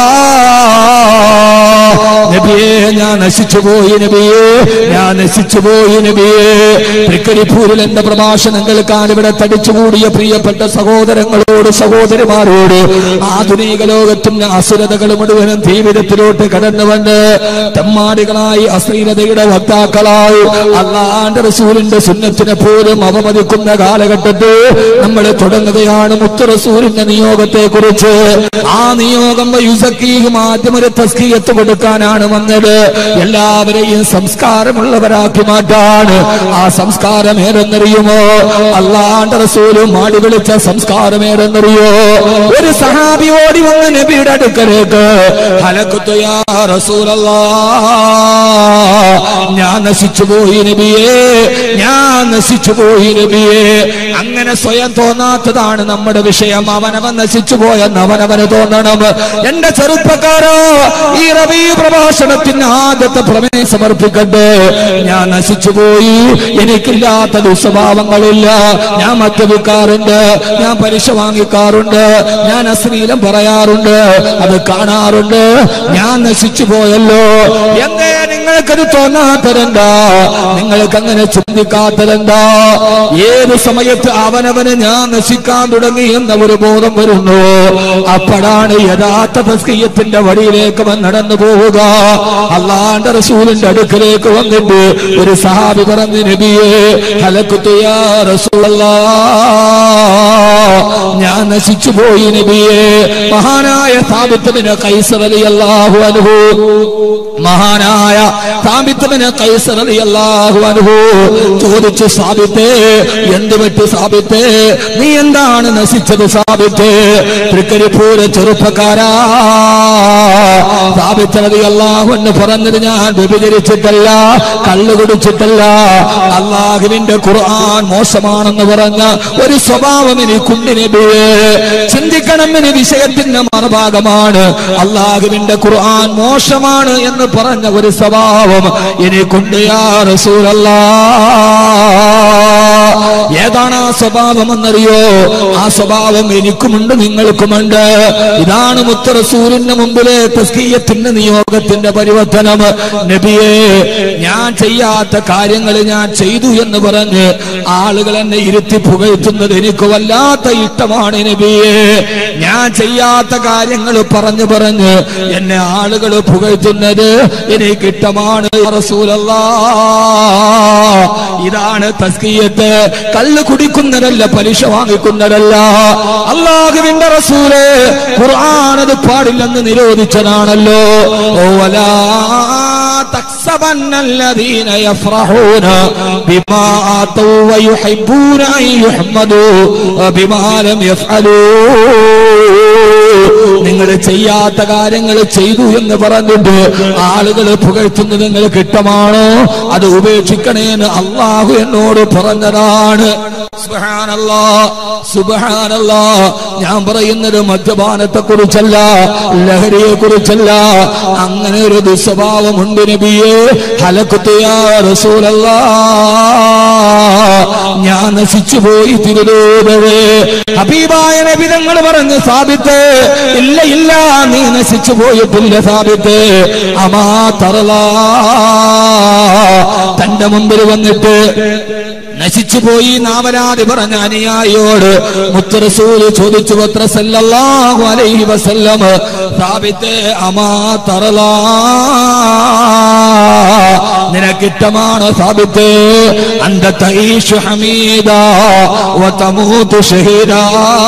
നബിയെ ഞാൻ നശിച്ചു പോയി നബിയെ ഞാൻ നശിച്ചു പോയി നബിയെ തൃക്കരിപ്പൂരിൽ എന്റെ പ്രഭാഷണം കേൾക്കാൻ ഇവിടെ തടിച്ചുകൂടിയ പ്രിയപ്പെട്ട സഹോദരങ്ങളോട് സഹോദരിമാരോട് ആധുനിക ലോകത്തിന്റെ അസുരതകൾ മുഴുവനും ജീവിതത്തിലോട്ട് കടന്നുവന്ന് തെമ്മാടികളായി അശ്ലീലതയുടെ വക്താക്കളായി അള്ളാന്റെ റസൂലിന്റെ സുന്നത്തിനെ പോലും അവമതിക്കുന്ന കാലഘട്ടത്തിൽ നമ്മൾ തുടങ്ങുകയാണ് മുത്തു റസൂലിന്റെ നിയോഗത്തെ കുറിച്ച് ആ നിയോഗം യുസക്കീഹും ആദ്യം ഒരു തസ്കീയത്ത് കൊടുക്കാനാണ് വന്നത് എല്ലാവരെയും സംസ്കാരമുള്ളവരാക്കി മാറ്റാണ് ആ സംസ്കാരം ഏതെന്നറിയുമോ അള്ളാന്റെ റസൂലും മാടി വിളിച്ച സംസ്കാരം ഏതെന്നറിയോ ഒരു സഹാബി ഓടി വന്ന് നബിയുടെ അടുക്കലേക്ക് ഹലക്കുത്തു യാ റസൂലല്ലാ ഞാൻ നശിച്ചു പോയി നബിയേ ഞാൻ നശിച്ചു പോയി നബിയേ അങ്ങനെ സ്വയം തോന്നാത്തതാണ് നമ്മുടെ വിഷയം അവനവൻ നശിച്ചു പോയെന്ന് അവനവന് തോന്നണം എന്റെ ചെറുപ്പക്കാരോ ഈ റബീ പ്രഭാഷണത്തിന് ആദ്യത്തെ പ്രമേയം സമർപ്പിക്കട്ടെ ഞാൻ നശിച്ചു പോയി എനിക്കില്ലാത്ത ദുസ്വഭാവങ്ങളില്ല ഞാൻ മദ്യപിക്കാറുണ്ട് ഞാൻ പലിശ വാങ്ങിക്കാറുണ്ട് ഞാൻ അശ്ലീലം പറയാറുണ്ട് അത് കാണാറുണ്ട് ഞാൻ നശിച്ചു പോയല്ലോ എന്തേ നിങ്ങൾക്കത് തോന്നാത്തതെന്താ നിങ്ങൾക്ക് അങ്ങനെ ചിന്തിക്കാത്തതെന്താ ഏത് സമയത്ത് അവനവന് ഞാൻ നശിക്കാൻ തുടങ്ങി എന്ന ഒരു ബോധം വരുന്നു അപ്പോഴാണ് യഥാർത്ഥ തസ്കീയത്തിന്റെ വഴിയിലേക്ക് അവൻ നടന്നു പോവുക അള്ളാന്റെ റസൂലിന്റെ അടുക്കലേക്ക് വന്നിട്ട് ഒരു സഹാബി പറഞ്ഞു നബിയെ ഹലക്കുത്തുയാ റസൂലല്ലാ ഞാൻ നശിച്ചു പോയി നബിയെ മഹാനായ സാബിത്തമിന് കൈസറലി അല്ലാഹു അനുഭൂ മഹാനായ സാബിത്തമിന് കൈസറലി അല്ലാഹു അനുഭൂ ചോദിച്ചു സാബിത്തേ എന്ത് പറ്റി സാബിത്തേ നീ എന്താണ് നശിച്ചത് സാബിത്തേ തൃക്കരിപ്പൂര് ചെറുപ്പക്കാരാ സാബിത്തറതി അള്ളാഹു എന്ന് പറഞ്ഞത് ഞാൻ വ്യഭിചരിച്ചിട്ടല്ല കള്ളു കുടിച്ചിട്ടല്ല അള്ളാഹുവിന്റെ ഖുർആൻ മോശമാണെന്ന് പറഞ്ഞ ഒരു സ്വഭാവം എനിക്കുണ്ട് നബിയേ ചിന്തിക്കണം ഇനി വിഷയത്തിന്റെ മറുഭാഗമാണ് അള്ളാഹുവിന്റെ ഖുർആൻ മോശമാണ് എന്ന് പറഞ്ഞ ഒരു സ്വഭാവം എനിക്കുണ്ട് യാ റസൂലല്ലാ ഏതാണ് ആ സ്വഭാവം എന്നറിയോ ആ സ്വഭാവം എനിക്കുമുണ്ട് നിങ്ങൾക്കുമുണ്ട് ഇതാണ് മുത്തറസൂലിന്റെ മുമ്പിലെ തസ്കീയത്തിന്റെ നിയോഗത്തിന്റെ പരിവർത്തനം നബിയെ ഞാൻ ചെയ്യാത്ത കാര്യങ്ങൾ ഞാൻ ചെയ്തു എന്ന് പറഞ്ഞ് ആളുകൾ എന്നെ ഇരുത്തി പുകഴ്ത്തുന്നത് എനിക്ക് വല്ലാത്ത ഇഷ്ടമാണ് നബിയെ ഞാൻ ചെയ്യാത്ത കാര്യങ്ങൾ പറഞ്ഞു പറഞ്ഞ് എന്നെ ആളുകൾ പുകഴ്ത്തുന്നത് എനിക്ക് ഇഷ്ടമാണ് റസൂലല്ലാ ഇതാണ് തസ്കീയത്ത് കല്ല് കുടിക്കുന്നതല്ല പലിശ വാങ്ങിക്കുന്നതല്ല അള്ളാഹുവിന്റെ റസൂല് ഖുർആൻ അത് പാടില്ലെന്ന് നിരോധിച്ചതാണല്ലോ ഓ വലാ تحسبن الذين يفرحون بما آتوا ويحبون أن يحمدوا بما لم يفعلوا നിങ്ങൾ ചെയ്യാത്ത കാര്യങ്ങൾ ചെയ്തു എന്ന് പറഞ്ഞിട്ട് ആളുകൾ പുകഴ്ത്തുന്നത് നിങ്ങൾക്ക് ഇഷ്ടമാണോ അത് ഉപേക്ഷിക്കണേന്ന് അള്ളാഹു എന്നോട് പറഞ്ഞതാണ് സുബ്ഹാനല്ലാ, സുബ്ഹാനല്ലാ. ഞാൻ പറയുന്നത് മദ്യപാനത്തെ കുറിച്ചല്ല ലഹരിയെ കുറിച്ചല്ല അങ്ങനെ ഒരു ദുസ്വഭാവമുണ്ട് നബിയെ ഹലക്കുത്തിയാ റസൂലല്ലാ ഞാൻ നശിച്ചു പോയി തിരുതോതവേ ഹബീബായ നബി തങ്ങൾ പറഞ്ഞു സാബിത്ത് ഇല്ല ഇല്ല നീ നശിച്ചു പോയിട്ടില്ല സാബിത്ത് അമാ തറല തന്റെ മുമ്പിൽ വന്നിട്ട് നശിച്ചുപോയി നാവരാതി പറഞ്ഞ അനുയായിയോട് മുത്തറസൂല് ചോദിച്ചു പത്ര സല്ലല്ലാഹു അലൈഹി വസല്ലം സാബിത്തെ അമാ തറല നിനക്കിഷ്ടമാണ് സാബിത്ത് അന്ത തൈഷു ഹമീദ وتموت شهيدا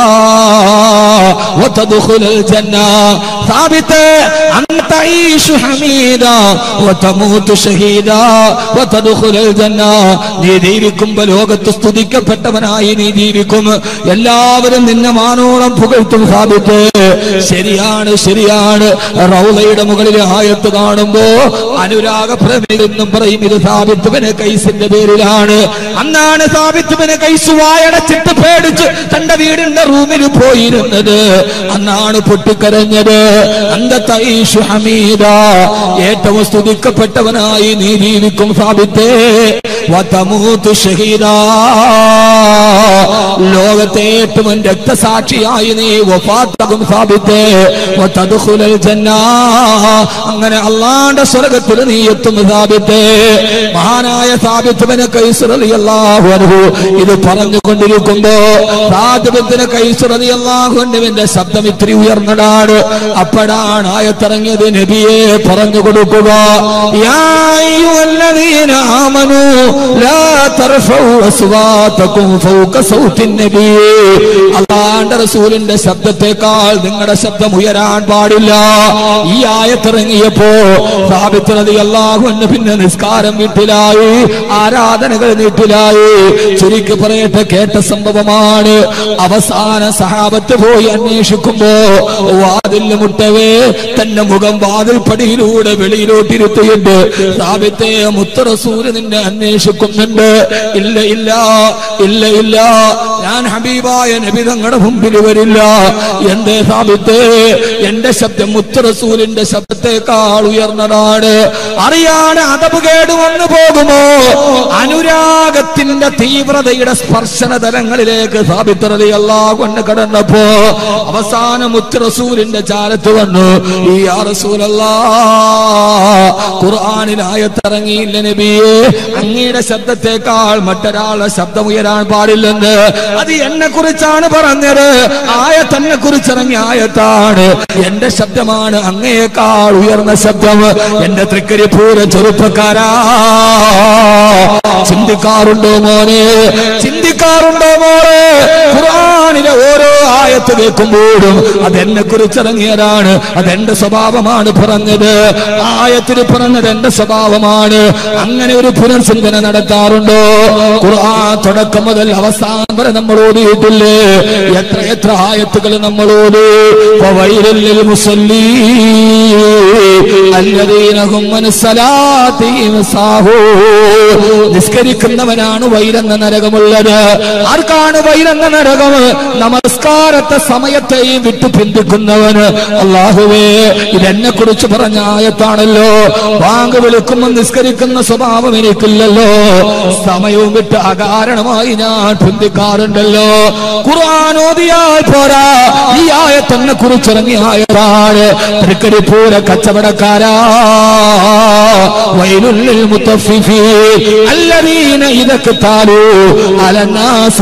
وتدخل الجنة ثابت أن تعيش حميدا وتموت شهيدا وتدخل الجنة നീ ജീവിക്കുമ്പോ ലോകത്ത് സ്തുതിക്കപ്പെട്ടവനായി നീ ജീവിക്കും എല്ലാവരും നിന്നെ മാനോളം പുകഴ്ത്തും സാബിത്ത് ശരിയാണ് ശരിയാണ് റൗലയുടെ മുകളിൽ ആയത്ത് കാണുമ്പോ അനുരാഗ പ്രേമികളെന്നും പറയും ഇത് സാബിത്തുവിന് കൈസിന്റെ പേരിലാണ് അന്നാണ് സാബിത്തുവിന് കൈസ് വായടച്ചിട്ട് പേടിച്ച് തന്റെ വീടിന്റെ റൂമിൽ പോയിരുന്നത് അന്നാണ് പൊട്ടിക്കരഞ്ഞത് അന്തത്തൈഷു ഹമീദ ഏറ്റവും സ്തുതിക്കപ്പെട്ടവനായി നീ ജീവിക്കും സാബിത്തേ വതമൂത്ത് ഷഹീദാ ലോകത്തെ ഏറ്റവും രക്തസാക്ഷിയായി നീ വഫാത്താകും സാബിത്തേ വതദ്ഖുലൽ ജന്ന അങ്ങനെ അള്ളാന്റെ സ്വർഗത്തിൽ നീ എത്തും സാബിത്തേ മഹാനായ സാബിത്തുബിന് കൈസ് റളിയല്ലാഹു അൻഹു ഇത് പറഞ്ഞുകൊണ്ടിരിക്കുമ്പോ സാബിത്തിന് കൈസ് റളിയല്ലാഹു അൻഹുവിന്റെ ശബ്ദം ഇത്തിരി ഉയർന്നതാണ് അപ്പോഴാണ് ആയത്തിറങ്ങിയത് നബിയെ പറഞ്ഞു കൊടുക്കുക യാ അയ്യുഹല്ലദീന ആമനൂ ലാ തർഫഉ അസ്വാതകും ഫൗക സൗത്തിൻ നബി അല്ലാഹുവിന്റെ റസൂലിന്റെ ശബ്ദത്തെക്കാൾ നിങ്ങളുടെ ശബ്ദം ഉയരാൻ പാടില്ല ഈ ആയത്തിറങ്ങിയപ്പോ സ്ഥാപിത്തത് അള്ളാഹു എന്ന് പിന്നെ നിസ്കാരം വീട്ടിലായി ആരാധനകൾ നീട്ടിലായി ചുരുക്കി പറയട്ടെ കേട്ട സംഭവമാണ് അവസാന സഹാബത്ത് പോയി അന്വേഷിക്കുമ്പോ വാതിൽ മുട്ടവേ തന്റെ മുഖം വാതിൽ പടിയിലൂടെ വെളിയിലോട്ടിരുത്തിയിട്ട് സ്ഥാപിത്തെ മുത്തറസൂര് നിന്നെ അന്വേഷിക്കുന്നുണ്ട് ഇല്ല ഇല്ല ഇല്ല ഇല്ല ഞാൻ ഹബീബായ നബി തങ്ങളുടെ മുമ്പിൽ വരില്ല എന്റെ സ്ഥാപിത്തെ എന്റെ ശബ്ദം മുത്തറസൂലിന്റെ ശബ്ദത്തെക്കാൾ ഉയർന്നതാണ് അറിയാതെ അതപ് കേട് വന്നു പോകുമോ അനുരാഗത്തിന്റെ തീവ്രതയുടെ സ്പർശന തലങ്ങളിലേക്ക് സ്ഥാപിത്തറതി കൊണ്ട് കടന്നപ്പോ അവസാനം മുത്തറസൂലിന്റെ ചാരത്ത് വന്നു ഈ ആ റസൂലല്ലാ ഖുർആാനിലായത്തിറങ്ങിയില്ല നബിയെ അങ്ങയുടെ ശബ്ദത്തെക്കാൾ മറ്റൊരാളുടെ ശബ്ദം ഉയരാൻ പാടില്ലെന്ന് അത് എന്നെ കുറിച്ചാണ് പറഞ്ഞത് ആയത്തന്നെ കുറിച്ചിറങ്ങിയ ആയത്താണ് എന്റെ ശബ്ദമാണ് അങ്ങയേക്കാൾ ഉയർന്ന ശബ്ദം എന്റെ തൃക്കരിപ്പൂര ചെറുപ്പക്കാരാ ചിന്തിക്കാറുണ്ടോ മോനെ ചിന്തിക്കാറുണ്ടോ മോനെ ഖുർആാനിലെ ഓരോ ആയത്ത് കേൾക്കുമ്പോഴും അതെന്നെ കുറിച്ചിറങ്ങിയതാണ് അതെന്റെ സ്വഭാവമാണ് പറഞ്ഞത് ആയത്തിന് പറഞ്ഞത് എന്റെ സ്വഭാവമാണ് അങ്ങനെ ഒരു പുനർചിന്തന നടത്താറുണ്ടോ ഖുർആൻ തുടക്കം മുതൽ അവസാനം വരെ നമ്മൾ ഓടിയിട്ടില്ലേ എത്ര എത്ര ആയത്തുകൾ നമ്മൾ ഓടി വൈരല്ലിൽ മുസല്ലി അല്ലതീനഹും മനസ്സലാത്തീം സാഹൂ നിസ്കരിക്കുന്നവനാണ് വൈരെന്ന നരകമുള്ളത് ആർക്കാണ് വൈരെന്ന നരകം നമസ്കാരത്തെ സമയത്തെയും വിട്ടു പിന്തിക്കുന്നവന് അള്ളാഹുവേ ഇതെന്നെ കുറിച്ച് പറഞ്ഞ ആയത്താണല്ലോ വാങ്ക് വിളിക്കുമ്പോൾ നിസ്കരിക്കുന്ന സ്വഭാവം എനിക്കില്ലല്ലോ സമയവും വിട്ട് അകാരണമായി ഞാൻ പിന്തിക്കാറുണ്ടല്ലോ ഖുർആാനോദിയാൽ പോരാ ഈ ആയത്തെന്നെ കുറിച്ചിറങ്ങിയ ആയതാണ് തൃക്കരിപ്പൂര കച്ചവടക്കാരാ വൈലുള്ളിൽ മുത്തഫിഫീ الذين إذا اكتالوا على الناس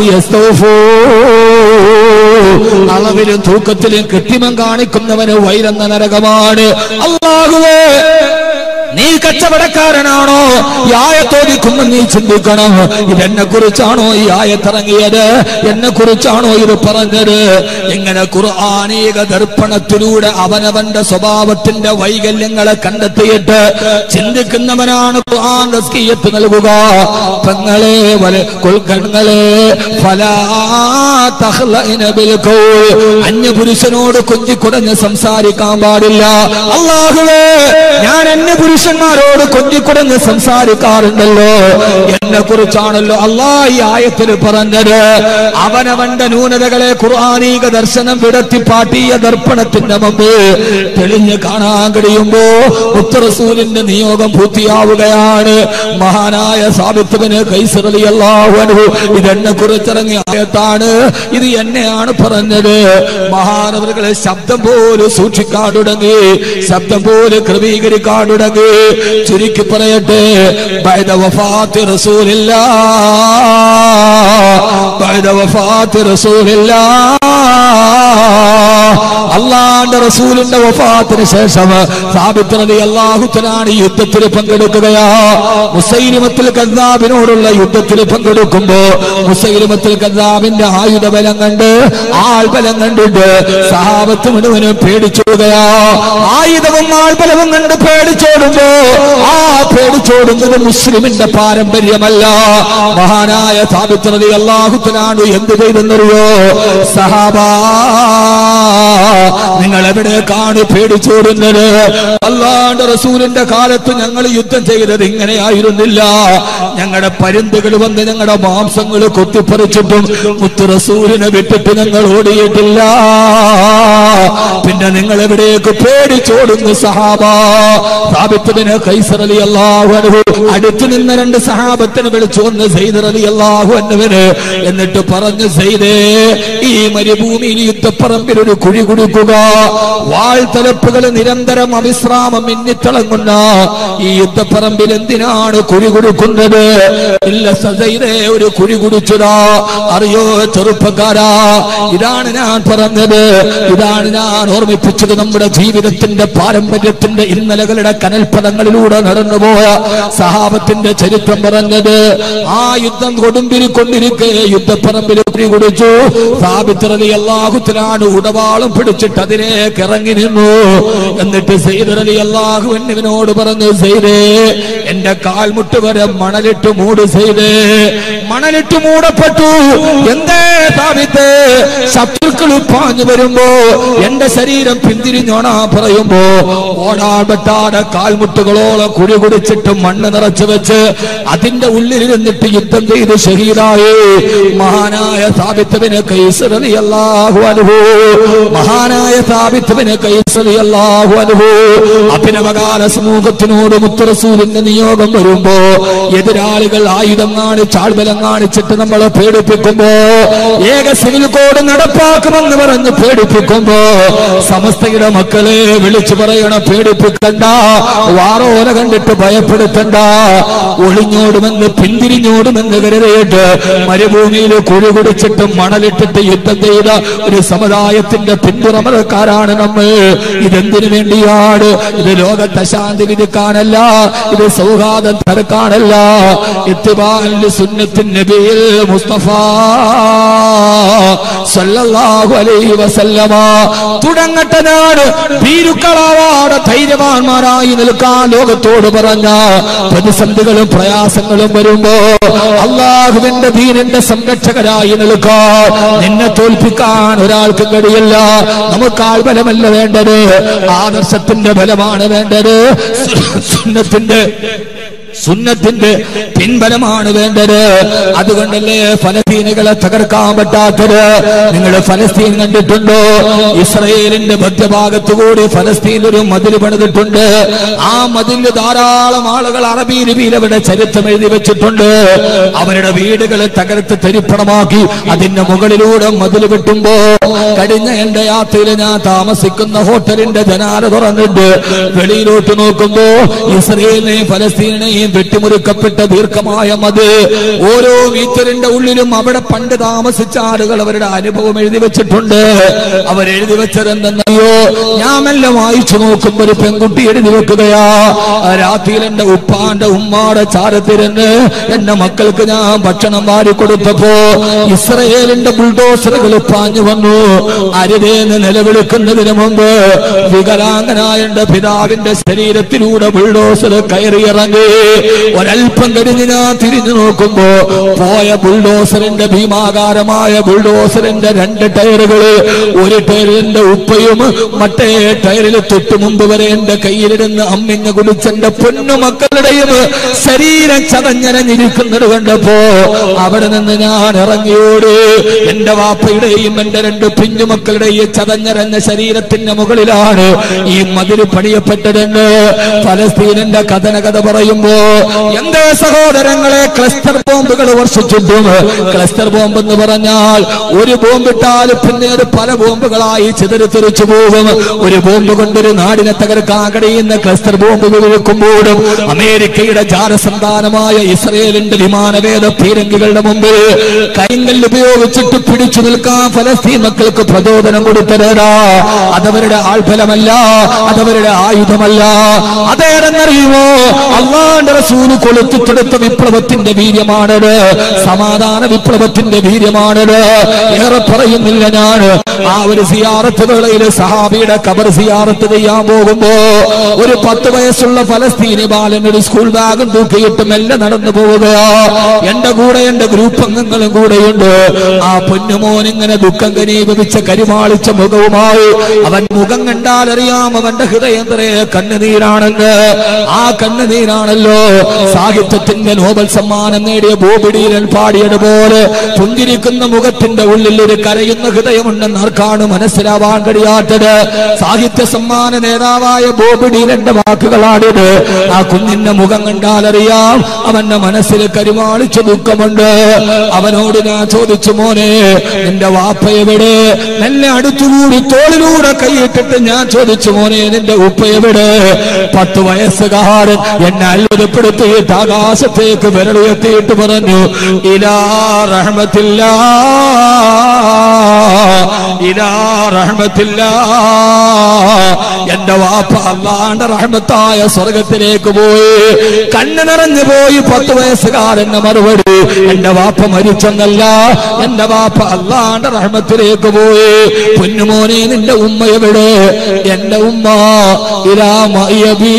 يستوفون അളവിലും തൂക്കത്തിലും കൃത്രിമം കാണിക്കുന്നവന് വൈരെന്ന നരകമാണ് അള്ളാഹുവേ നീ കച്ചവടക്കാരനാണോ ഈ ആയത്തോദിക്കുമ്പോൾ നീ ചിന്തിക്കണം ഇതെന്നെ കുറിച്ചാണോ ഈ ആയത്തിറങ്ങിയത് എന്നെ കുറിച്ചാണോ ഇത് പറഞ്ഞത് ഇങ്ങനെ ഖുർആാനീക ദർപ്പണത്തിലൂടെ അവനവന്റെ സ്വഭാവത്തിന്റെ വൈകല്യങ്ങളെ കണ്ടെത്തിയിട്ട് ചിന്തിക്കുന്നവനാണ് ഖുർആൻ തസ്കിയത്ത് നൽകുക പെങ്ങളെ വല കൊൽക്കങ്ങളെ ഫലാ തഖ്ലഇന ബിൽ ഖൗൽ അന്യപുരുഷനോട് കൊഞ്ചിക്കുടഞ്ഞ് സംസാരിക്കാൻ പാടില്ല അള്ളാഹുവേ ഞാൻ അന്യ പുരുഷന്മാരോട് കൊഞ്ചിക്കുടഞ്ഞ് സംസാരിക്കാറുണ്ടല്ലോ എന്നെ കുറിച്ചാണല്ലോ അള്ളാ ഈ ആയത്തിൽ പറഞ്ഞത് അവനവന്റെ ന്യൂനതകളെ ഖുർആാനീക ദർശനം വിടത്തി പാട്ടിയ ദർപ്പണത്തിന്റെ മുമ്പ് തെളിഞ്ഞ് കാണാൻ കഴിയുമ്പോ ഉത്തറസൂലിന്റെ നിയോഗം പൂർത്തിയാവുകയാണ് മഹാനായ സാബിത്തുവിന് കൈസറലി അള്ളാഹു ഇതെന്നെ കുറിച്ചിറങ്ങിയ ആയത്താണ് ഇത് എന്നെയാണ് പറഞ്ഞത് മഹാനവറുകളെ ശബ്ദം പോലും സൂക്ഷിക്കാൻ തുടങ്ങി ശബ്ദം പോലും ക്രമീകരിക്കാൻ തുടങ്ങി ചുരുക്കി പറയട്ടെ ബൈദ വഫാത്ത് റസൂലില്ല ബൈദ വഫാത്ത് റസൂലില്ല അള്ളാന്റെ റസൂലിന്റെ വഫാത്തിന് ശേഷം സാബിത്രതി അള്ളാഹുത്തനാണ് യുദ്ധത്തിൽ പങ്കെടുക്കുകയാ മുസൈലിമത്തിൽ കദ്ദാബിനോടുള്ള യുദ്ധത്തിൽ പങ്കെടുക്കുമ്പോ മുസൈലിമത്തിൽ കദ്ദാബിന്റെ ആയുധ ബലം കണ്ട് ആൾബലം കണ്ടിട്ട് സഹാബത്ത് മുഴുവനും പേടിച്ചോടുകയാ ആയുധവും ആൾബലവും കണ്ട് പേടിച്ചോടുമ്പോ ആ പേടിച്ചോടുന്നത് മുസ്ലിമിന്റെ പാരമ്പര്യമല്ല മഹാനായ സാബിത്രതി അള്ളാഹുത്തനാണ് എന്ത് ചെയ്തെന്നറിയോ സഹാബാ നിങ്ങൾ എവിടേക്കാണ് പേടിച്ചോടുന്നത് അള്ളാന്റെ റസൂലിന്റെ കാലത്ത് ഞങ്ങൾ യുദ്ധം ചെയ്തത് ഇങ്ങനെയായിരുന്നില്ല ഞങ്ങളുടെ പരുന്തുകൾ വന്ന് ഞങ്ങളുടെ മാംസങ്ങൾ കൊത്തിപ്പറിച്ചിട്ടും മുത്തു റസൂലിനെ വിട്ടിട്ട് ഞങ്ങൾ ഓടിയിട്ടില്ല പിന്നെ നിങ്ങൾ എവിടേക്ക് പേടിച്ചോടുന്നു സഹാബ സാബിത്തുവിന് കൈസർ അലി അള്ളാഹു അനുഭവ അടുത്ത് നിന്ന രണ്ട് സഹാബത്തിന് വിളിച്ചു വന്ന് സെയ്ദർ അലി അള്ളാഹു അനുവിന് എന്നിട്ട് പറഞ്ഞു സെയ്തേ ഈ മരുഭൂമിയിൽ യുദ്ധപ്പറമ്പിൽ ഒരു കുഴി കുടിക്കുക വാൾത്തലപ്പുകൾ നിരന്തരം അവിശ്രാമം മിന്നിത്തിളങ്ങുന്ന ഈ യുദ്ധപ്പറമ്പിൽ എന്തിനാണ് കുഴി കൊടുക്കുന്നത് ഇല്ല സദൈരെ ഒരു കുഴി കുടിച്ചതാ അറിയോ ചെറുപ്പക്കാരാ ഇതാണ് ഞാൻ പറഞ്ഞത് ഇതാണ് ഞാൻ ഓർമ്മിപ്പിച്ചത് നമ്മുടെ ജീവിതത്തിന്റെ പാരമ്പര്യത്തിന്റെ ഇന്നലകളുടെ കനൽപദങ്ങളിലൂടെ നടന്നുപോയ സഹാബത്തിന്റെ ചരിത്രം പറഞ്ഞത് ആ യുദ്ധം കൊടുമ്പിരിക്കൊണ്ടിരിക്കെ യുദ്ധപ്പറമ്പിൽ കുഴി കുടിച്ചു സാബിത്രലി അള്ളാഹുത്തിലാണ് ഉടവാളും പിടിച്ചിട്ട് അതിലേക്ക് ഇറങ്ങി നിന്നു എന്നിട്ട് സെയ്തറലി അള്ളാഹു എന്നിവനോട് പറഞ്ഞു സെയ്തേ എന്റെ കാൽമുട്ട് വരെ മണലിട്ട് മൂട് സെയ്തേ മണലിട്ട് മൂടപ്പെട്ടു എന്തേ സാബിത്ത് ശത്രുക്കൾ പാഞ്ഞു വരുമ്പോ എന്റെ ശരീരം പിന്തിരിഞ്ഞോണാ പറയുമ്പോ ഓടാൻ പറ്റാതെ കാൽമുട്ടുകളോളം കുഴി കുടിച്ചിട്ട് മണ്ണ് നിറച്ചു വെച്ച് അതിന്റെ ഉള്ളിലിരുന്നിട്ട് യുദ്ധം ചെയ്ത് ഷഹീദായി മഹാനായ സാബിത്തുവിന് കൈസറതി അല്ലാഹു അനുഭൂ മഹാനായ സാബിത്തുവിന് കൈസറി അല്ലാഹു അനുഭൂ അഭിനവകാല സമൂഹത്തിനോട് മുത്തറസൂലിന്റെ നിയോഗം വരുമ്പോ എതിരാളികൾ ആയുധം കാണിച്ച് ആൾബലം കാണിച്ചിട്ട് നമ്മളെ പേടിപ്പിക്കുമ്പോ ഏക സിവിൽ കോഡ് നടപ്പാക്കുമെന്ന് പറഞ്ഞ് പേടിപ്പിക്കുമ്പോ സമസ്തയുടെ മക്കളെ വിളിച്ചു പറയണ പേടിപ്പിക്കണ്ട വാറോല കണ്ടിട്ട് ഭയപ്പെടുത്തണ്ട ഒളിഞ്ഞോടുമെന്ന് പിന്തിരിഞ്ഞോടുമെന്ന് കരുതിയിട്ട് മരുഭൂമിയിൽ കുഴി കുടിച്ചിട്ട് മണലിട്ടിട്ട് യുദ്ധം ചെയ്ത ഒരു സമുദായത്തിന്റെ പിന്തുണമരക്കാരാണ് നമ്മൾ ഇതെന്തിനു വേണ്ടിയാണ് ഇത് ലോകത്തെ ശാന്തി വിധിക്കാനല്ല ഇത് സൗഹാർദ്ദം തടുക്കാനല്ല ഇത്തിബാലിന്റെ സുന്നത്തിൻ നബിയിൽ മുസ്തഫ സല്ലല്ലാഹു അലൈഹി വസല്ലമ തുടങ്ങട്ടെ നാട് ഭീരുക്കളാവാടെ ധൈര്യവാന്മാരായി നിൽക്കാൻ ലോകത്തോട് പറഞ്ഞ പ്രതിസന്ധികളും പ്രയാസങ്ങളും വരുമ്പോ അള്ളാഹുവിന്റെ ദീനിന്റെ സംരക്ഷകരായി നിൽക്കാൻ നിന്നെ തോൽപ്പിക്കാൻ ഒരാൾക്ക് കഴിയില്ല നമുക്ക് ആൾബലമല്ല വേണ്ടത് ആദർശത്തിന്റെ ബലമാണ് വേണ്ടത് സുന്നത്തിന്റെ സുന്നത്തിന്റെ പിൻബലമാണ് വേണ്ടത് അതുകൊണ്ടല്ലേ ഫലസ്തീനുകളെ തകർക്കാൻ പറ്റാത്തത് നിങ്ങൾ ഫലസ്തീൻ കണ്ടിട്ടുണ്ടോ ഇസ്രയേലിന്റെ മധ്യഭാഗത്തു കൂടി ഫലസ്തീൻ ഒരു മതിൽ പണിതിട്ടുണ്ട് ആ മതില് ധാരാളം ആളുകൾ അറബി ലിപിയിൽ അവരുടെ ചരിത്രം എഴുതി വെച്ചിട്ടുണ്ട് അവരുടെ വീടുകളെ തകർത്ത് തരിപ്പണമാക്കി അതിന്റെ മുകളിലൂടെ മതിൽ വെട്ടുമ്പോ കഴിഞ്ഞ എന്റെ യാത്രയിൽ ഞാൻ താമസിക്കുന്ന ഹോട്ടലിന്റെ ജനാല തുറന്നിട്ട് വെളിയിലോട്ട് നോക്കുമ്പോ ഇസ്രയേലിനെയും ഫലസ്തീനെയും വെട്ടിമുറുക്കപ്പെട്ട ദീർഘമായ മത് ഓരോ മീറ്ററിന്റെ ഉള്ളിലും അവിടെ പണ്ട് താമസിച്ച ആളുകൾ അവരുടെ അനുഭവം എഴുതി വെച്ചിട്ടുണ്ട് അവരെഴുതി വെച്ചത് എന്തെന്നറിയോ ഞാൻ മെല്ലെ വായിച്ചു നോക്കുമ്പോ ഒരു പെൺകുട്ടി എഴുതി വെക്കുകയാ ആ രാത്രിയിൽ എന്റെ ഉപ്പാന്റെ ഉമ്മാടെ ചാരത്തിരുന്ന് എന്റെ മക്കൾക്ക് ഞാൻ ഭക്ഷണം വാരി കൊടുത്തപ്പോ ഇസ്രയേലിന്റെ ബുൾഡോസറുകൾ പാഞ്ഞു വന്നു അരുതേന്ന് നിലവിളിക്കുന്നതിന് മുമ്പ് വികലാംഗനായ എന്റെ പിതാവിന്റെ ശരീരത്തിലൂടെ ബുൾഡോസർ കയറിയിറങ്ങി ഒരൽപ്പം കഴിഞ്ഞ് ഞാൻ തിരിഞ്ഞു നോക്കുമ്പോ പോയ ബുൾഡോസറിന്റെ ഭീമാകാരമായ ബുൾഡോസറിന്റെ രണ്ട് ടയറുകള് ഒരു ടയറിന്റെ ഉപ്പയും മറ്റേ ടയറിൽ തൊട്ടു മുമ്പ് വരെ എന്റെ കയ്യിലിരുന്ന് അമ്മിഞ്ഞ് കുടിച്ചെന്റെ പൊന്നു മക്കളുടെയും ശരീരം ചതഞ്ഞരഞ്ഞിരിക്കുന്നത് കണ്ടപ്പോ അവിടെ നിന്ന് ഞാൻ ഇറങ്ങിയോട് എന്റെ വാപ്പയുടെയും എന്റെ രണ്ട് പിഞ്ഞുമക്കളുടെയും ചതഞ്ഞരഞ്ഞ ശരീരത്തിന്റെ മുകളിലാണ് ഈ മതിൽ പണിയപ്പെട്ടതെന്ന് ഫലസ്തീനിന്റെ കഥന കഥ പറയുമ്പോ എന്തേ സഹോദരങ്ങളെ ക്ലസ്റ്റർ ബോംബുകൾ വർഷിച്ചിട്ടും ക്ലസ്റ്റർ ബോംബ് എന്ന് പറഞ്ഞാൽ ഒരു ബോംബിട്ടാൽ പിന്നീട് പല ബോംബുകളായി ചിതറിത്തെറിച്ചു പോകും ഒരു ബോംബ് കൊണ്ടൊരു നാടിനെ തകർക്കാൻ കഴിയുന്ന ക്ലസ്റ്റർ ബോംബ് വിഴുക്കുമ്പോഴും അമേരിക്കയുടെ ജാരസന്താനമായ ഇസ്രയേലിന്റെ വിമാനവേദ പീരങ്കികളുടെ മുമ്പിൽ കരിങ്കല്ല് ഉപയോഗിച്ചിട്ട് പിടിച്ചു നിൽക്കാൻ ഫലസ്തീൻ മക്കൾക്ക് പ്രചോദനം കൊടുത്തതാ അതവരുടെ ആൾഫലമല്ല അതവരുടെ ആയുധമല്ല അതേതെന്നറിയുമോ അള്ളാന്റെ റസൂല് കൊളുത്തിത്തെടുത്ത വിപ്ലവത്തിന്റെ വീര്യമാണത് സമാധാന വിപ്ലവത്തിന്റെ വീര്യമാണത് ഏറെ പറയുന്നില്ല ഞാൻ ആ ഒരു സിയാറത്ത് വേളയിൽ സഹാബിയുടെ കബർ സിയാറത്ത് ചെയ്യാൻ പോകുമ്പോ ഒരു പത്ത് വയസ്സുള്ള ഫലസ്തീനി ബാലൻ ഒരു സ്കൂൾ ബാഗും തൂക്കിയിട്ട് മെല്ലെ നടന്നു പോവുകയാ എന്റെ കൂടെ എന്റെ ഗ്രൂപ്പ് അംഗങ്ങളും കൂടെയുണ്ട് ആ പൊന്നുമോൻ ഇങ്ങനെ ദുഃഖം കനീഭവിച്ച കരിമാളിച്ച മുഖവുമായി അവൻ മുഖം കണ്ടാൽ അറിയാം അവന്റെ ഹൃദയം നിറയെ കണ്ണുനീരാണെന്ന് ആ കണ്ണുനീരാണല്ലോ സാഹിത്യത്തിന്റെ നോബൽ സമ്മാനം നേടിയ ബോബിഡീരൻ പാടിയതുപോലെ പുഞ്ചിരിക്കുന്ന മുഖത്തിന്റെ ഉള്ളിൽ ഒരു കരയുന്ന ഹൃദയമുണ്ടെന്ന് ആർക്കാണ് മനസ്സിലാവാൻ കഴിയാത്തത് സാഹിത്യ സമ്മാന നേതാവായ ബോബി ഡീലന്റെ വാക്കുകളാണിത് ആ കുഞ്ഞിന്റെ മുഖം കണ്ടാൽ അറിയാം അവന്റെ മനസ്സിൽ കരുമാളിച്ച ദുഃഖമുണ്ട് അവനോട് ഞാൻ ചോദിച്ചു മോനെ നിന്റെ വാപ്പ എവിടെ മെല്ലെ അടുത്തുകൂടി തോളിലൂടെ കൈയിട്ടിട്ട് ഞാൻ ചോദിച്ചു മോനെ നിന്റെ ഉപ്പ എവിടെ പത്ത് വയസ്സുകാരൻ എന്നെ അത്ഭുതപ്പെടുത്തിയിട്ട് ആകാശത്തേക്ക് വിരലുയർത്തിയിട്ട് പറഞ്ഞു ഇലാ റഹ്മത്തില്ല ഇലാ റഹ്മത്തില്ല എന്റെ വാപ്പ അള്ളാന്റെ റഹ്മത്തായ സ്വർഗത്തിലേക്ക് പോയി കണ്ണു നിറഞ്ഞു പോയി പത്ത് വയസ്സുകാരന്റെ മറുപടി എന്റെ വാപ്പ മരിച്ചെന്നല്ല എന്റെ വാപ്പ അള്ളാന്റെ റഹ്മത്തിലേക്ക് പോയി പൊന്നുമോനെ നിന്റെ ഉമ്മ എവിടെ എന്റെ ഉമ്മ ഇരാമയബീ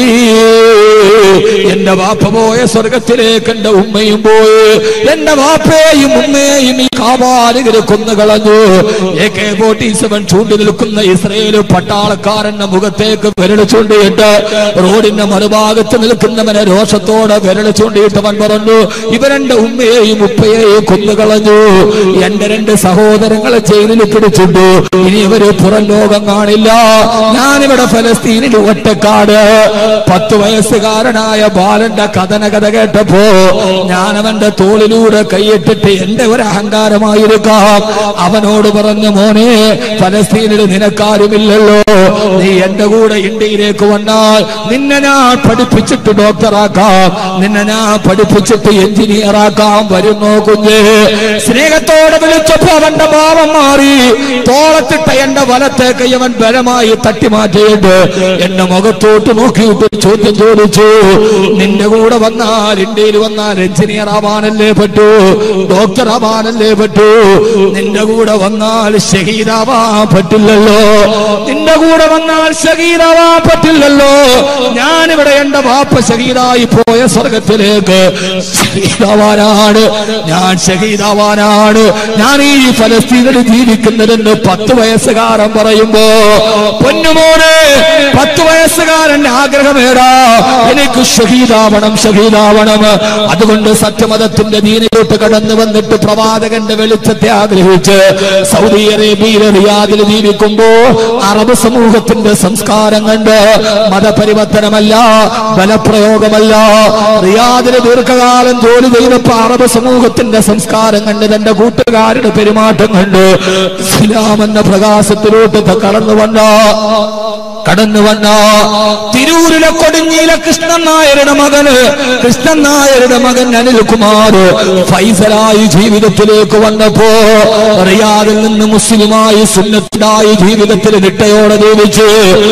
എന്റെ വാപ്പ പോയ സ്വർഗത്തിലേക്ക് എന്റെ ഉമ്മയും പോയി എന്റെ വാപ്പയെയും ഉമ്മയെയും ഈ കാവാലികര് കൊന്നു കളഞ്ഞു എ കെ ഫോർട്ടി സെവൻ ചൂണ്ടി നിൽക്കുന്ന ഇസ്രയേൽ പട്ടാളക്കാരന്റെ മുഖത്തേക്ക് വിരൽ ചൂണ്ടിയിട്ട് റോഡിന്റെ മറുഭാഗത്ത് നിൽക്കുന്നവനെ രോഷത്തോടെ വിരൽ ചൂണ്ടിയിട്ടവൻ പറഞ്ഞു ഇവരെന്റെ ഉമ്മയെയും ഉപ്പയെയും കൊന്നുകളഞ്ഞു എന്റെ രണ്ട് സഹോദരങ്ങളെ ജയിലിൽ പിടിച്ചിട്ടു ഇനി ഇവര് പുറം ലോകം കാണില്ല ഞാനിവിടെ ഫലസ്തീനിൽ ഒറ്റക്കാട് പത്ത് വയസ്സുകാരനായ ബാലന്റെ കഥന കഥ കേട്ടപ്പോ ഞാൻ അവന്റെ തോളിലൂടെ കൈയിട്ടിട്ട് എന്റെ ഒരു അഹങ്കാരമായിരിക്കാം അവനോട് പറഞ്ഞു മോനെ ഫലസ്തീനിൽ നിനക്കാരുമില്ലല്ലോ നീ എന്റെ കൂടെ ഇന്ത്യയിലേക്ക് വന്നാൽ നിന്നെ ഞാൻ പഠിപ്പിച്ചിട്ട് ഡോക്ടറാക്കാം നിന്നെ ഞാൻ പഠിപ്പിച്ചിട്ട് എഞ്ചിനീയർ ആക്കാം വരുന്നോ കുഞ്ഞ് സ്നേഹത്തോടെ വിളിച്ചപ്പോ അവന്റെ ഭാവം മാറി തോളത്തിട്ട എന്റെ വലത്തെ കൈവൻ ബലമായി തട്ടിമാറ്റിയിട്ട് എന്റെ മുഖത്തോട്ട് നോക്കിയിട്ട് ചോദ്യം ചോദിച്ചു നിന്റെ കൂടെ വന്നാൽ ഇന്ത്യയിൽ വന്നാൽ എഞ്ചിനീയർ ആവാനല്ലേ പറ്റൂ ഡോക്ടർ ആവാനല്ലേ പറ്റൂ നിന്റെ കൂടെ വന്നാൽ ഷഹീദാവാൻ പറ്റില്ലല്ലോ നിന്റെ കൂടെ വന്നാൽ ഷഹീദാവാൻ പറ്റില്ലല്ലോ ഞാനിവിടെ എന്റെ വാപ്പ ഷഹീദായി പോയ സ്വർഗത്തിലേക്ക് ഷഹീദാവാനാണ് ഞാൻ ഷഹീദാവാനാണ് ഞാൻ ഈ ഫലസ്തീനിൽ ജീവിക്കുന്നതെന്ന് പത്ത് വയസ്സുകാരൻ പറയുമ്പോ പൊന്നുമോനെ പത്ത് വയസ്സുകാരന്റെ ആഗ്രഹമേടാ എനിക്ക് ഷഹീദാവണം ഷഹീദാവണം അതുകൊണ്ട് സത്യമതത്തിന്റെ ദീനയിലോട്ട് കടന്നു വന്നിട്ട് പ്രവാചകന്റെ വെളിച്ചത്തെ ആഗ്രഹിച്ച് സൗദി അറേബ്യയിലെ റിയാദിൽ ജീവിക്കുമ്പോ അറബ് സമൂഹത്തിന്റെ സംസ്കാരം കണ്ട് മതപരിവർത്തനമല്ല ബലപ്രയോഗമല്ല റിയാദിൽ ദീർഘകാലം ജോലി ചെയ്തപ്പോ അറബ് സമൂഹത്തിന്റെ സംസ്കാരം കണ്ട് തന്റെ കൂട്ടുകാരുടെ പെരുമാറ്റം കണ്ട് ഇസ്ലാം എന്ന പ്രകാശത്തിലോട്ട് കടന്നു വന്ന കടന്നു വന്ന തിരൂരിലെ കൊടുങ്ങിയിലെ കൃഷ്ണൻ നായരുടെ മകന് കൃഷ്ണൻ നായരുടെ മകൻ അനിൽകുമാർ ഫൈസലായി ജീവിതത്തിലേക്ക് വന്നപ്പോ റിയാദിൽ നിന്ന് മുസ്ലിമായി സുന്നത്തിനായി ജീവിതത്തിൽ നിട്ടയോടെ ജീവിച്ച്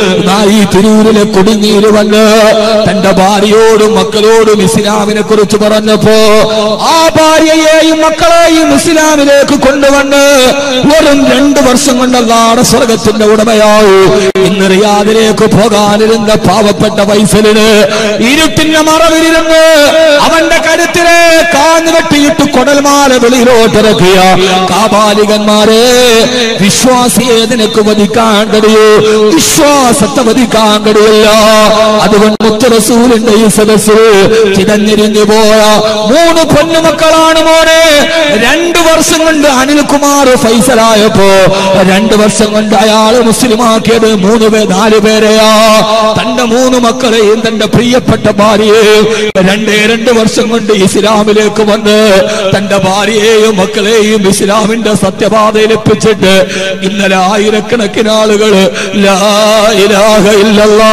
ഈ തിരൂരിലെ കൊടുങ്ങിയിൽ വന്ന് തന്റെ ഭാര്യയോടും മക്കളോടും ഇസ്ലാമിനെ കുറിച്ച് പറഞ്ഞപ്പോ ആ ഭാര്യയെയും മക്കളെയും ഇസ്ലാമിലേക്ക് കൊണ്ടുവന്ന് വെറും രണ്ടു വർഷം കൊണ്ടല്ലാടെ സ്വർഗത്തിന്റെ ഉടമയായി ഇന്ന് റിയാദിലേക്ക് പോകാനിരുന്ന പാവപ്പെട്ട വൈസലിന് ഇരുട്ടിന്റെ മറവിലിരുന്ന് അവന്റെ കരുത്തിലെ കാഞ്ഞു വെട്ടിയിട്ട് കൊടൽമാല വെളിയിലോട്ടിറക്കിയ കാപാലികന്മാരെ വിശ്വാസിയെ നിനക്ക് വധിക്കാൻ കഴിയൂ വിശ്വാസത്തെ വധിക്കാൻ കഴിയില്ല അതുകൊണ്ട് മുത്തറസൂലിന്റെ ഈ സദസ് ചിതഞ്ഞിരിഞ്ഞു പോയ മൂന്ന് പൊന്നുമക്കളാണ് മോനെ രണ്ടു വർഷം കൊണ്ട് അനിൽകുമാർ ഫൈസലായപ്പോ രണ്ടു വർഷം കൊണ്ട് അയാള് മുസ്ലിമാക്കിയത് മൂന്ന് പേ നാല് പേരെയാ തന്റെ മൂന്ന് മക്കളെയും തന്റെ പ്രിയപ്പെട്ട ഭാര്യയെയും രണ്ടേ രണ്ട് വർഷം കൊണ്ട് ഇസ്ലാമിലേക്ക് വന്ന് തന്റെ ഭാര്യയെയും മക്കളെയും ഇസ്ലാമിന്റെ സത്യപാതയിൽ എപ്പിച്ചിട്ട് ഇന്നലെ ആയിരക്കണക്കിന് ആളുകൾ ലാ ഇലാഹ ഇല്ലല്ലാ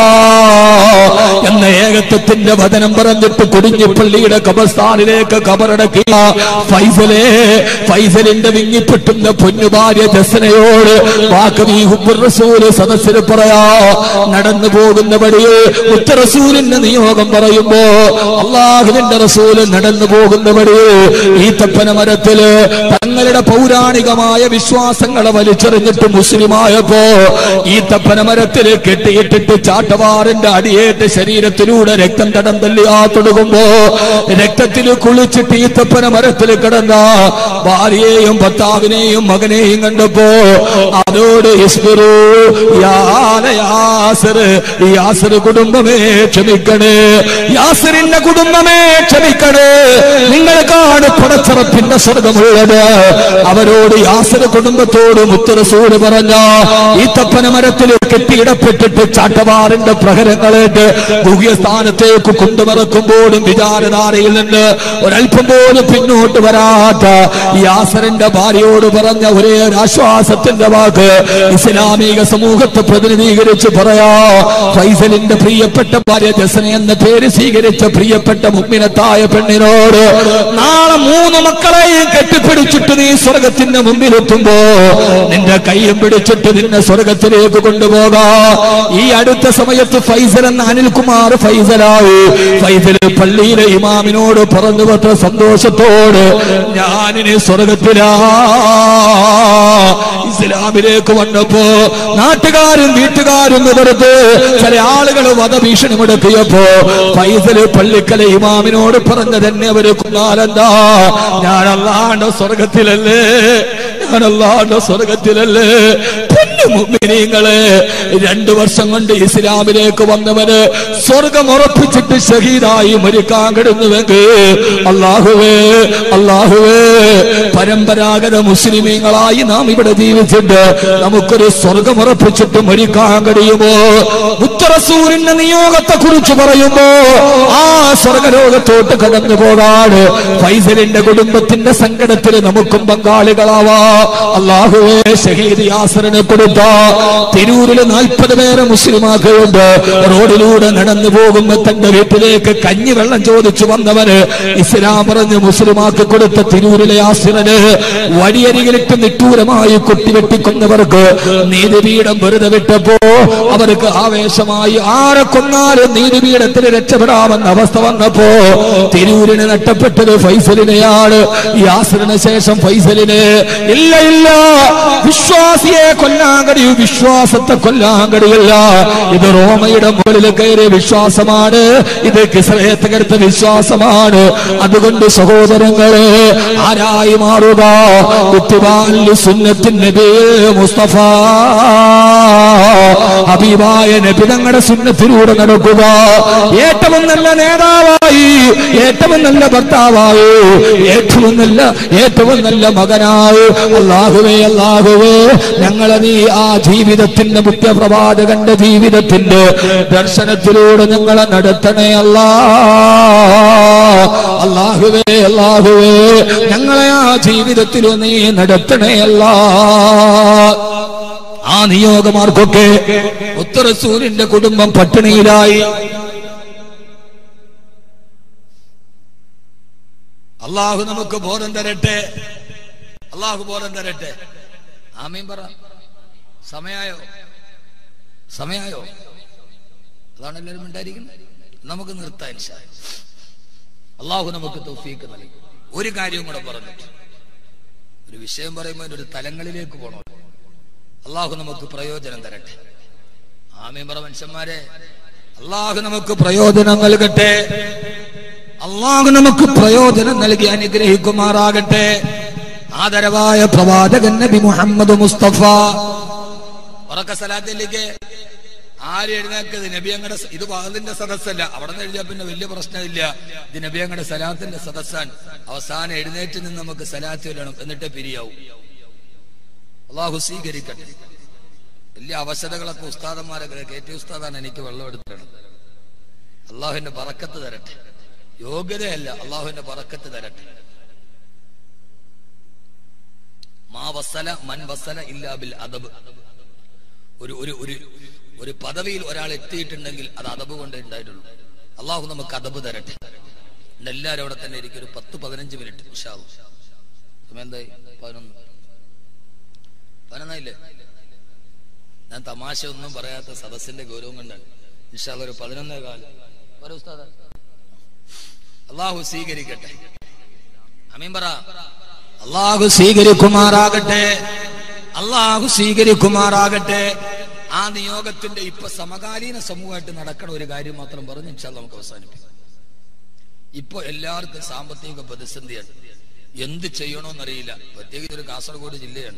എന്ന ഏകത്വത്തിന്റെ വചനം പറഞ്ഞിട്ട് കൊടിഞ്ഞിപ്പള്ളിയുടെ കബർസ്ഥാനിലേക്ക് കബറടക്കിയ ഫൈസലെ ഫൈസലിന്റെ വിങ്ങിപ്പെട്ടുന്ന പൊന്നുഭാര്യ ജസനയോട് വാക്കവി ഹുബുർ റസൂല് സദസ്സിൽ പറയാ നടന്നു പോകുന്ന വഴിയെ ഉത്ത റസൂലിന്റെ നിയോഗം പറയുമ്പോ അള്ളാഹുവിന്റെ റസൂല് നടന്നു പോകുന്ന വഴിയെ ഈ തപ്പന മരത്തില് തങ്ങളുടെ പൗരാണികമായ വിശ്വാസങ്ങളെ വലിച്ചെറിഞ്ഞിട്ട് മുസ്ലിമായപ്പോ ഈ തപ്പന മരത്തില് കെട്ടിയിട്ടിട്ട് ചാട്ടവാറിന്റെ അടി വാടിയേറ്റ് ശരീരത്തിലൂടെ രക്തം തടം തല്ലിയാ തുടങ്ങുമ്പോ രക്തത്തിൽ കുളിച്ചിട്ട് ഈത്തപ്പന മരത്തിൽ കിടന്ന ഭാര്യയെയും ഭർത്താവിനെയും മകനെയും കണ്ടപ്പോ അതോട് ഇസ്ബിറു യാല യാസർ യാസർ കുടുംബമേ ക്ഷമിക്കണേ യാസറിന്റെ കുടുംബമേ ക്ഷമിക്കണേ നിങ്ങൾക്കാണ് പടച്ചറപ്പിന്റെ സ്വർഗമുള്ളത് അവരോട് യാസർ കുടുംബത്തോട് മുത്തറസൂട് പറഞ്ഞ ഈത്തപ്പന മരത്തിൽ കെട്ടിയിടപ്പെട്ടിട്ട് ചാട്ടവാറിന്റെ പ്രഹരങ്ങളേറ്റ് സ്ഥാനത്തേക്ക് കൊണ്ടുമറക്കുമ്പോഴും വിചാരധാരയിൽ നിന്ന് ഒരല്പം പോലും പിന്നോട്ട് വരാത്ത യാസറിന്റെ ഭാര്യയോട് പറഞ്ഞ ഒരേ ഒരു ആശ്വാസത്തിന്റെ വാക്ക് ഇസ്ലാമിക സമൂഹത്തെ പ്രതിനിധീകരിച്ച് പറയാ ഫൈസലിന്റെ പ്രിയപ്പെട്ട ഭാര്യ ജസന എന്ന പേര് സ്വീകരിച്ച പ്രിയപ്പെട്ട മുമ്പിനത്തായ പെണ്ണിനോട് നാളെ മൂന്ന് മക്കളെയും കെട്ടിപ്പിടിച്ചിട്ട് നീ സ്വർഗത്തിന്റെ മുമ്പിലെത്തുമ്പോ നിന്റെ കൈയും പിടിച്ചിട്ട് നിന്നെ സ്വർഗത്തിലേക്ക് കൊണ്ടുപോകാ ഈ അടുത്ത സമയത്ത് ഫൈസൽ എന്ന അനിൽകുമാർ ഫൈസലായി ഫൈസൽ പള്ളിയിലെ ഇമാമിനോട് പറഞ്ഞു പത്ര സന്തോഷത്തോട് ഞാനിനി സ്വർഗത്തിലാ ഇസ്ലാമിലേക്ക് വന്നപ്പോ നാട്ടുകാരും വീട്ടുകാരും എതിർത്ത് ചില ആളുകൾ വധഭീഷണി മുടക്കിയപ്പോ ഫൈസൽ പള്ളിക്കല ഇമാമിനോട് പറഞ്ഞതെന്നെ അവര് കുന്നാലെന്താ ഞാൻ അല്ലാണ്ട് സ്വർഗത്തിലല്ലേ ഞാൻ അല്ലാണ്ട് സ്വർഗത്തിലല്ലേ പൊന്നു മുമ്പിനീങ്ങളെ രണ്ടു വർഷം കൊണ്ട് ഇസ്ലാമിലേക്ക് വന്നവന് സ്വർഗം ഉറപ്പിച്ചിട്ട് ഷഹീദായി മരിക്കാൻ കിടന്നുവെങ്കിൽ അള്ളാഹുവേ അള്ളാഹുവേ പരമ്പരാഗത മുസ്ലിമീങ്ങളായി നാം ഇവിടെ ജീവിച്ചിട്ട് നമുക്കൊരു സ്വർഗം ഉറപ്പിച്ചിട്ട് മരിക്കാൻ കഴിയുമോ ഉത്തരസൂരിന്റെ നിയോഗത്തെ കുറിച്ച് പറയുമ്പോ ആ സ്വർഗലോകത്തോട്ട് കടന്നു പോകാണ് ഫൈസലിന്റെ കുടുംബത്തിന്റെ സങ്കടത്തിൽ നമുക്കും പങ്കാളികളാവാ അള്ളാഹുവേ ഷഹീദ് യാസറിനെ കൊടുത്ത തിരൂരിൽ നാൽപ്പത് പേരെ മുസ്ലിമാക്കുണ്ട് റോഡിലൂടെ നടന്നു പോകുമ്പോ തന്റെ വീട്ടിലേക്ക് കഞ്ഞി വെള്ളം ചോദിച്ചു വന്നവന് ഇസ്ലാം പറഞ്ഞ് മുസ്ലിമാക്ക് കൊടുത്ത തിരൂരിലെ യാസിറന് വടിയരികിലിട്ട് നിട്ടൂരമായി കുട്ടിവെട്ടിക്കൊന്നവർക്ക് നീതിപീഠം വെറുതെ വിട്ടപ്പോ അവർക്ക് ആവേശമായി ആരെ കൊന്നാലും നീതിപീഠത്തിന് രക്ഷപ്പെടാമെന്ന അവസ്ഥ വന്നപ്പോ തിരൂരിന് നഷ്ടപ്പെട്ടത് ഫൈസലിനെയാണ് യാസിറിന് ശേഷം ഫൈസലിന് ഇല്ല ഇല്ല വിശ്വാസിയെ കൊല്ലാൻ കഴിയൂ വിശ്വാസത്തെ കൊല്ലാൻ കഴിയില്ല ഇത് റോമയുടെ മുകളിൽ കയറിയ വിശ്വാസമാണ് ഇത് കിസ്രയെ തകർത്ത വിശ്വാസമാണ് അതുകൊണ്ട് സഹോദരങ്ങളെ ആരായി മാറുക കുത്തുവാലി സുന്നത്തിൻ നബി മുസ്തഫ ഹബീബായ നബി തങ്ങളുടെ സുന്നത്തിലൂടെ നടക്കുക ഏറ്റവും നല്ല നേതാവായി ഏറ്റവും നല്ല ഭർത്താവായി ഏറ്റവും നല്ല ഏറ്റവും നല്ല മകനായി അള്ളാഹുവേ അള്ളാഹുവേ ഞങ്ങളെ നീ ആ ജീവിതത്തിന്റെ മുഖ്യപ്രവാചകന്റെ ജീവിതത്തിന്റെ ദർശനത്തിലൂടെ ഞങ്ങളെ നടത്തണേ അല്ലാ അള്ളാഹുവേ അള്ളാഹുവേ ഞങ്ങളെ ആ ജീവിതത്തിൽ നീ നടത്തണേ അല്ലാ ആ നിയോഗമാർക്കൊക്കെ ഉത്തരസൂരിന്റെ കുടുംബം പട്ടിണിയിലായി അള്ളാഹു നമുക്ക് ബോധം തരട്ടെ അള്ളാഹു ബോധം തരട്ടെ ആമീൻ പറ സമയായോ സമയായോ അതാണ് എല്ലാവരും ഉണ്ടായിരിക്കുന്നത് നമുക്ക് നിർത്താൻ ഇൻഷാ അല്ലാ. അള്ളാഹു നമുക്ക് തൗഫീക്ക് നൽകി ഒരു കാര്യവും കൂടെ പറഞ്ഞിട്ട് ഒരു വിഷയം പറയുമ്പോൾ അതിന്റെ ഒരു തലങ്ങളിലേക്ക് പോകണം അള്ളാഹു നമുക്ക് പ്രയോജനം തരട്ടെ ആമീൻ പറ മനുഷ്യന്മാരെ അള്ളാഹു നമുക്ക് പ്രയോജനം നൽകട്ടെ അള്ളാഹു നമുക്ക് പ്രയോജനം നൽകി അനുഗ്രഹിക്കുമാറാകട്ടെ ആദരവായ പ്രവാചകൻ നബി മുഹമ്മദ് മുസ്തഫ ഉറക്ക സലാത്തിലേക്ക് ആര് എഴുന്നേക്കത് നബിയങ്ങളുടെ ഇത് വാതിന്റെ സദസ്സല്ല അവിടെ നിന്ന് എഴുതിയാൽ പിന്നെ വലിയ പ്രശ്നമില്ല ഇത് നബിയങ്ങളുടെ സലാത്തിന്റെ സദസ്സാൻ അവസാനം എഴുന്നേറ്റ് നിന്ന് നമുക്ക് സലാത്ത് വരണം എന്നിട്ടേ പിരിയാവും അള്ളാഹു സ്വീകരിക്കട്ടെ വലിയ അവശതകളൊക്കെ ഉസ്താദന്മാരൊക്കെ കെ ടി ഉസ്താദാണ് എനിക്ക് വെള്ളം എടുത്തത് അള്ളാഹുവിന്റെ പറക്കത്ത് തരട്ടെ യോഗ്യതയല്ല അള്ളാഹുവിന്റെ പറക്കത്ത് തരട്ടെ മാ വസല മൻ വസല ഇല്ലാ ബിൽ അദബ് ഒരു ഒരു ഒരു ഒരു പദവിയിൽ ഒരാൾ എത്തിയിട്ടുണ്ടെങ്കിൽ അത് അദബ് കൊണ്ട് ഉണ്ടായിട്ടുള്ളൂ അള്ളാഹു നമുക്ക് അദബ് തരട്ടെ ഇന്ന് എല്ലാവരും അവിടെ തന്നെ ഇരിക്കും ഒരു പത്ത് പതിനഞ്ച് മിനിറ്റ് ഉഷാവും സമയം എന്തായി പതിനൊന്ന് പതിനൊന്നായില്ലേ ഞാൻ തമാശ ഒന്നും പറയാത്ത സദസ്സിന്റെ ഗൗരവം കണ്ടാണ് ഇൻഷാല്ല ഒരു പതിനൊന്നേ കാലം പറ ഉസ്താദ അള്ളാഹു സ്വീകരിക്കട്ടെ അമീൻ പറ അള്ളാഹു സ്വീകരിക്കുമാറാകട്ടെ അള്ളാഹു സ്വീകരിക്കുമാറാകട്ടെ ആ നിയോഗത്തിന്റെ ഇപ്പൊ സമകാലീന സമൂഹമായിട്ട് നടക്കണ ഒരു കാര്യം മാത്രം പറഞ്ഞ് ഇൻഷാ അല്ലാ നമുക്ക് അവസാനിപ്പിക്കാം ഇപ്പൊ എല്ലാവർക്കും സാമ്പത്തിക പ്രതിസന്ധിയാണ് എന്ത് ചെയ്യണമെന്നറിയില്ല പ്രത്യേകിച്ച് ഒരു കാസർഗോഡ് ജില്ലയാണ്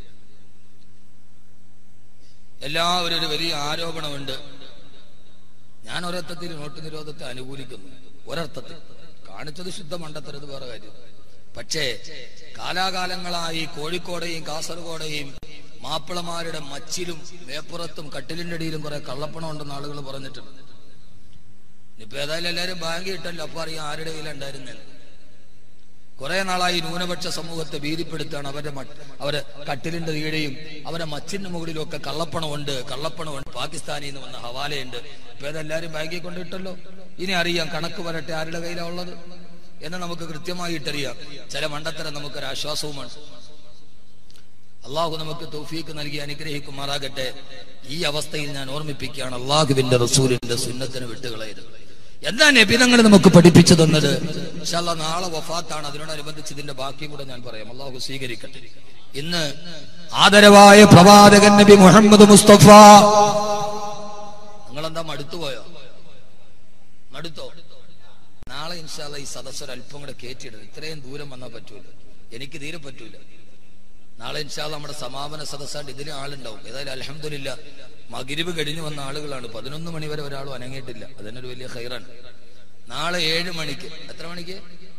എല്ലാവരും ഒരു വലിയ ആരോപണമുണ്ട് ഞാൻ ഒരർത്ഥത്തിൽ നോട്ട് നിരോധത്തെ അനുകൂലിക്കുന്നു ഒരർത്ഥത്തിൽ കാണിച്ചത് ശുദ്ധ മണ്ടത്തരത് വേറെ കാര്യം പക്ഷേ കാലാകാലങ്ങളായി കോഴിക്കോടെയും കാസർഗോഡെയും മാപ്പിളമാരുടെ മച്ചിലും മേപ്പുറത്തും കട്ടിലിന്റെ അടിയിലും കുറെ കള്ളപ്പണം ഉണ്ടെന്ന് ആളുകൾ പറഞ്ഞിട്ടുണ്ട് ഇപ്പൊ ഏതായാലും എല്ലാവരും ബാങ്കിൽ ഇട്ടല്ലോ അപ്പൊ അറിയാം ആരുടെ കയ്യിലുണ്ടായിരുന്നെന്ന് കുറെ നാളായി ന്യൂനപക്ഷ സമൂഹത്തെ ഭീതിപ്പെടുത്താണ് അവരുടെ മ- അവരെ കട്ടിലിന്റെ കീഴെയും അവരെ മച്ചിന്റെ മുകളിലും ഒക്കെ കള്ളപ്പണമുണ്ട് കള്ളപ്പണമുണ്ട് പാകിസ്ഥാനിൽ നിന്ന് വന്ന ഹവാലയുണ്ട് ഇപ്പൊ അതെല്ലാരും ബാങ്കിൽ കൊണ്ടിട്ടല്ലോ ഇനി അറിയാം കണക്ക് വരട്ടെ ആരുടെ കയ്യിലാ ഉള്ളത് എന്ന് നമുക്ക് കൃത്യമായിട്ടറിയാം ചില മണ്ടത്തരം നമുക്കൊരു ആശ്വാസവുമാണ് അള്ളാഹു നമുക്ക് തൗഫീക്ക് നൽകി അനുഗ്രഹിക്കുമാറാകട്ടെ ഈ അവസ്ഥയിൽ ഞാൻ ഓർമ്മിപ്പിക്കുകയാണ് അള്ളാഹുവിന്റെ റസൂലിന്റെ സുന്നത്തിന് വിട്ടുകളയരുത് എന്താ നബിതങ്ങൾ നമുക്ക് പഠിപ്പിച്ചു തന്നത് ഇൻഷാ അല്ലാ നാളെ വഫാത്താണ് അതിനോടനുബന്ധിച്ച് ഇതിന്റെ ബാക്കിയും കൂടെ ഞാൻ പറയാം അള്ളാഹു സ്വീകരിക്കട്ടെ ഇന്ന് ആദരവായ പ്രവാചകൻ നബി മുഹമ്മദ് മുസ്തഫ നിങ്ങളെന്താ മടുത്തുപോയോ മടുത്തോ നാളെ ഇൻഷാല്ല ഈ സദസ്സ് ഒരു അല്പം കൂടെ കയറ്റിയിടുന്നത് ഇത്രയും ദൂരം വന്നാൽ പറ്റൂല എനിക്ക് തീരെ പറ്റൂല നാളെ ഇൻഷാല്ല നമ്മുടെ സമാപന സദസ്സായിട്ട് ഇതിലും ആളുണ്ടാവും ഏതായാലും അലഹമില്ല മകിരിവ് കഴിഞ്ഞു വന്ന ആളുകളാണ് പതിനൊന്ന് മണി വരെ ഒരാളും അനങ്ങിയിട്ടില്ല അതിനൊരു വലിയ ഹൈറാണ് നാളെ ഏഴ് മണിക്ക് എത്ര മണിക്ക്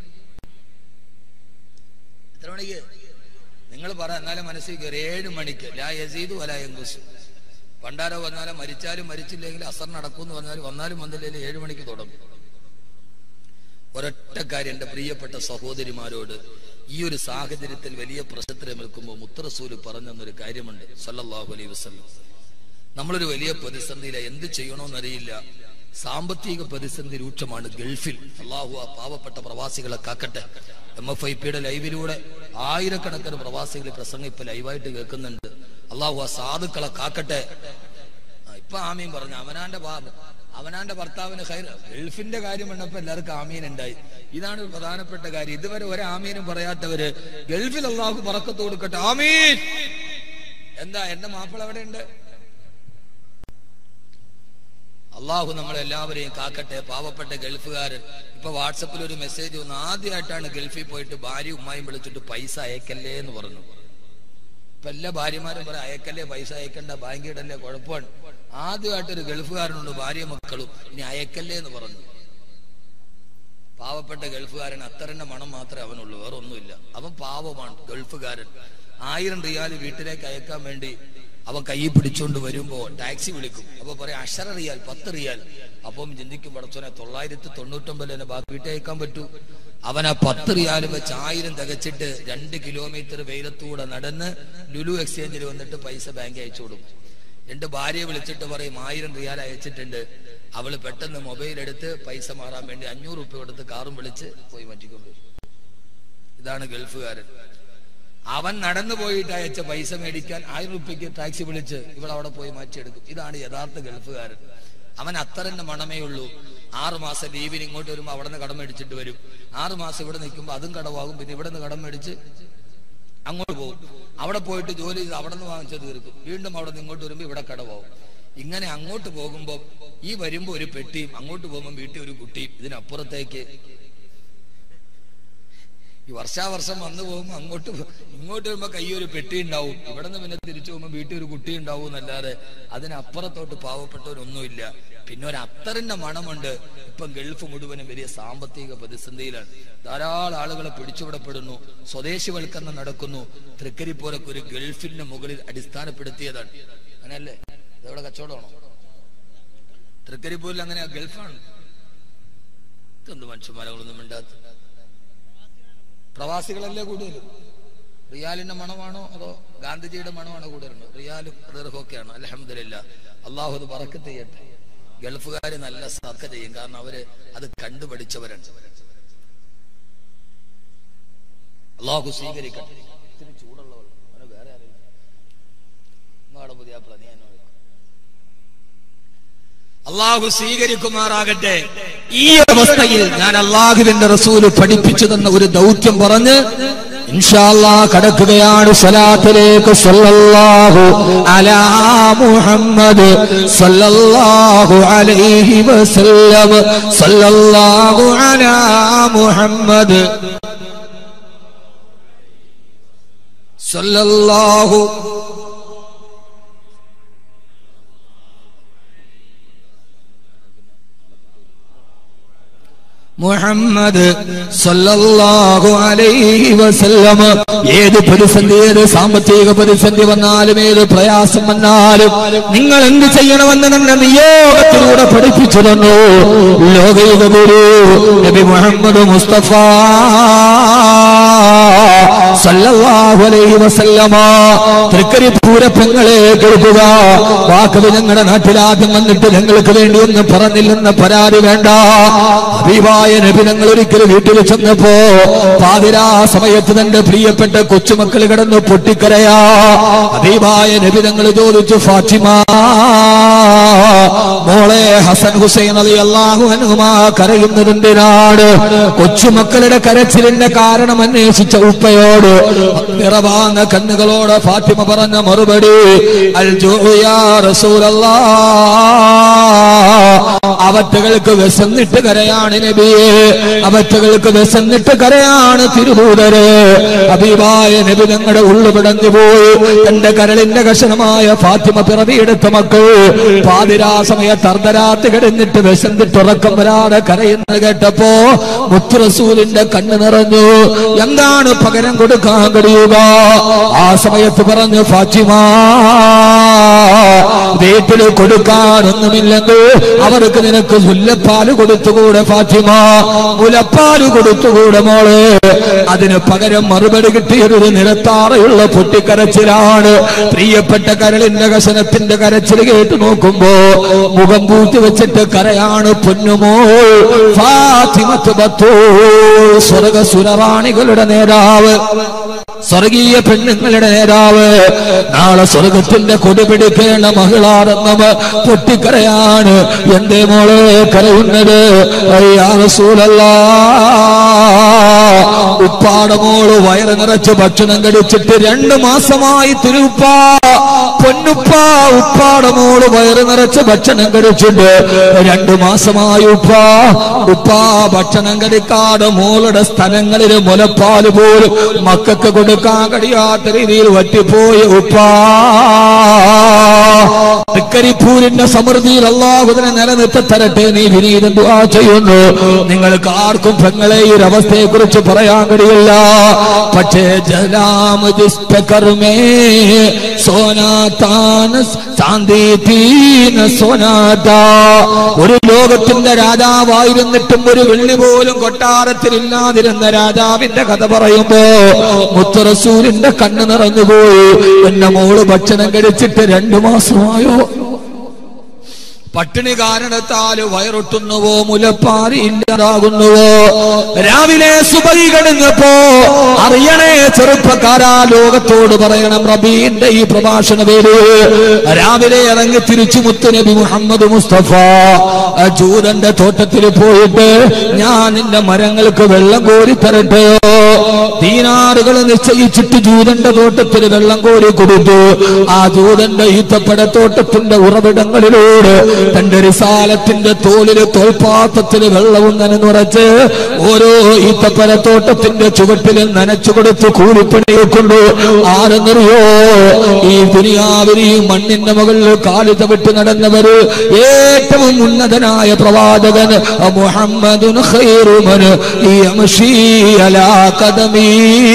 എത്ര മണിക്ക് നിങ്ങൾ പറ എന്നാലും മനസ്സിൽ കയറി ഏഴ് മണിക്ക് ലാ യസീദു വലാ യങ്കുസ് പണ്ടാരോ വന്നാലും മരിച്ചാലും മരിച്ചില്ലെങ്കിൽ അസർ നടക്കും എന്ന് പറഞ്ഞാലും വന്നാലും വന്നില്ലെങ്കിൽ ഏഴ് മണിക്ക് തുടങ്ങും ഒരൊറ്റ കാര്യം എന്റെ പ്രിയപ്പെട്ട സഹോദരിമാരോട് ഈ ഒരു സാഹചര്യത്തിൽ വലിയ പ്രശ്നത്തിൽ നിൽക്കുമ്പോൾ മുത്തറസൂല് പറഞ്ഞെന്നൊരു കാര്യമുണ്ട് സല്ലല്ലാഹു അലൈഹി വസല്ലം നമ്മളൊരു വലിയ പ്രതിസന്ധിയില എന്ത് ചെയ്യണമെന്നറിയില്ല സാമ്പത്തിക പ്രതിസന്ധി രൂക്ഷമാണ് ഗൾഫിൽ അള്ളാഹു ആ പാവപ്പെട്ട പ്രവാസികളെ കാക്കട്ടെ എം എഫ് ഐ പിയുടെ ലൈവിലൂടെ ആയിരക്കണക്കിന് പ്രവാസികൾ പ്രസംഗം ഇപ്പൊ ലൈവായിട്ട് കേൾക്കുന്നുണ്ട് അള്ളാഹു ആ സാധുക്കളെ കാക്കട്ടെ ആ, ഇപ്പൊ ആമീൻ പറഞ്ഞു അവനാന്റെ ഭാ- അവനാന്റെ ഭർത്താവിന് ഹൈർ ഗൾഫിന്റെ കാര്യം വന്നപ്പോ എല്ലാവർക്കും ആമീൻ ഉണ്ടായി ഇതാണ് ഒരു പ്രധാനപ്പെട്ട കാര്യം ഇതുവരെ ഒരു ആമീനും പറയാത്തവര് ഗൾഫിൽ അള്ളാഹു പറക്കത്ത് കൊടുക്കട്ടെ ആമീൻ എന്താ എന്റെ മാപ്പിള എവിടെ ഉണ്ട് അള്ളാഹു നമ്മളെല്ലാവരെയും കാക്കട്ടെ പാവപ്പെട്ട ഗൾഫുകാരൻ ഇപ്പൊ വാട്സപ്പിൽ ഒരു മെസ്സേജ് വന്നു ആദ്യമായിട്ടാണ് ഗൾഫിൽ പോയിട്ട് ഭാര്യ ഉമ്മായും വിളിച്ചിട്ട് പൈസ അയക്കല്ലേ എന്ന് പറഞ്ഞു ഇപ്പൊ എല്ലാ ഭാര്യമാരും പറയാം അയക്കല്ലേ പൈസ അയക്കണ്ട ബാങ്ക് ഇടല്ലേ കുഴപ്പമാണ് ആദ്യമായിട്ട് ഒരു ഗൾഫുകാരനുണ്ട് ഭാര്യ മക്കളും ഇനി അയക്കല്ലേ എന്ന് പറഞ്ഞു പാവപ്പെട്ട ഗൾഫുകാരൻ അത്തറിന്റെ മണം മാത്രമേ അവനുള്ളൂ വേറെ ഒന്നുമില്ല അവൻ പാവമാണ് ഗൾഫുകാരൻ ആയിരം റിയാൽ വീട്ടിലേക്ക് അയക്കാൻ വേണ്ടി അവൻ കൈ പിടിച്ചുകൊണ്ട് വരുമ്പോ ടാക്സി വിളിക്കും അപ്പൊ പറയാം അഷറ റിയാൽ പത്ത് റിയാൽ അപ്പം ചിന്തിക്കും പടച്ചോനെ തൊള്ളായിരത്തി തൊണ്ണൂറ്റൊമ്പത് തന്നെ ബാക്കി വീട്ടിൽ അയക്കാൻ പറ്റൂ അവൻ ആ പത്ത് റിയാൽ വെച്ച് ആയിരം തികച്ചിട്ട് രണ്ട് കിലോമീറ്റർ വെയിലത്തൂടെ നടന്ന് ലുലു എക്സ്ചേഞ്ചിൽ വന്നിട്ട് പൈസ ബാങ്ക് അയച്ചു കൊടുക്കും എന്റെ ഭാര്യയെ വിളിച്ചിട്ട് പറയും ആയിരം റിയാൽ അയച്ചിട്ടുണ്ട് അവള് പെട്ടെന്ന് മൊബൈൽ എടുത്ത് പൈസ മാറാൻ വേണ്ടി അഞ്ഞൂറ് റുപ്യ കൊടുത്ത് കാറും വിളിച്ച് പോയി മാറ്റിക്കൊണ്ടുവരും ഇതാണ് ഗൾഫുകാരൻ അവൻ നടന്നു പോയിട്ട് അയച്ച പൈസ മേടിക്കാൻ ആയിരം റുപ്യക്ക് ടാക്സി വിളിച്ച് ഇവിടെ അവിടെ പോയി മാറ്റിയെടുക്കും ഇതാണ് യഥാർത്ഥ ഗൾഫുകാരൻ അവൻ അത്തറിന്റെ മണമേ ഉള്ളൂ ആറു മാസം ലീവിന് ഇങ്ങോട്ട് വരുമ്പോൾ അവിടെ നിന്ന് കടം മേടിച്ചിട്ട് വരും ആറു മാസം ഇവിടെ നിൽക്കുമ്പോൾ അതും കടമാകും പിന്നെ ഇവിടെ നിന്ന് കടം മേടിച്ച് അങ്ങോട്ട് പോകും അവിടെ പോയിട്ട് ജോലി ചെയ്ത് അവിടെ നിന്ന് വാങ്ങിച്ചത് തീർക്കും വീണ്ടും അവിടെ നിന്ന് ഇങ്ങോട്ട് വരുമ്പോൾ ഇവിടെ കടമാവും ഇങ്ങനെ അങ്ങോട്ട് പോകുമ്പോൾ ഈ വരുമ്പോൾ ഒരു പെട്ടിയും അങ്ങോട്ട് പോകുമ്പോൾ വീട്ടിൽ ഒരു കുട്ടിയും ഇതിനപ്പുറത്തേക്ക് ഈ വർഷാവർഷം വന്നു പോകുമ്പോൾ അങ്ങോട്ട് പോ- ഇങ്ങോട്ട് വരുമ്പോൾ കൈ ഒരു പെട്ടി ഉണ്ടാവും ഇവിടെ നിന്ന് പിന്നെ തിരിച്ചു പോകുമ്പോൾ വീട്ടിൽ ഒരു കുട്ടി ഉണ്ടാവും എന്നല്ലാതെ അതിനപ്പുറത്തോട്ട് പാവപ്പെട്ടവരൊന്നുമില്ല പിന്നെ ഒരു അത്തറിന്റെ മണമുണ്ട് ഇപ്പം ഗൾഫ് മുഴുവനും വലിയ സാമ്പത്തിക പ്രതിസന്ധിയിലാണ് ധാരാളം ആളുകളെ പിടിച്ചുവിടപ്പെടുന്നു സ്വദേശിവൽക്കരണം നടക്കുന്നു തൃക്കരിപ്പൂരൊക്കെ ഒരു ഗൾഫിന്റെ മുകളിൽ അടിസ്ഥാനപ്പെടുത്തിയതാണ് അങ്ങനെയല്ലേ ഇതെവിടെ കച്ചവടമാണോ തൃക്കരിപ്പൂരിൽ അങ്ങനെ ഗൾഫാണ് ഇതെന്ത് മനുഷ്യന്മാരങ്ങളൊന്നും മിണ്ടാത്ത പ്രവാസികളല്ലേ കൂടുതലും റിയാലിന്റെ മണമാണോ അതോ ഗാന്ധിജിയുടെ മണമാണോ കൂടുതലുണ്ട് റിയാലും ദീർഘമൊക്കെയാണ് അലഹമില്ല അള്ളാഹു അത് പറക്കത്ത് ചെയ്യട്ടെ ഗൾഫുകാർ നല്ല സക്ക ചെയ്യും കാരണം അവര് അത് കണ്ടുപഠിച്ചവരാണ് അള്ളാഹു സ്വീകരിക്കട്ടെ ഇത്തിരി ചൂടുള്ളവൾ അവന് വേറെ അറിയില്ല അവിടെ പുതിയ നീ എന്നെ വിളിക്കും. അള്ളാഹു സ്വീകരിക്കുമാറാകട്ടെ ഈ അവസ്ഥയിൽ ഞാൻ അള്ളാഹുവിന്റെ റസൂല് പഠിപ്പിച്ചു തന്ന ഒരു ദൗത്യം പറഞ്ഞ് ഇൻഷാല്ലാ കടക്കുകയാണ് സ്വലാത്തിലേക്ക് സല്ലല്ലാഹു അലാ മുഹമ്മദ് സല്ലല്ലാഹു അലൈഹി വസല്ലം സല്ലല്ലാഹു അലാ മുഹമ്മദ് സല്ലല്ലാഹു മുഹമ്മദ് സല്ലല്ലാഹു അലൈഹി വസല്ലം ഏത് പ്രതിസന്ധി ഏത് സാമ്പത്തിക പ്രതിസന്ധി വന്നാലും ഏത് പ്രയാസം വന്നാലും നിങ്ങൾ എന്ത് ചെയ്യണമെന്ന് തന്നെ നിയോഗത്തിലൂടെ പഠിപ്പിച്ചു തന്നു ലോകയുഗ ഗുരു നബി മുഹമ്മദ് മുസ്തഫ സല്ലല്ലാഹു അലൈഹി വസല്ലമ തൃക്കരി പൂരപ്പങ്ങളെ കേൾക്കുക വാക്കത് ഞങ്ങളുടെ നാട്ടിൽ ആദ്യം വന്നിട്ട് ഞങ്ങൾക്ക് വേണ്ടി ഒന്നും പറഞ്ഞില്ലെന്ന് പരാതി വേണ്ട ഹബീബായ നബി ഞങ്ങൾ ഒരിക്കലും വീട്ടിൽ ചെന്നപ്പോ പാതിരാ സമയത്ത് തന്റെ പ്രിയപ്പെട്ട കൊച്ചുമക്കൾ കിടന്ന് പൊട്ടിക്കരയാ ഹബീബായ നബി ഞങ്ങൾ ചോദിച്ചു ഫാത്തിമ മോളെ ഹസൻ ഹുസൈൻ അലി അള്ളാഹു അനുമാ കരയുന്നതിന്റെനാട് കൊച്ചുമക്കളുടെ കരച്ചിലിന്റെ കാരണം അന്വേഷിച്ച ഉപ്പയോട് നിറവാങ്ങ കണ്ണുകളോട് ഫാത്തിമ പറഞ്ഞ മറുപടി അൽ ജൂയാ റസൂലല്ലാ അവറ്റകൾക്ക് വിശന്നിട്ട് കരയാണ് നബിയെ അവറ്റകൾക്ക് വിശന്നിട്ട് കരയാണ് തിരുഭൂതര് അഭിവായ നബി ഞങ്ങളുടെ ഉള്ളു പിടഞ്ഞു പോയി തന്റെ കരളിന്റെ കഷണമായ ഫാത്തിമ പിറവിയെടുത്ത മക്കൾ പാതിരാ സമയത്ത് അർദ്ധരാത്രി കിടന്നിട്ട് വിശന്നിട്ട് ഉറക്കം വരാതെ കരയുന്നത് കേട്ടപ്പോ മുത്തുറസൂലിന്റെ കണ്ണ് നിറഞ്ഞു എന്താണ് പകരം കൊടുക്കാൻ കഴിയുക ആ സമയത്ത് പറഞ്ഞു ഫാത്തിമ വീട്ടിൽ കൊടുക്കാനൊന്നുമില്ലെങ്കിൽ അവർക്ക് നിനക്ക് മുല്ലപ്പാല് കൊടുത്തുകൂടെ ഫാത്തിമ മുലപ്പാല് കൊടുത്തുകൂടെ മോള് അതിന് പകരം മറുപടി കിട്ടിയൊരു നിരത്താറയുള്ള പൊട്ടിക്കരച്ചിലാണ് പ്രിയപ്പെട്ട കരളിന്റെ കശനത്തിന്റെ കരച്ചിൽ കേട്ട് നോക്കുമ്പോ മുഖം പൂത്തി വെച്ചിട്ട് കരയാണ് പൊന്നുമോ ഫാത്തിമത്ത് ബത്തൂ സ്വർഗ സുരറാണികളുടെ നേതാവ് സ്വർഗീയ പെണ്ണുങ്ങളുടെ നേതാവ് നാളെ സ്വർഗത്തിന്റെ കൊടി പിടിക്കേണ്ട മഹിളാരെന്നവ പൊട്ടിക്കരയാണ് എന്റെ മോളെ കരയുന്നത് അയ്യാ റസൂലല്ലാ ഉപ്പാടെ മോള് വയറ് നിറച്ച് ഭക്ഷണം കഴിച്ചിട്ട് രണ്ട് മാസമായി തിരുപ്പ പൊന്നുപ്പ ഉപ്പാടെ മോള് വയറ് നിറച്ച് ഭക്ഷണം കഴിച്ചിട്ട് രണ്ടു മാസമായി ഉപ്പ ഉപ്പ ഭക്ഷണം കഴിക്കാതെ മോളുടെ സ്ഥലങ്ങളിൽ മുലപ്പാല് പോലും മക്കൾക്ക് കൊടുക്കാൻ കഴിയാത്ത രീതിയിൽ വറ്റിപ്പോയി ഉപ്പ തൃക്കരിപ്പൂരിന്റെ സമൃദ്ധിയിൽ അള്ളാഹുദിനെ നിലനിർത്തി തരട്ടെ നീ വിനീതം ദുആ ചെയ്യുന്നു നിങ്ങൾക്ക് ആർക്കും പെങ്ങളെ ഈ ഒരു അവസ്ഥയെ കുറിച്ച് പറയാൻ കഴിയില്ല പക്ഷേ ജലാം കർമ്മേ സോനാത്താന ശാന്തി തീന സോനാത്ത ഒരു ലോകത്തിന്റെ രാജാവായിരുന്നിട്ടും ഒരു വെള്ളി പോലും കൊട്ടാരത്തിൽ ഇല്ലാതിരുന്ന രാജാവിന്റെ കഥ പറയുമ്പോ മുത്തറസൂരിന്റെ കണ്ണ് നിറഞ്ഞുപോയി എന്റെ മോള് ഭക്ഷണം കഴിച്ചിട്ട് രണ്ടു മാസമായോ പട്ടിണി കാരണത്താൽ വയറൊട്ടുന്നുവോ മുലപ്പാരി ഇല്ലാതാകുന്നുവോ രാവിലെ സുബൈ കിടന്നപ്പോ അറിയണേ ചെറുപ്പക്കാരാ ലോകത്തോട് പറയണം റബീന്റെ ഈ പ്രഭാഷണ പേര് രാവിലെ ഇറങ്ങി തിരിച്ചു മുത്തുനബി മുഹമ്മദ് മുസ്തഫ ആ ജൂതന്റെ തോട്ടത്തിൽ പോയിട്ട് ഞാൻ നിന്റെ മരങ്ങൾക്ക് വെള്ളം കോരി തരട്ടെയോ ദീനാറുകൾ നിശ്ചയിച്ചിട്ട് ജൂതന്റെ തോട്ടത്തിൽ വെള്ളം കോരി കൊടുത്തു ആ ജൂതന്റെ ഈത്തപ്പടത്തോട്ടത്തിന്റെ ഉറവിടങ്ങളിലൂടെ തന്റെ റിസാലത്തിന്റെ തോലില് തോൽപാത്രത്തിന് വെള്ളവും നനന്നുറച്ച് ഓരോ ഈത്തപ്പഴത്തോട്ടത്തിന്റെ ചുവട്ടിലും നനച്ചു കൊടുത്ത് കൂലിപ്പണിയെ കൊണ്ട് ആരെന്നറിയോ ഈ ദുനിയാവിൽ ഈ മണ്ണിന്റെ മുകളിൽ കാലു തവിട്ട് നടന്നവര് ഏറ്റവും ഉന്നതനായ പ്രവാചകൻ മുഹമ്മദുൻ ഖൈറുമൻ യമശീ അലാ ഖദമീ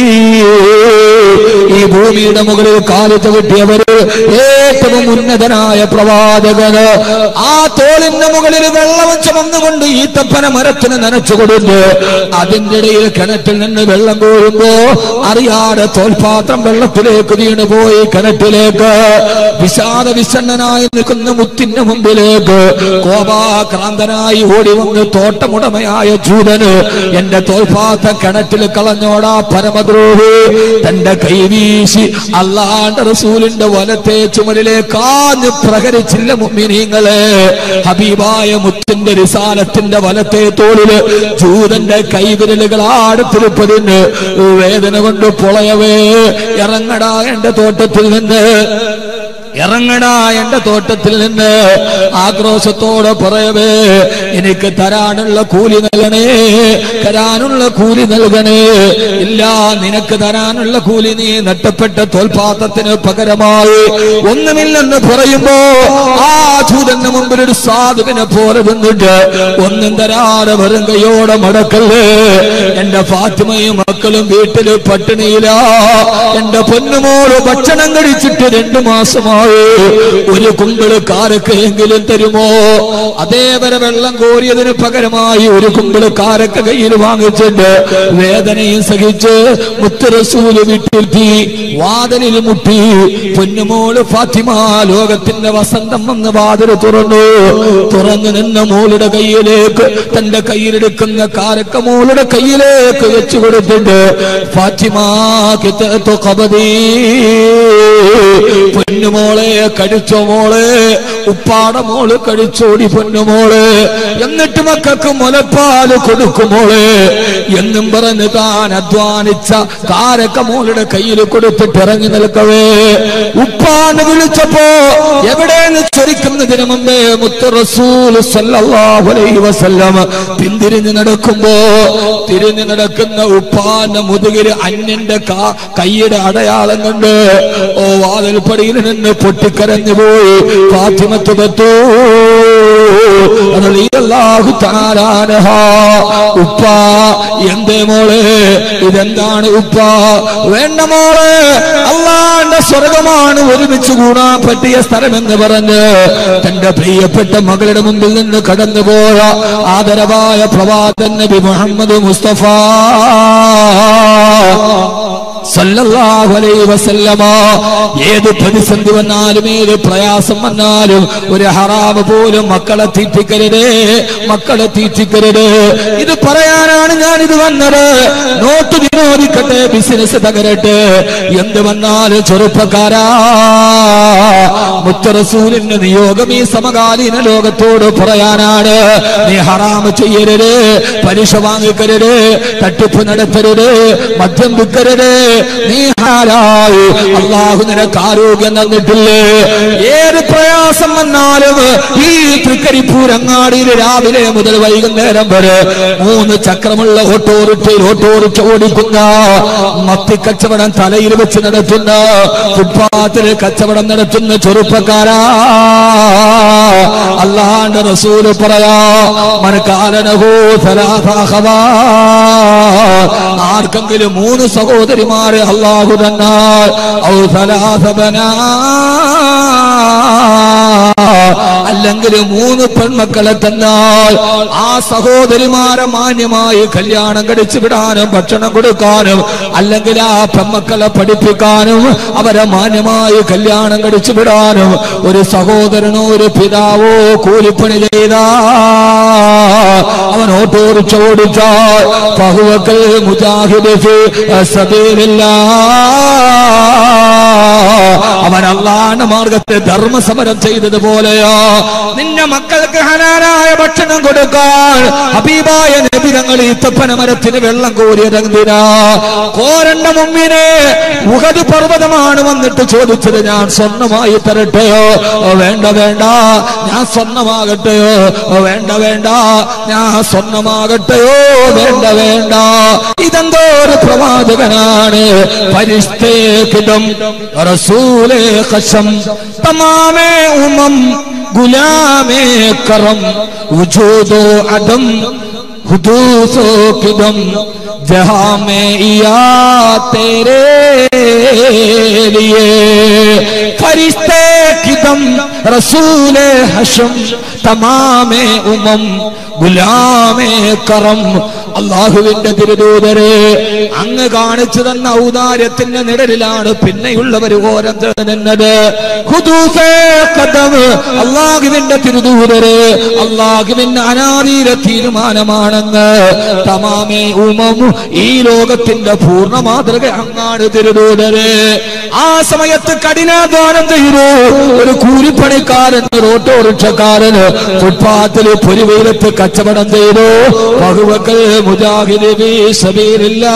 ഈ ഭൂമിയുടെ മുകളിൽ കാലു തവിട്ടിയവര് ഏറ്റവും ഉന്നതനായ പ്രവാചകന് ആ തോളിന്റെ മുകളിൽ വെള്ളം ചുമന്നുകൊണ്ട് ഈത്തപ്പന മരത്തിന് നനച്ചു കൊടുത്ത് അതിന്റെ ഇടയിൽ കിണറ്റിൽ നിന്ന് വെള്ളം കോരുമ്പോ അറിയാതെ തോൽപാത്രം വെള്ളത്തിലേക്ക് വീണുപോയി കിണറ്റിലേക്ക് വിഷാദ വിഷണ്ണനായി നിൽക്കുന്ന മുത്തിന്റെ മുമ്പിലേക്ക് കോപാക്രാന്തനായി ഓടി വന്ന് തോട്ടമുടമയായ ജൂതന് എന്റെ തോൽപാത്രം കിണറ്റിൽ കളഞ്ഞോടാ പരമദ്രോഹി തന്റെ കൈവീശി അള്ളാന്റെ റസൂലിന്റെ വലത്തെ ചുമലിലെ കാഞ്ഞ് പ്രഹരിച്ചില്ല മുമ്മിനീങ്ങളെ ഹബീബായ മുത്തിന്റെ റിസാലത്തിന്റെ വലത്തെ തോളില് ജൂതന്റെ കൈവിരലുകൾ ആടത്തിരിപ്പതിന് വേദന കൊണ്ട് പൊളയവേ ഇറങ്ങടാ എന്റെ തോട്ടത്തിൽ നിന്ന് ഇറങ്ങടാ എന്റെ തോട്ടത്തിൽ നിന്ന് ആക്രോശത്തോടെ പറയവേ എനിക്ക് തരാനുള്ള കൂലി നൽകണേ തരാനുള്ള കൂലി നൽകണേ ഇല്ല നിനക്ക് തരാനുള്ള കൂലി നീ നഷ്ടപ്പെട്ട തോൽപാത്രത്തിന് പകരമായി ഒന്നുമില്ലെന്ന് പറയുമ്പോ ആ ചൂതന്റെ മുമ്പിൽ ഒരു സാധുവിനെ പോലെ നിന്നിട്ട് ഒന്നും തരാതെ വെറും കൈയോടെ മടക്കല്ലേ എന്റെ ഫാത്തിമയും മക്കളും വീട്ടില് പട്ടിണിയില എന്റെ പൊന്നുമോള് ഭക്ഷണം കഴിച്ചിട്ട് രണ്ടു മാസമായി ഒരു കുമ്പിള് കാരക്കെങ്കിലും തരുമോ അതേവരെ വെള്ളം കോരിയതിന് പകരമായി ഒരു കുമ്പിള് കാരക്ക കയ്യിൽ വാങ്ങിച്ചിട്ട് വേദനയും സഹിച്ച് മുത്തറസൂല് വീട്ടിലെത്തി വാതിലിൽ മുട്ടി പൊന്നുമോള് ഫാത്തിമ ലോകത്തിന്റെ വസന്തം വന്ന് വാതിൽ തുറന്നു തുറന്നു നിന്ന മോളുടെ കയ്യിലേക്ക് തന്റെ കയ്യിലെടുക്കുന്ന കാരക്ക മോളുടെ കയ്യിലേക്ക് വെച്ചു കൊടുത്തിട്ട് ഫാത്തിമ കിത്തത്തു കബദീ പൊന്നുമോളെ കടിച്ചോ മോളെ ഉപ്പാട മോള് കടിച്ചോടി പൊന്നുമോളെ എന്നിട്ട് മക്കൾക്ക് മുലപ്പാല് കൊടുക്കുമോളെ എന്നും പറഞ്ഞ് താൻ അധ്വാനിച്ച കാരക്ക മോളുടെ കയ്യിൽ കൊടുത്തിട്ട് ഇറങ്ങി നിൽക്കവേ ഉപ്പാന്ന് വിളിച്ചപ്പോ എവിടെയെന്ന് ചൊരിക്കുന്നതിന് മുമ്പേ മുത്ത് റസൂൽ സല്ലല്ലാഹു അലൈഹി വസല്ലം പിന്തിരിഞ്ഞ് നടക്കുമ്പോ തിരിഞ്ഞു നടക്കുന്ന ഉപ്പാന്റെ മുതുകില് അന്യന്റെ കാ- കൈയുടെ അടയാളം കൊണ്ട് ഓ വാതിൽപ്പടിയിൽ നിന്ന് പൊട്ടിക്കരഞ്ഞു പോയി ഫാത്തിമത്ത് പറ്റൂ റളിയല്ലാഹു തആല അൻഹ. ഉപ്പ എന്തേ മോളെ ഇതെന്താണ് ഉപ്പ വേണ്ട മോളെ അള്ളാന്റെ സ്വർഗമാണ് ഒരുമിച്ച് കൂടാൻ പറ്റിയ സ്ഥലമെന്ന് പറഞ്ഞ് തന്റെ പ്രിയപ്പെട്ട മകളുടെ മുമ്പിൽ നിന്ന് കടന്നുപോയ ആദരവായ പ്രവാചകൻ നബി മുഹമ്മദ് മുസ്തഫ സല്ലല്ലാഹു അലൈഹി വസല്ലമ ഏത് പ്രതിസന്ധി വന്നാലും ഏത് പ്രയാസം വന്നാലും ഒരു ഹറാമ് പോലും മക്കളെ തീറ്റിക്കരുത് മക്കളെ തീറ്റിക്കരുത് ഇത് പറയാനാണ് ഞാൻ ഇത് വന്നത് നോട്ട് വിരോധിക്കട്ടെ ബിസിനസ് തകരട്ടെ എന്ത് വന്നാലും ചെറുപ്പക്കാരാ മുത്തറസൂലിന്റെ നിയോഗം ഈ സമകാലീന ലോകത്തോട് പറയാനാണ് നീ ഹറാമ് ചെയ്യരുത് പലിശ വാങ്ങിക്കരുത് തട്ടിപ്പ് നടത്തരുത് മദ്യം വിൽക്കരുത് നീ ഹാരായി അള്ളാഹു നിനക്ക് ആരോഗ്യം തന്നിട്ടില്ലേ ഏത് പ്രയാസം വന്നാലും ഈ തൃക്കരിപ്പൂരങ്ങാടിയിൽ രാവിലെ മുതൽ വൈകുന്നേരം വരെ മൂന്ന് ചക്രമുള്ള ഓട്ടോറിക്ഷയിൽ ഓട്ടോറിക്ഷ ഓടിക്കുന്ന മത്തി കച്ചവടം തലയിൽ വെച്ച് നടത്തുന്ന ഫുട്പാത്തിൽ കച്ചവടം നടത്തുന്ന ചെറുപ്പക്കാരാ അള്ളാന്റെ റസൂല് പറയാ മനക്കാലനഹോ സലാഹവാ ആർക്കെങ്കിലും മൂന്ന് സഹോദരിമാരെ അള്ളാഹു തന്നാൽ ഔ സലാസബനാ അല്ലെങ്കിൽ മൂന്ന് പെൺമക്കളെ തന്നാൽ ആ സഹോദരിമാരെ മാന്യമായി കല്യാണം കഴിച്ചു വിടാനും ഭക്ഷണം കൊടുക്കാനും അല്ലെങ്കിൽ ആ പെൺമക്കളെ പഠിപ്പിക്കാനും അവരെ മാന്യമായി കല്യാണം കഴിച്ചു വിടാനും ഒരു സഹോദരനോ ഒരു പിതാവോ കൂലിപ്പണി ചെയ്താ അവൻ ഓട്ടോറിക്ഷ ഓടിച്ചാൽ പഹുവക്കൽ മുജാഹിദ് ഫി സബീലില്ലാ അവൻ അള്ളാന്റെ മാർഗത്തെ ധർമ്മസമരം ചെയ്തതുപോലെയോ നിന്റെ മക്കൾക്ക് ഹനാനായ ഭക്ഷണം കൊടുക്കാൻ ഹബീബായ നബിതങ്ങൾ ഈത്തപ്പന മരത്തിന് വെള്ളം കോരിയതെന്തിനാ കോരണ്ട മുമ്പിനെ ഉഹത് പർവ്വതമാണ് വന്നിട്ട് ചോദിച്ചത് ഞാൻ സ്വർണ്ണമായി തരട്ടെയോ ഓ, വേണ്ട വേണ്ട ഞാൻ സ്വർണ്ണമാകട്ടെയോ ഓ, വേണ്ട വേണ്ട ഞാൻ സ്വർണ്ണമാകട്ടെയോ വേണ്ട വേണ്ട ഇതെന്തോ ഒരു പ്രവാചകനാണ് പരിഷ്ഠേകിതം റസൂലേ കശം തമാമേ ഉമം ഗുലാമേ കറം ഉജൂദോ അദം ഹുദൂസോ കിദം ജഹാ മേ ഇയാ തേരേ लिए फरिश्ते കിതം റസൂലേ ഹഷം തമാമേ ഉമം ഗുലാമേ കറം അള്ളാഹുവിന്റെ തിരുദൂതരെ അങ്ങ് കാണിച്ചു തന്ന ഔദാര്യത്തിന്റെ നിഴലിലാണ് പിന്നെയുള്ളവർ ഓരം നിന്നത് ഹുദൂഫേ കദം അള്ളാഹുവിന്റെ തിരുദൂതരെ അള്ളാഹുവിന്റെ അനാദീര തീരുമാനമാണെന്ന് തമാമേ ഉമം ഈ ലോകത്തിന്റെ പൂർണ്ണ മാതൃക അങ്ങാണ് തിരുദൂതരെ ആ സമയത്ത് കഠിനാധ്വാനം ചെയ്തു ഒരു കൂലിപ്പണിക്കാരൻ ഒരു ഓട്ടോറിക്ഷക്കാരന് ഫുട്പാത്തിൽ പൊരിവെയിലത്ത് കച്ചവടം ചെയ്തു ബഹുവക്കൽ മുജാഹിദ് ഫീ സബീലില്ലാ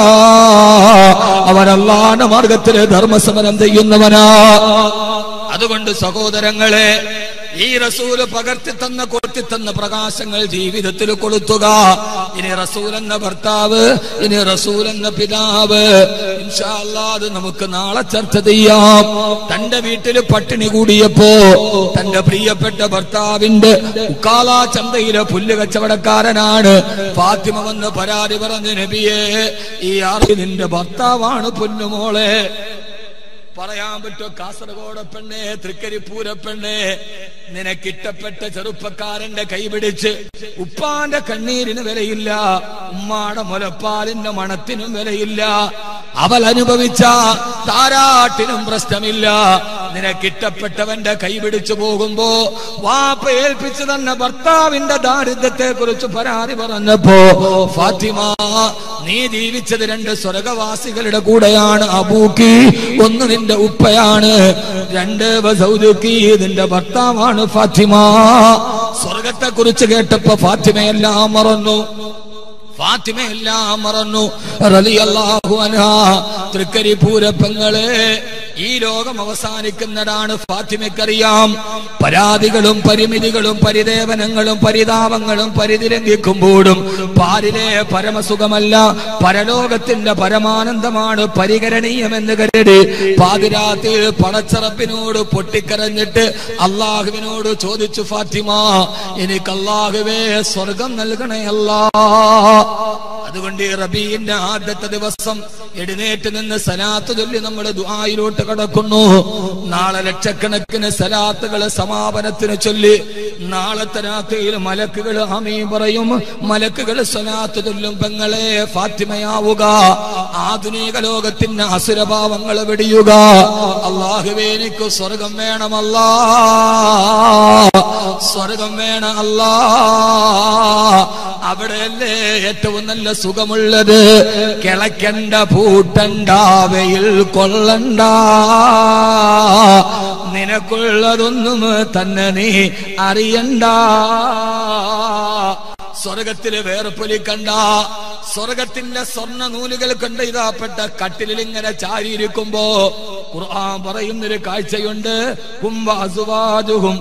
അവൻ അള്ളാന്റെ മാർഗത്തില് ധർമ്മസമരം ചെയ്യുന്നവനാ അതുകൊണ്ട് സഹോദരങ്ങളെ ഈ റസൂല് പകർത്തി തന്ന കൊത്തി തന്ന പ്രകാശങ്ങൾ ജീവിതത്തിൽ കൊളുത്തുക ഇനി റസൂൽ എന്ന ഭർത്താവ് ഇനി റസൂൽ എന്ന പിതാവ് ഇൻഷാ അല്ലാ അത് നമുക്ക് നാളെ ചർച്ച ചെയ്യാം തന്റെ വീട്ടിൽ പട്ടിണി കൂടിയപ്പോ തന്റെ പ്രിയപ്പെട്ട ഭർത്താവിന്റെ ഉക്കാല ചന്തയിലെ പുല്ല് കച്ചവടക്കാരനാണ് ഫാത്തിമ വന്ന് പരാതി പറഞ്ഞ് നബിയെ ഈ ആറ് നിന്റെ ഭർത്താവാണ് പൊന്നുമോളെ പറയാൻ പറ്റോ കാസർഗോഡ് പെണ്ണെ തൃക്കരിപ്പൂര പെണ്ണെ നിനക്കിട്ടപ്പെട്ട ചെറുപ്പക്കാരന്റെ കൈപിടിച്ച് ഉപ്പാന്റെ കണ്ണീരിന് വിലയില്ല ഉമ്മാടെ മുലപ്പാലിന്റെ മണത്തിനും വിലയില്ല അവൾ അനുഭവിച്ച താരാട്ടിനും പ്രശ്നമില്ല നിനക്കിട്ടപ്പെട്ടവന്റെ കൈപിടിച്ചു പോകുമ്പോ വാപ്പ ഏൽപ്പിച്ചു തന്നെ ഭർത്താവിന്റെ ദാരിദ്ര്യത്തെ കുറിച്ച് പരാതി പറഞ്ഞപ്പോ ഫാത്തിമ നീ ജീവിച്ചത് രണ്ട് സ്വർഗവാസികളുടെ കൂടെയാണ് അബൂക്കി ഒന്ന് നിന്റെ ഉപ്പയാണ് രണ്ട് വസൗദുക്കി നിന്റെ ഭർത്താവാണ് ഫാത്തിമ സ്വർഗത്തെ കുറിച്ച് കേട്ടപ്പോ ഫാത്തിമയെല്ലാം മറന്നു ഫാത്തിമയെല്ലാം മറന്നു റളിയല്ലാഹു അൻഹാ തൃക്കരിപ്പൂര പെങ്ങളെ ഈ ലോകം അവസാനിക്കുന്നതാണ് ഫാത്തിമയ്ക്കറിയാം പരാതികളും പരിമിതികളും പരിദേവനങ്ങളും പരിതാപങ്ങളും പരിതിരങ്കിക്കുമ്പോഴും പാരിലെ പരമസുഖമല്ല പരലോകത്തിന്റെ പരമാനന്ദമാണ് പരികരണീയമെന്ന് കരുതി പാതിരാത്തിൽ പടച്ചറപ്പിനോട് പൊട്ടിക്കരഞ്ഞിട്ട് അള്ളാഹുവിനോട് ചോദിച്ചു ഫാത്തിമ എനിക്ക് അള്ളാഹുവേ സ്വർഗം നൽകണേ അല്ലാ അതുകൊണ്ട് ഈ റബീന്റെ ആദ്യത്തെ ദിവസം എഴുന്നേറ്റ് നിന്ന് സലാത്ത് ചൊല്ലി നമ്മൾ ദുആയിലോട്ട് കടക്കുന്നു നാളെ ലക്ഷക്കണക്കിന് സലാത്തുകൾ സമാപനത്തിന് ചൊല്ലി നാളത്തെ രാത്രിയിൽ മലക്കുകൾ ആമീൻ പറയും മലക്കുകൾ സലാത്ത് ചൊല്ലും പെങ്ങളെ ഫാത്തിമയാവുക ആധുനിക ലോകത്തിന്റെ അസുരഭാവങ്ങൾ വെടിയുക അള്ളാഹുവേ എനിക്ക് സ്വർഗം വേണമല്ലാ സ്വർഗം വേണം അല്ലാ അവിടെയല്ലേ ഏറ്റവും നല്ല സുഖമുള്ളത് കിളക്കണ്ട പൂട്ടണ്ട വെയിൽ കൊള്ളണ്ട നിനക്കുള്ളതൊന്നും തന്നെ നീ അറിയണ്ട സ്വർഗത്തില് വേർപ്പൊലിക്കണ്ട സ്വർഗത്തിന്റെ സ്വർണ്ണ നൂലുകൾ കൊണ്ട് ഇതാപ്പെട്ട കട്ടിലിൽ ഇങ്ങനെ ചാരിയിരിക്കുമ്പോ ഖുർആൻ പറയുന്നൊരു കാഴ്ചയുണ്ട് കുംഭ അസുവാജുഹും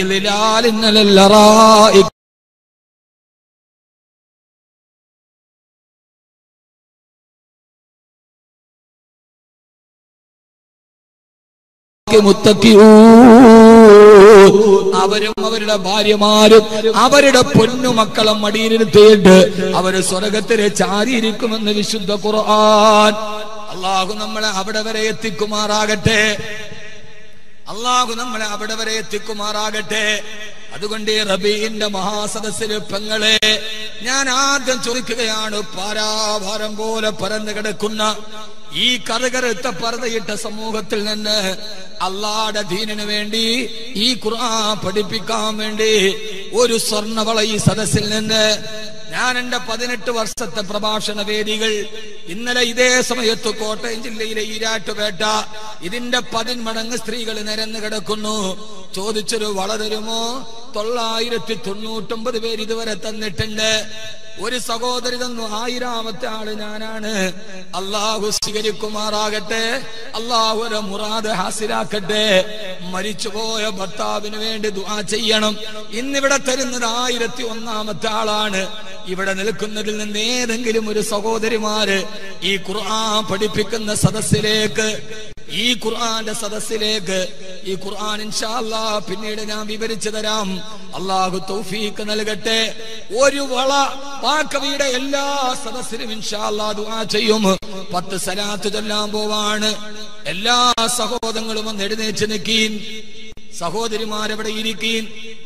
അവരും അവരുടെ ഭാര്യമാരും അവരുടെ പൊന്നുമക്കളും മടിയിലിരുത്തിയിട്ട് അവര് സ്വർഗത്തിലെ ചാരിയിരിക്കുമെന്ന് വിശുദ്ധ ഖുർആൻ അള്ളാഹു നമ്മളെ അവിടെ വരെ എത്തിക്കുമാറാകട്ടെ അള്ളാഹു നമ്മളെ അവിടെ വരെ എത്തിക്കുമാറാകട്ടെ അതുകൊണ്ട് ഈ റബീന്റെ മഹാസദസ്സില് പെങ്ങളെ ഞാൻ ആദ്യം ചോദിക്കുകയാണ് പാരാഭാരം പോലെ പരന്നു കിടക്കുന്ന ഈ കറുകറുത്ത പർദ്ദയിട്ട സമൂഹത്തിൽ നിന്ന് അള്ളാടെ ദീനിനു വേണ്ടി ഈ ഖുർആൻ പഠിപ്പിക്കാൻ വേണ്ടി ഒരു സ്വർണവള ഈ സദസ്സിൽ നിന്ന് ഞാൻ എന്റെ പതിനെട്ട് വർഷത്തെ പ്രഭാഷണ വേദികൾ ഇന്നലെ ഇതേ സമയത്ത് കോട്ടയം ജില്ലയിലെ ഈരാട്ടുപേട്ട ഇതിന്റെ പതിന്മടങ്ങ് സ്ത്രീകൾ നിരന്ന് കിടക്കുന്നു ചോദിച്ചൊരു വള തരുമോ തൊള്ളായിരത്തി തൊണ്ണൂറ്റൊമ്പത് പേര് ഇതുവരെ തന്നിട്ടുണ്ട് ഒരു സഹോദരി തന്നു ആയിരാമത്തെ ആള് ഞാനാണ് അള്ളാഹു സ്വീകരിക്കുമാറാകട്ടെ അള്ളാഹു ഒരു മുറാദ് ഹാസിലാക്കട്ടെ മരിച്ചുപോയ ഭർത്താവിന് വേണ്ടി ദുആ ചെയ്യണം ഇന്നിവിടെ തരുന്നത് ആയിരത്തി ഒന്നാമത്തെ ആളാണ് ഇവിടെ നിൽക്കുന്നതിൽ നിന്ന് ഏതെങ്കിലും ഒരു സഹോദരിമാര് ഈ ഖുർആൻ പഠിപ്പിക്കുന്ന സദസ്സിലേക്ക് ഈ ഖുർആന്റെ സദസ്സിലേക്ക് ഈ ഖുർആൻ ഇൻഷാല്ലാ പിന്നീട് ഞാൻ വിവരിച്ചു തരാം അള്ളാഹു തൗഫീക്ക് നൽകട്ടെ ഒരു വള പാക്കവിയുടെ എല്ലാ സദസ്സിലും ഇൻഷാല്ലാ ദുആ ചെയ്യും പത്ത് സലാത്ത് ചൊല്ലാൻ പോവാണ് എല്ലാ സഹോദരങ്ങളും ഒന്ന് എഴുന്നേറ്റ് നിൽക്കീൻ സഹോദരിമാരെവിടെ ഇരിക്കുകയും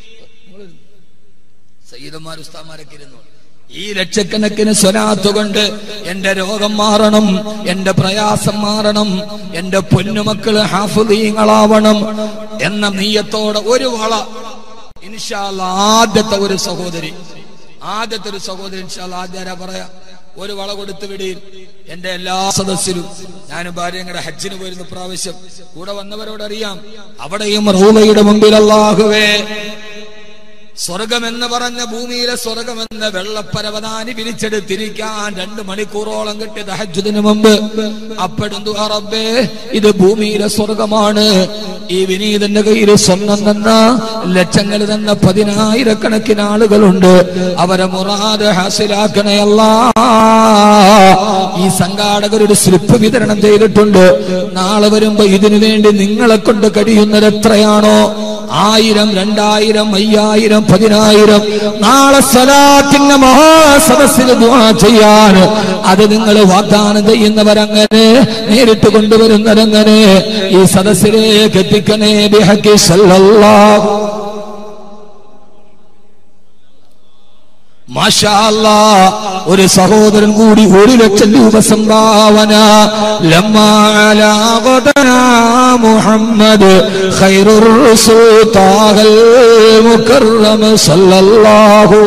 സയ്യിദന്മാർ ഉസ്താമാരൊക്കെ ഇരുന്നു ഈ ലക്ഷക്കണക്കിന് സ്വലാത്ത് കൊണ്ട് എന്റെ രോഗം മാറണം എന്റെ പ്രയാസം മാറണം എന്റെ പൊന്നുമക്കള് ഹാഫുദീങ്ങളാവണം എന്ന നീയത്തോടെ ഒരു വള ഇൻഷാല്ല ആദ്യത്തെ ഒരു സഹോദരി ആദ്യത്തെ ഒരു സഹോദരി ഇൻഷാല്ല ആദ്യം ആരാ പറയാ ഒരു വള കൊടുത്തു വിടിയിൽ എന്റെ എല്ലാ സദസ്സിലും ഞാനും ഭാര്യയും കൂടെ ഹജ്ജിന് പോയിരുന്ന പ്രാവശ്യം കൂടെ വന്നവരോട് അറിയാം അവിടെയും റൗലയുടെ മുമ്പിൽ അല്ലാഹുവേ സ്വർഗമെന്ന് പറഞ്ഞ ഭൂമിയിലെ സ്വർഗമെന്ന വെള്ളപ്പരവതാനി വിരിച്ചെടുത്തിരിക്കാൻ രണ്ട് മണിക്കൂറോളം കിട്ടിയ തഹജുദിന് മുമ്പ് അപ്പെടുന്നു റബ്ബേ ഇത് ഭൂമിയിലെ സ്വർഗമാണ് ഈ വിനീതന്റെ കയ്യിൽ സ്വർണം തന്ന ലക്ഷങ്ങൾ തന്ന പതിനായിരക്കണക്കിന് ആളുകളുണ്ട് അവരെ മുറാദ് ഹാസിലാക്കണയല്ല ഈ സംഘാടകർ ഒരു സ്ലിപ്പ് വിതരണം ചെയ്തിട്ടുണ്ട് നാളെ വരുമ്പോ ഇതിനു വേണ്ടി നിങ്ങളെ കൊണ്ട് കഴിയുന്നത് എത്രയാണോ ആയിരം രണ്ടായിരം അയ്യായിരം പതിനായിരം നാളെ സലാത്തിന്റെ മഹാസദസ്സിന് ദുആ ചെയ്യാൻ അത് നിങ്ങൾ വാഗ്ദാനം ചെയ്യുന്നവരങ്ങനെ നേരിട്ട് കൊണ്ടുവരുന്നവരങ്ങനെ ഈ സദസ്സിലേക്ക് എത്തിക്കണേ ബിഹക്കി സല്ലല്ലാഹു മാഷാ അല്ലാ, ഒരു സഹോദരൻ കൂടി ഒരു ലക്ഷം രൂപ സംഭാവന ലമ്മാ അലാ ഖദനാ മുഹമ്മദ് ഖൈറുർ റസൂൽ താഹൽ മുകറം സല്ലല്ലാഹു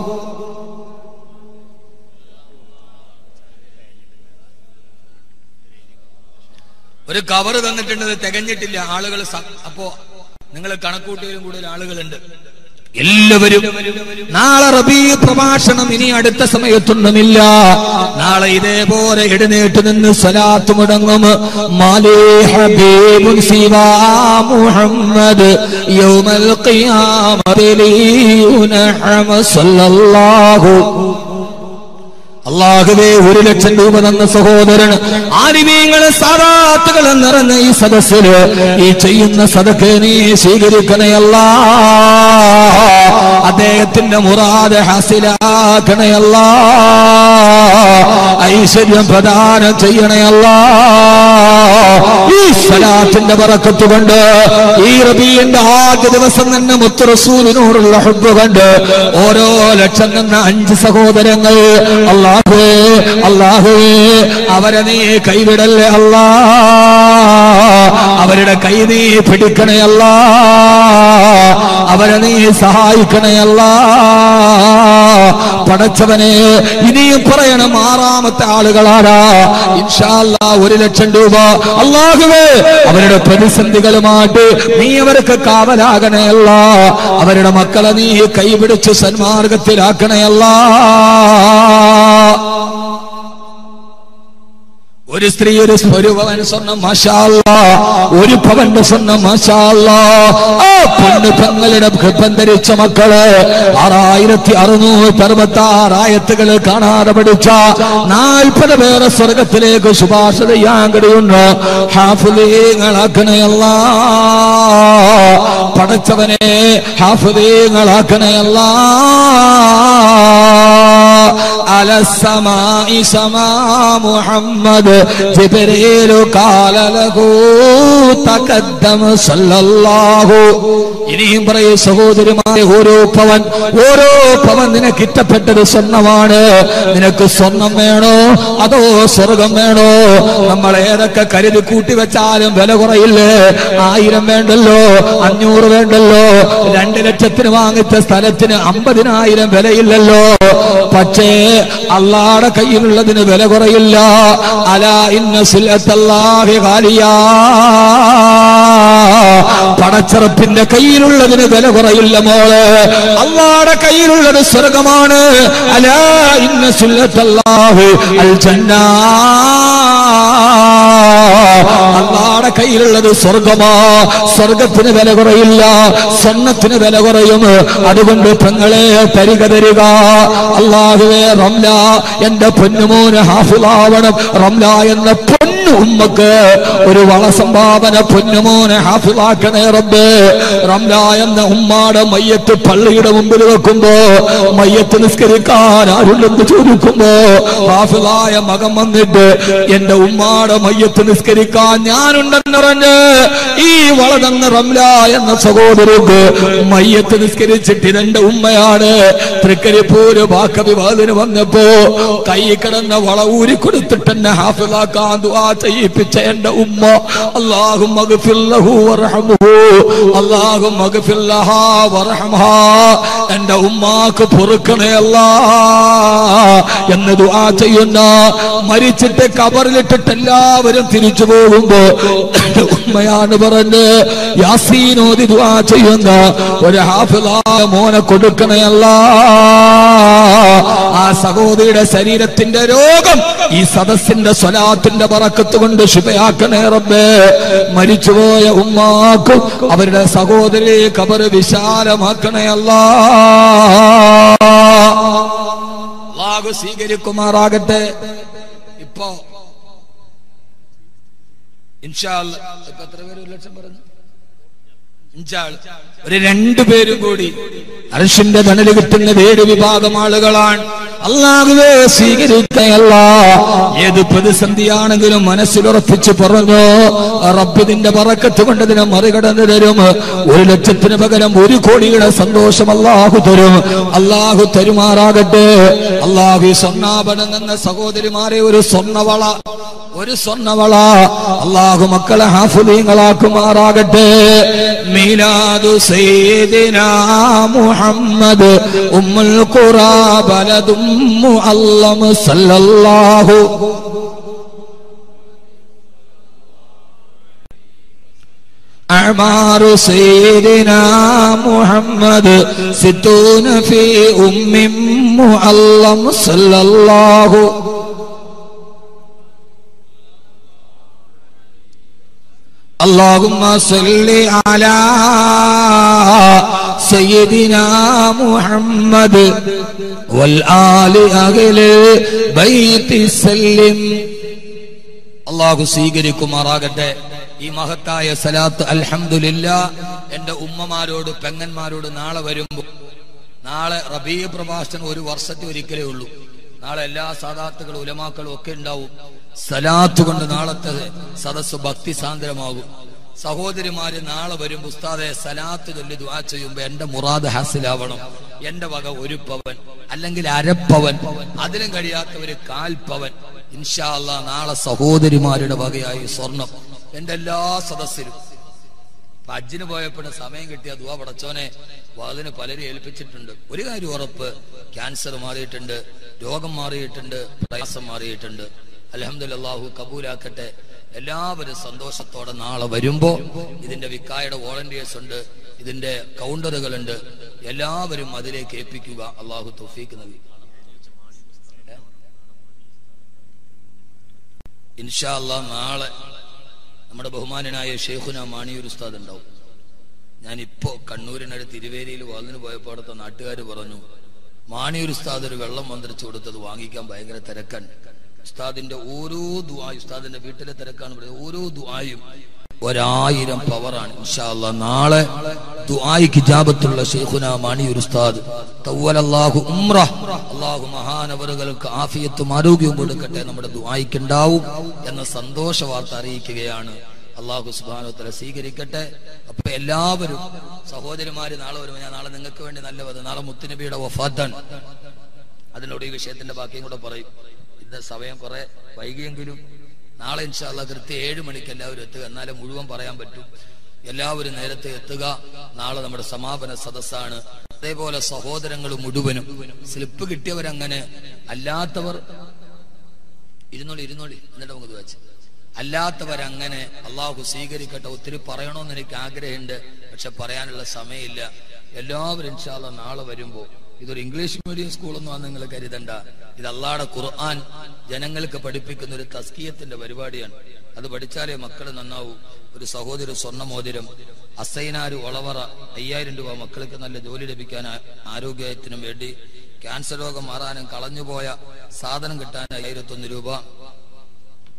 ഒരു കവർ തന്നിട്ടുണ്ട് അത് തികഞ്ഞിട്ടില്ല ആളുകൾ അപ്പോ നിങ്ങൾ കണക്കൂട്ടിയതിലും കൂടുതൽ ആളുകളുണ്ട് എല്ലാവരും നാളെ റബീ പ്രഭാഷണം ഇനി അടുത്ത സമയത്തൊന്നുമില്ല നാളെ ഇതേപോലെ എഴുന്നേറ്റ് നിന്ന് സ്വലാത്ത് മുടങ്ങും മാലേ ഹബീബുൻ സിവാ മുഹമ്മദ് യൗമൽ ഖിയാമത്തിൽ യുനഹമ സല്ലല്ലാഹു അള്ളാഹുവേ ഒരു ലക്ഷം രൂപ തന്ന സഹോദരൻ ആലിമീങ്ങള് സാറാത്തുകൾ നിറഞ്ഞ ഈ സദസ്സില് ഈ ചെയ്യുന്ന സദക്ക് നീ സ്വീകരിക്കണയല്ല അദ്ദേഹത്തിന്റെ മുറാദ് ഹാസിലാക്കണയല്ല ഐശ്വര്യം പ്രദാനം ചെയ്യണയല്ല ഈ സ്വലാത്തിന്റെ പറക്കത്ത് കൊണ്ട് ഈ റബീന്റെ ആദ്യ ദിവസം തന്നെ മുത്തറസൂലിനോടുള്ള ഹുബ് കൊണ്ട് ഓരോ ലക്ഷം നിന്ന അഞ്ച് സഹോദരങ്ങൾ അള്ളാഹുവേ അള്ളാഹുവേ അവരെ നീ കൈവിടല്ലേ അല്ലാ അവരുടെ കൈ നീ പിടിക്കണേ അല്ലാ അവരെ നീ സഹായിക്കണേ അല്ലാ പടച്ചവനെ ഇനിയും പറയണം ആറാമത്തെ ആളുകളാരാ ഇൻഷാല്ലാ ഒരു ലക്ഷം രൂപ അള്ളാഹുവേ അവരുടെ പ്രതിസന്ധികളുമായിട്ട് നീ അവർക്ക് കാവലാകണയല്ല അവരുടെ മക്കളെ നീ കൈപിടിച്ച് സന്മാർഗത്തിലാക്കണയല്ല ഒരു സ്ത്രീ ഒരു ഒരു പവൻ സ്വർണം മാഷാല്ല ഒരു പവന്റെ സ്വർണം മാഷാല്ല ആ പൊണ്ണ് പെങ്ങളുടെ ഗർഭം ധരിച്ച മക്കള് ആറായിരത്തി അറുന്നൂറ്റി അറുപത്തി ആറായത്തുകൾ കാണാതെ പഠിച്ച നാൽപ്പത് പേരെ സ്വർഗത്തിലേക്ക് ശുപാർശ ചെയ്യാൻ കഴിയുന്നു ഹാഫുലീങ്ങളാക്കണയല്ല പടച്ചവനെ ഹാഫുലീങ്ങളാക്കണയല്ല على السماء سماء محمد جبريل قال له تقدم صلى الله ഇനിയും പറയൂ സഹോദരിമാരെ ഓരോ പവൻ ഓരോ പവൻ നിനക്ക് ഇഷ്ടപ്പെട്ടത് സ്വർണ്ണമാണ് നിനക്ക് സ്വർണം വേണോ അതോ സ്വർഗം വേണോ നമ്മൾ ഏതൊക്കെ കരുതി കൂട്ടി വെച്ചാലും വില കുറയില്ലേ ആയിരം വേണ്ടല്ലോ അഞ്ഞൂറ് വേണ്ടല്ലോ രണ്ട് ലക്ഷത്തിന് വാങ്ങിച്ച സ്ഥലത്തിന് അമ്പതിനായിരം വിലയില്ലല്ലോ പക്ഷേ അള്ളാടെ കയ്യിലുള്ളതിന് വില കുറയില്ല അല ഇന്ന സുല്ലത്തല്ലാഹി ഖാലിയാ പടച്ചറപ്പിന്റെ കയ്യിലുള്ളതിന് വില കുറയില്ല മോള് അള്ളാടെ കയ്യിലുള്ളത് സ്വർഗമാണ് അല ഇന്ന സുല്ലത്തല്ലാഹി അൽ ജന്നാ അള്ളാടെ കയ്യിലുള്ളത് സ്വർഗമാ സ്വർഗത്തിന് വില കുറയില്ല സ്വർണത്തിന് വില കുറയും അതുകൊണ്ട് പെങ്ങളെ തരിക തരിക അള്ളാഹുവേ റംല എന്റെ പൊന്നുമോന് ഹാഫുലാവണം റംല എന്ന പൊന്നു എന്റെ ഉമ്മക്ക് ഒരു വള സംഭാവന പൊന്നുമോനെ ഹാഫിളാക്കണേ റബ്ബേ റംല എന്ന ഉമ്മാടെ മയ്യത്ത് പള്ളിയുടെ മുമ്പിൽ വെക്കുമ്പോ മയ്യത്ത് നിസ്കരിക്കാൻ ആരുണ്ടെന്ന് ചോദിക്കുമ്പോ ഹാഫിളായ മകൻ വന്നിട്ട് എന്റെ ഉമ്മാടെ മയ്യത്ത് നിസ്കരിക്കാൻ ഞാനുണ്ടെന്ന് പറഞ്ഞ് ഈ വളതന്ന റംല എന്ന സഹോദരക്ക് മയ്യത്ത് നിസ്കരിച്ചിട്ട് ഇതെന്റെ ഉമ്മയാണ് തൃക്കരിപ്പൂര് വാക്കവിവാദിന് വന്നപ്പോ കൈ കിടന്ന വള ഊരി കൊടുത്തിട്ട് എന്നെ ഹാഫിളാക്കാൻ ദുആ ചെയ്യിപ്പിച്ച എന്റെ ഉമ്മ അല്ലാഹു മഗ്ഫിർലഹു വർഹമുഹു അല്ലാഹു മഗ്ഫിർലഹാ വർഹമഹാ എന്റെ ഉമ്മാക്ക് പൊറുക്കണേ അല്ലാ എന്ന് ദുആ ചെയ്യുന്ന മരിച്ചിട്ട് കബറിലിട്ടിട്ട് എല്ലാവരും തിരിച്ചു പോകുമ്പോ എന്റെ ഉമ്മയാണ് പറഞ്ഞ് യാസീനോദി ദുആ ചെയ്യുന്ന ഒരു ഹാഫിളായ മോനെ കൊടുക്കണേ അല്ലാ ആ സഹോദരിയുടെ ശരീരത്തിന്റെ രോഗം ഈ സദസ്സിന്റെ സ്വലാത്തിന്റെ പറക്കത്ത് കൊണ്ട് ശുഭയാക്കണേ റബ്ബേ മരിച്ചുപോയ ഉമ്മാക്കും അവരുടെ സഹോദരി കബറ് വിശാലമാക്കണേ അല്ലാ അള്ളാഹു സ്വീകരിക്കുമാറാകട്ടെ ഇപ്പോ ഇൻഷാ അല്ലാ. ഇപ്പൊ എത്ര പേര് ഒരു ലക്ഷം പറഞ്ഞു ഇൻഷാ അല്ലാ. ഒരു രണ്ടു പേരും കൂടി അർഷിന്റെ തണല് കിട്ടുന്ന വേര് വിഭാഗം ആളുകളാണ് അള്ളാഹുവേ സ്വീകരിക്കയല്ല ഏത് പ്രതിസന്ധിയാണെങ്കിലും മനസ്സിലുറപ്പിച്ച് പറഞ്ഞു റബ്ബിതിന്റെ പറക്കത്ത് കൊണ്ട് ഇതിനെ മറികടന്നു തരും ഒരു ലക്ഷത്തിന് പകരം ഒരു കോടിയുടെ സന്തോഷം അള്ളാഹു തരും അള്ളാഹു തരുമാറാകട്ടെ അള്ളാഹു ഈ സ്വർണ്ണാഭരണം എന്ന സഹോദരിമാരെ ഒരു സ്വർണ്ണവള ഒരു സ്വർണ്ണവള അള്ളാഹു മക്കളെ ഹാഫുദീങ്ങളാക്കുമാറാകട്ടെ മീലാദു സയ്യിദിനാ മുഹമ്മദ് ഉമ്മുൽ ഖുറാ ബലദും മുഅല്ലം സല്ലല്ലാഹു أعمار سيدنا محمد ستون في أم معلم صلى الله اللهم صل على سيدنا محمد والآل أهل بيت سلم അള്ളാഹു സ്വീകരിക്കുമാറാകട്ടെ ഈ മഹത്തായ സലാത്ത് അൽഹംദുലില്ല എന്റെ ഉമ്മമാരോട് പെങ്ങന്മാരോട് നാളെ വരുമ്പോ നാളെ റബീ പ്രഭാഷണം ഒരു വർഷത്തിൽ ഒരിക്കലേ ഉള്ളൂ നാളെ എല്ലാ സാദാത്തുകളും ഉലമാക്കളും ഒക്കെ ഉണ്ടാവും സലാത്ത് കൊണ്ട് നാളത്തെ സദസ്സ് ഭക്തി സാന്ദ്രമാകും സഹോദരിമാര് നാളെ വരും ഉസ്താദെ സലാത്ത് ചൊല്ലി ദുആ ചെയ്യുമ്പോ എന്റെ മുറാദ് ഹാസിലാവണം എന്റെ വക ഒരു പവൻ അല്ലെങ്കിൽ അരപ്പവൻ അതിലും കഴിയാത്ത ഒരു കാൽ പവൻ ഇൻഷാ അല്ലാ നാളെ സഹോദരിമാരുടെ വകയായി സ്വർണം എന്റെ എല്ലാ സദസ്സിലും ഇപ്പൊ ഹജ്ജിന് പോയപ്പോഴും സമയം കിട്ടിയ ദുവാ പടച്ചോനെ അതിന് പലരും ഏൽപ്പിച്ചിട്ടുണ്ട് ഒരു കാര്യം ഉറപ്പ് ക്യാൻസർ മാറിയിട്ടുണ്ട് രോഗം മാറിയിട്ടുണ്ട് പ്രയാസം മാറിയിട്ടുണ്ട് അലഹമ്മദ് കബൂലാക്കട്ടെ എല്ലാവരും സന്തോഷത്തോടെ നാളെ വരുമ്പോ ഇതിന്റെ വിക്കായുടെ വോളണ്ടിയേഴ്സ് ഉണ്ട് ഇതിന്റെ കൗണ്ടറുകളുണ്ട് എല്ലാവരും അതിലേക്ക് ഏൽപ്പിക്കുക അള്ളാഹു തൊഫീക്ക് നൽകി ഇൻഷാ അല്ലാ നാളെ നമ്മുടെ ബഹുമാനനായ ഷെയ്ഖുന മാണിയൂർ ഉസ്താദ് ഉണ്ടാവും ഞാനിപ്പോ കണ്ണൂരിനടുത്ത് തിരുവേരിയിൽ വളർന്നു പോയപ്പോൾ അവിടുത്തെ നാട്ടുകാർ പറഞ്ഞു മാണിയൂർ ഉസ്താദ് ഒരു വെള്ളം മന്ത്രിച്ചു കൊടുത്തത് വാങ്ങിക്കാൻ ഭയങ്കര തിരക്കാണ് ഉസ്താദിന്റെ ഓരോ ദുആയും ഉസ്താദിന്റെ വീട്ടിലെ തിരക്കാണ് പറയുന്നത് ഓരോ ദുആയും ഒരായിരം പവറാണ് ഇൻഷാല്ല നാളെ ദുആയിക്ക് ഇജാബത്തുള്ള ഷെയ്ഖുന മാണിയൂർ ഉസ്താദ് തവ്വലല്ലാഹു ഉംറ അല്ലാഹു മഹാനവറുകൾക്ക് ആഫിയത്തും ആരോഗ്യവും കൊടുക്കട്ടെ നമ്മുടെ ദുആയിക്ക് ഉണ്ടാവും എന്ന സന്തോഷ വാർത്ത അറിയിക്കുകയാണ് അള്ളാഹു സുബാനോത്തല സ്വീകരിക്കട്ടെ അപ്പൊ എല്ലാവരും സഹോദരിമാര് നാളെ വരുമ്പോൾ ഞാൻ നാളെ നിങ്ങൾക്ക് വേണ്ടി നല്ലത് നാളെ മുത്തുനബിയുടെ വഫാത്താണ് അതിനോട് ഈ വിഷയത്തിന്റെ ബാക്കിയും കൂടെ പറയും ഇന്ന് സമയം കുറെ വൈകിയെങ്കിലും നാളെ ഇൻഷാല്ല കൃത്യം ഏഴ് മണിക്ക് എല്ലാവരും എത്തുക എന്നാലേ മുഴുവൻ പറയാൻ പറ്റും എല്ലാവരും നേരത്തെ എത്തുക നാളെ നമ്മുടെ സമാപന സദസ്സാണ് അതേപോലെ സഹോദരങ്ങൾ മുഴുവനും സ്ലിപ്പ് കിട്ടിയവരങ്ങനെ അല്ലാത്തവർ ഇരുന്നോളി ഇരുന്നോളി എന്നിട്ട് നമുക്ക് വെച്ച് അല്ലാത്തവരങ്ങനെ അള്ളാഹു സ്വീകരിക്കട്ടെ ഒത്തിരി പറയണമെന്ന് എനിക്ക് ആഗ്രഹമുണ്ട് പക്ഷെ പറയാനുള്ള സമയമില്ല എല്ലാവരും ഇൻഷാല്ല നാളെ വരുമ്പോ ഇതൊരു ഇംഗ്ലീഷ് മീഡിയം സ്കൂളൊന്നും ആണ് നിങ്ങൾ കരുതണ്ട ഇത് അള്ളാടെ ഖുർആൻ ജനങ്ങൾക്ക് പഠിപ്പിക്കുന്ന ഒരു തസ്കീയത്തിന്റെ പരിപാടിയാണ് അത് പഠിച്ചാലേ മക്കൾ നന്നാവൂ ഒരു സഹോദര സ്വർണ്ണമോതിരം അസൈനാര് ഒളവറ അയ്യായിരം രൂപ മക്കൾക്ക് നല്ല ജോലി ലഭിക്കാൻ ആ- ആരോഗ്യത്തിനും വേണ്ടി ക്യാൻസർ രോഗം മാറാനും കളഞ്ഞുപോയ സാധനം കിട്ടാൻ ആയിരത്തൊന്ന് രൂപ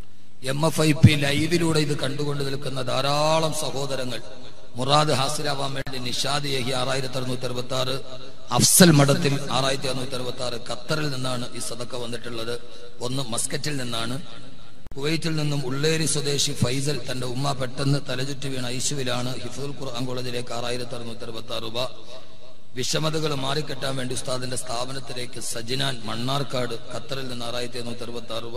എം എഫ് ഐ പി ലൈവിലൂടെ ഇത് കണ്ടുകൊണ്ട് നിൽക്കുന്ന ധാരാളം സഹോദരങ്ങൾ മുറാദ് ഹാസിലാവാൻ വേണ്ടി നിഷാദ് യഹി ആറായിരത്തി അറുന്നൂറ്റി അറുപത്തി ആറ് അഫ്സൽ മഠത്തിൽ ആറായിരത്തി അറുന്നൂറ്റി അറുപത്തി ആറ് ഖത്തറിൽ നിന്നാണ് ഈ സദക്ക വന്നിട്ടുള്ളത് ഒന്ന് മസ്കറ്റിൽ നിന്നാണ് കുവൈറ്റിൽ നിന്നും ഉള്ളേരി സ്വദേശി ഫൈസൽ തന്റെ ഉമ്മ പെട്ടെന്ന് തലചുറ്റി വീണ ഐശുവിലാണ് ഹിഫുൽ ഖുർആൻ കോളേജിലേക്ക് ആറായിരത്തി അറുന്നൂറ്റി അറുപത്തി ആറ് രൂപ വിഷമതകൾ മാറിക്കിട്ടാൻ വേണ്ടി ഉസ്താദിന്റെ സ്ഥാപനത്തിലേക്ക് സജിനാൻ മണ്ണാർക്കാട് ഖത്തറിൽ നിന്ന് ആറായിരത്തി എണ്ണൂറ്റി അറുപത്തി ആറ് രൂപ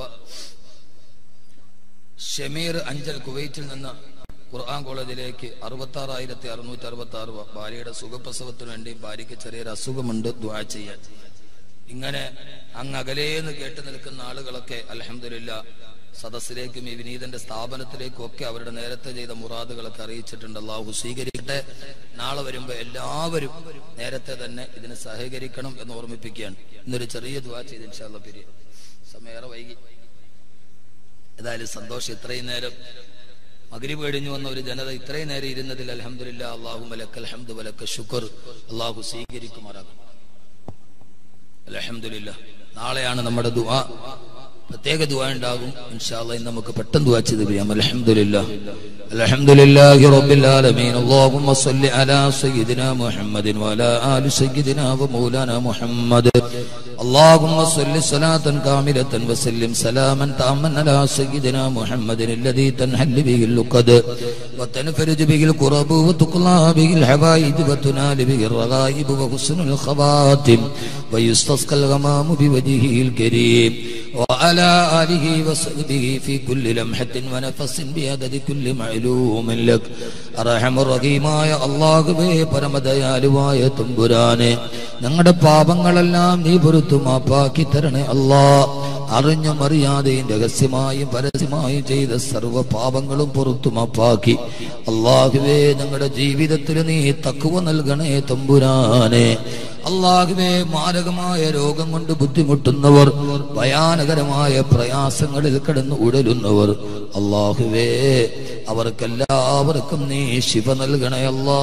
ഷമീർ അഞ്ചൽ കുവൈറ്റിൽ നിന്ന് ഖുർആൻ കോളേജിലേക്ക് അറുപത്തി ആറായിരത്തി അറുന്നൂറ്റി അറുപത്തി ആറ് രൂപ ഭാര്യയുടെ സുഖപ്രസവത്തിന് വേണ്ടി ഭാര്യയ്ക്ക് ചെറിയൊരു അസുഖമുണ്ട് ദ്വാ ചെയ്യാൻ ഇങ്ങനെ അങ്ങ് അകലേന്ന് കേട്ട് നിൽക്കുന്ന ആളുകളൊക്കെ അലഹമില്ല സദസ്സിലേക്കും ഈ വിനീതന്റെ സ്ഥാപനത്തിലേക്കും ഒക്കെ അവരുടെ നേരത്തെ ചെയ്ത മുറാദുകളൊക്കെ അറിയിച്ചിട്ടുണ്ട് അള്ളാഹു സ്വീകരിക്കട്ടെ നാളെ വരുമ്പോ എല്ലാവരും നേരത്തെ തന്നെ ഇതിന് സഹകരിക്കണം എന്ന് ഓർമ്മിപ്പിക്കുകയാണ് ഇന്നൊരു ചെറിയ ദ്വാ ചെയ്ത് ഇൻഷാല്ല പിരിയ സമയേറെ വൈകി ഏതായാലും സന്തോഷം ഇത്രയും നേരം മകരി പേടിഞ്ഞു വന്ന ഒരു ജനത ഇത്രയും നേരം ഇരുന്നതിൽ അലഹമില്ല അള്ളാഹു മലക്കൽ ഹംദ് വലക്ക ശുക്ർ അള്ളാഹു സ്വീകരിക്കുമാറാകും അലഹമില്ല നാളെയാണ് നമ്മുടെ ദുആ പ്രത്യേക ദുആ ഉണ്ടാകും ഇൻഷാല്ല ഇന്ന് നമുക്ക് പെട്ടെന്ന് ദുആ ചെയ്ത് പിരിയാം അലഹമില്ല അലഹമില്ലാഹി റബ്ബിൽ ആലമീൻ اللهم صل على سيدنا محمد وعلى آل سيدنا ومولانا محمد اللهم صل صلاة كاملة وسلم سلاما تاما على سيدنا محمد الذي تنحل به اللقد وتنفرج به الكرب وتقلى به الحبائد وتنال به الرغائب وحسن الخواتم ويستسقى الغمام بوجهه الكريم وعلى آله وصحبه في كل لمحة ونفس بعدد كل معلوم لك അറഹമ റഹീമായ അള്ളാഹുവേ പരമദയാലുവായ തുമ്പുരാനെ ഞങ്ങളുടെ പാപങ്ങളെല്ലാം നീ പൊറുത്തു മാപ്പാക്കി തരണേ അല്ലാ അറിഞ്ഞും അറിയാതെയും രഹസ്യമായും പരസ്യമായും ചെയ്ത സർവ്വ പാപങ്ങളും പുറത്തു മാപ്പാക്കി അള്ളാഹുവേ ഞങ്ങളുടെ ജീവിതത്തിൽ നീ തക്കുവ നൽകണേ തമ്പുരാനെ അള്ളാഹുവേ മാരകമായ രോഗം കൊണ്ട് ബുദ്ധിമുട്ടുന്നവർ ഭയാനകരമായ പ്രയാസങ്ങളിൽ കിടന്ന് ഉഴലുന്നവർ അള്ളാഹുവേ അവർക്കെല്ലാവർക്കും നീ ശിവ നൽകണയല്ലാ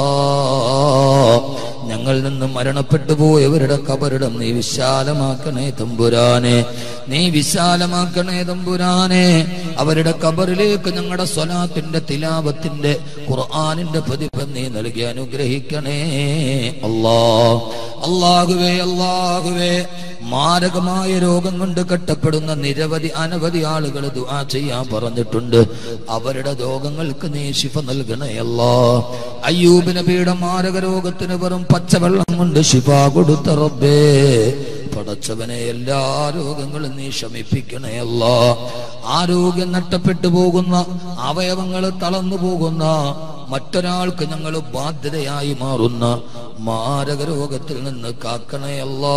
ഞങ്ങളിൽ നിന്ന് മരണപ്പെട്ടു പോയവരുടെ കബറിടം നീ വിശാലമാക്കണേ തമ്പുരാനെ നീ വിശാലമാക്കണേ തമ്പുരാനെ അവരുടെ കബറിലേക്ക് ഞങ്ങളുടെ സ്വലാത്തിന്റെ തിലാപത്തിന്റെ ഖുർആാനിന്റെ പ്രതിഫലം നീ നൽകി അനുഗ്രഹിക്കണേ അല്ലാ അള്ളാഹുവേ അള്ളാഹുവേ മാരകമായ രോഗം കൊണ്ട് കെട്ടപ്പെടുന്ന നിരവധി അനവധി ആളുകൾ ദുആ ചെയ്യാൻ പറഞ്ഞിട്ടുണ്ട് അവരുടെ രോഗങ്ങൾക്ക് നീ ശിഫ നൽകണയല്ലോ അയ്യൂബ് നബിയുടെ മാരക രോഗത്തിന് വെറും പച്ചവെള്ളം കൊണ്ട് ശിഫ കൊടുത്ത റബ്ബേ പടച്ചവനെ എല്ലാ രോഗങ്ങളും നീ ശമിപ്പിക്കണയല്ല ആരോഗ്യം നഷ്ടപ്പെട്ടു പോകുന്ന അവയവങ്ങൾ തളർന്നു പോകുന്ന മറ്റൊരാൾക്ക് ഞങ്ങൾ ബാധ്യതയായി മാറുന്ന മാരക രോഗത്തിൽ നിന്ന് കാക്കണയല്ലാ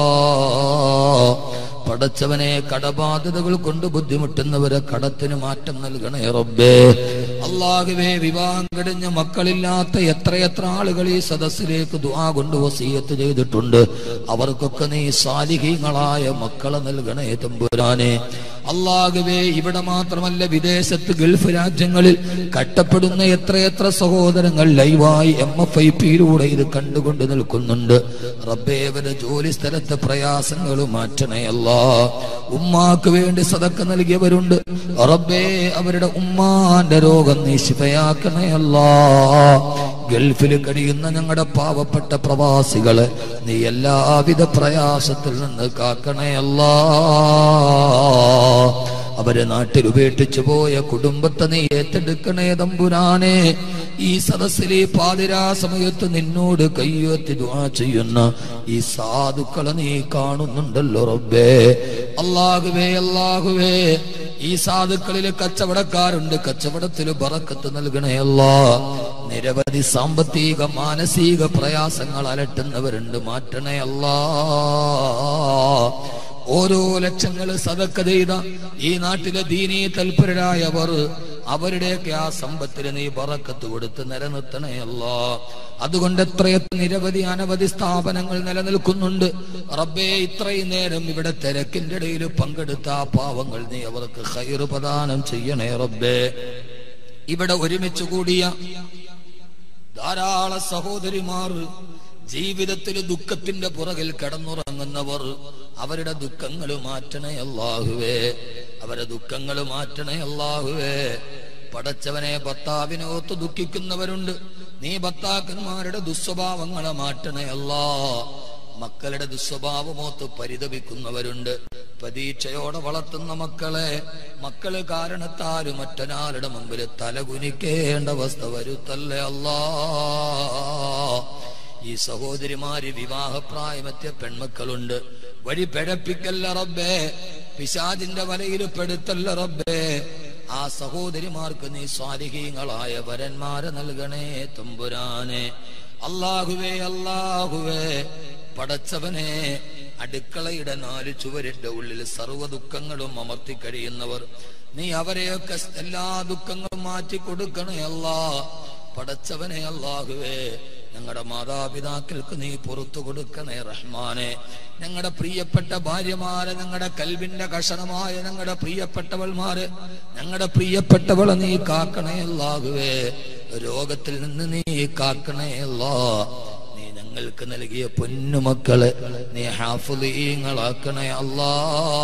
പടച്ചവനെ കടബാധ്യതകൾ കൊണ്ട് ബുദ്ധിമുട്ടുന്നവരെ കടത്തിന് മാറ്റം നൽകണേ റബ്ബേ അള്ളാഹുവേ വിവാഹം കഴിഞ്ഞ മക്കളില്ലാത്ത എത്രയെത്ര ആളുകൾ ഈ സദസ്സിലേക്ക് ദുആ കൊണ്ട് വസീയത്ത് ചെയ്തിട്ടുണ്ട് അവർക്കൊക്കെ നീ സാലിഹീങ്ങളായ മക്കളെ നൽകണേ തമ്പുരാനെ അള്ളാഹുവേ ഇവിടെ മാത്രമല്ല വിദേശത്ത് ഗൾഫ് രാജ്യങ്ങളിൽ കട്ടപ്പെടുന്ന എത്രയെത്ര സഹോദരങ്ങൾ ലൈവായി എം എഫ് ഐ പിയിലൂടെ ഇത് കണ്ടുകൊണ്ട് നിൽക്കുന്നുണ്ട് റബ്ബേ അവരുടെ ജോലി സ്ഥലത്തെ പ്രയാസങ്ങൾ മാറ്റണേ അല്ല ഉമ്മാക്ക് വേണ്ടി സതക്ക നൽകിയവരുണ്ട് റബ്ബേ അവരുടെ ഉമ്മാന്റെ രോഗം നീ ശിവയാക്കണേ അല്ലാ ഗൾഫിൽ കഴിയുന്ന ഞങ്ങളുടെ പാവപ്പെട്ട പ്രവാസികളെ നീ എല്ലാവിധ പ്രയാസത്തിൽ നിന്ന് കാക്കണേ അല്ലാ അവരെ നാട്ടിൽ ഉപേക്ഷിച്ചു പോയ കുടുംബത്തെ നീ ഏറ്റെടുക്കണേ തമ്പുരാനെ ഈ സദസ്സിലെ പാതിരാ സമയത്ത് നിന്നോട് കയ്യുയർത്തി ദുആ ചെയ്യുന്ന ഈ സാധുക്കളെ നീ കാണുന്നുണ്ടല്ലോ റബ്ബേ അല്ലാഹുവേ അല്ലാഹുവേ ഈ സാധുക്കളിൽ കച്ചവടക്കാരുണ്ട് കച്ചവടത്തിൽ ബറക്കത്ത് നൽകണേ അല്ലാ നിരവധി സാമ്പത്തിക മാനസിക പ്രയാസങ്ങൾ അലട്ടുന്നവരുണ്ട് മാറ്റണേ അല്ലാ ഓരോ ലക്ഷങ്ങൾ സതക്ക ചെയ്ത ഈ നാട്ടിലെ ദീനീ തൽപരരായവർ അവരുടെയൊക്കെ ആ സമ്പത്തിന് നീ ബറക്കത്ത് കൊടുത്ത് നിലനിർത്തണേ അല്ലാ അതുകൊണ്ട് എത്രയെത്ര നിരവധി അനവധി സ്ഥാപനങ്ങൾ നിലനിൽക്കുന്നുണ്ട് റബ്ബേ ഇത്രയും നേരം ഇവിടെ തിരക്കിന്റെ ഇടയിൽ പങ്കെടുത്ത ആ പാവങ്ങൾ നീ അവർക്ക് ഹൈറ് പ്രദാനം ചെയ്യണേ റബ്ബേ ഇവിടെ ഒരുമിച്ച് കൂടിയ ധാരാളം സഹോദരിമാർ ജീവിതത്തിൽ ദുഃഖത്തിന്റെ പുറകിൽ കിടന്നുറങ്ങുന്നവർ അവരുടെ ദുഃഖങ്ങൾ മാറ്റണേ അല്ലാഹുവേ അവരെ ദുഃഖങ്ങൾ മാറ്റണേ അല്ലാഹുവേ പടച്ചവനെ ഭർത്താവിനെ ഓർത്ത് ദുഃഖിക്കുന്നവരുണ്ട് നീ ഭർത്താക്കന്മാരുടെ ദുസ്വഭാവങ്ങളെ മാറ്റണേ അല്ലാ മക്കളുടെ ദുസ്വഭാവമോത്ത് പരിതപിക്കുന്നവരുണ്ട് പ്രതീക്ഷയോടെ വളർത്തുന്ന മക്കളെ മക്കള് കാരണത്താലും മറ്റൊരാളുടെ മുമ്പിൽ തലകുനിക്കേണ്ട അവസ്ഥ വരുത്തല്ലേ അല്ലാ ഈ സഹോദരിമാര് വിവാഹപ്രായമെത്തിയ പെൺമക്കളുണ്ട് വഴി പിഴപ്പിക്കല്ല റബ്ബേ പിശാദിന്റെ വലയിൽ പെടുത്തല്ല റബ്ബേ ആ സഹോദരിമാർക്ക് നീ സ്വാലിഹീങ്ങളായ വരന്മാരെ നൽകണേ തമ്പുരാനെ അല്ലാഹുവേ അല്ലാഹുവേ പടച്ചവനെ അടുക്കളയുടെ നാല് ചുവരിന്റെ ഉള്ളിൽ സർവ്വ ദുഃഖങ്ങളും അമർത്തി കഴിയുന്നവർ നീ അവരെയൊക്കെ എല്ലാ ദുഃഖങ്ങളും മാറ്റി കൊടുക്കണേ അല്ലാ പടച്ചവനെ അല്ലാഹുവേ ഞങ്ങളുടെ മാതാപിതാക്കൾക്ക് നീ പുറത്തു കൊടുക്കണേ റഹ്മാനെ ഞങ്ങളുടെ പ്രിയപ്പെട്ട ഭാര്യമാരെ ഞങ്ങളുടെ കൽവിന്റെ കഷണമായ ഞങ്ങളുടെ പ്രിയപ്പെട്ടവൾമാര് ഞങ്ങളുടെ പ്രിയപ്പെട്ടവളെ നീ കാക്കണേ അല്ലാഹുവേ രോഗത്തിൽ നിന്ന് നീ കാക്കണേ അല്ലാ നീ ഞങ്ങൾക്ക് നൽകിയ പൊന്നുമക്കളെ നീ ഹാഫുദീങ്ങളാക്കണേ അല്ലാ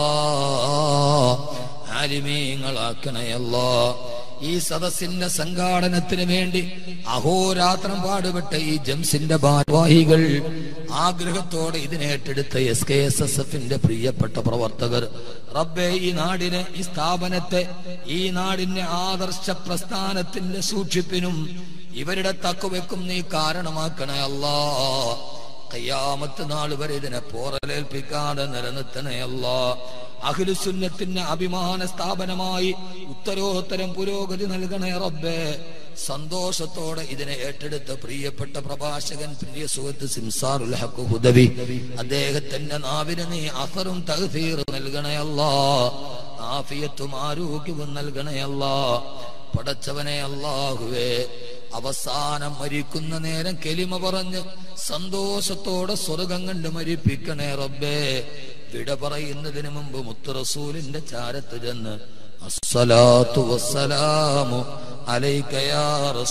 ആലിമീങ്ങളാക്കണേ അല്ലാ ഈ സദസ്സിന്റെ സംഘാടനത്തിന് വേണ്ടി അഹോരാത്രം പാടുപെട്ട ഈ ജംസിന്റെ ഭാരവാഹികൾ ആഗ്രഹത്തോടെ ഇതിനേറ്റെടുത്ത എസ് കെ എസ് എസ് എഫിന്റെ പ്രിയപ്പെട്ട പ്രവർത്തകർ റബ്ബെ ഈ നാടിനെ ഈ സ്ഥാപനത്തെ ഈ നാടിന്റെ ആദർശ പ്രസ്ഥാനത്തിന്റെ സൂക്ഷിപ്പിനും ഇവരുടെ തക്കുവെക്കും നീ കാരണമാക്കണേ അല്ലാ കയ്യാമത്ത് നാൾ വരെ ഇതിനെ പോറലേൽപ്പിക്കാതെ നിലനിർത്തണേ അല്ലാ അഖിലുസുന്നത്തിന്റെ അഭിമാന സ്ഥാപനമായി ഉത്തരോത്തരം പുരോഗതി നൽകണേ റബ്ബേ സന്തോഷത്തോടെ ഇതിനെ ഏറ്റെടുത്ത പ്രിയപ്പെട്ട പ്രഭാഷകൻ പ്രിയ സുഹൃത്ത് സിംസാറുൽ ഹക്ക് ഹുദവി അദ്ദേഹത്തിന്റെ നാവിന് നീ അസറും തഹസീർ നൽകണേ അല്ലാ ആഫിയത്തും ആരോഗ്യവും നൽകണേ അല്ലാ പടച്ചവനെ അല്ലാഹുവേ അവസാനം മരിക്കുന്ന നേരം കെലിമ പറഞ്ഞ് സന്തോഷത്തോടെ സ്വർഗം കണ്ട് മരിപ്പിക്കണേ റബ്ബേ വിട പറയുന്നതിന് മുമ്പ് മുത്തുറസൂലിന്റെ ചാരത്ത് ചെന്ന് അസ്സലാത്തു വസ്സലാമു അലൈക യാ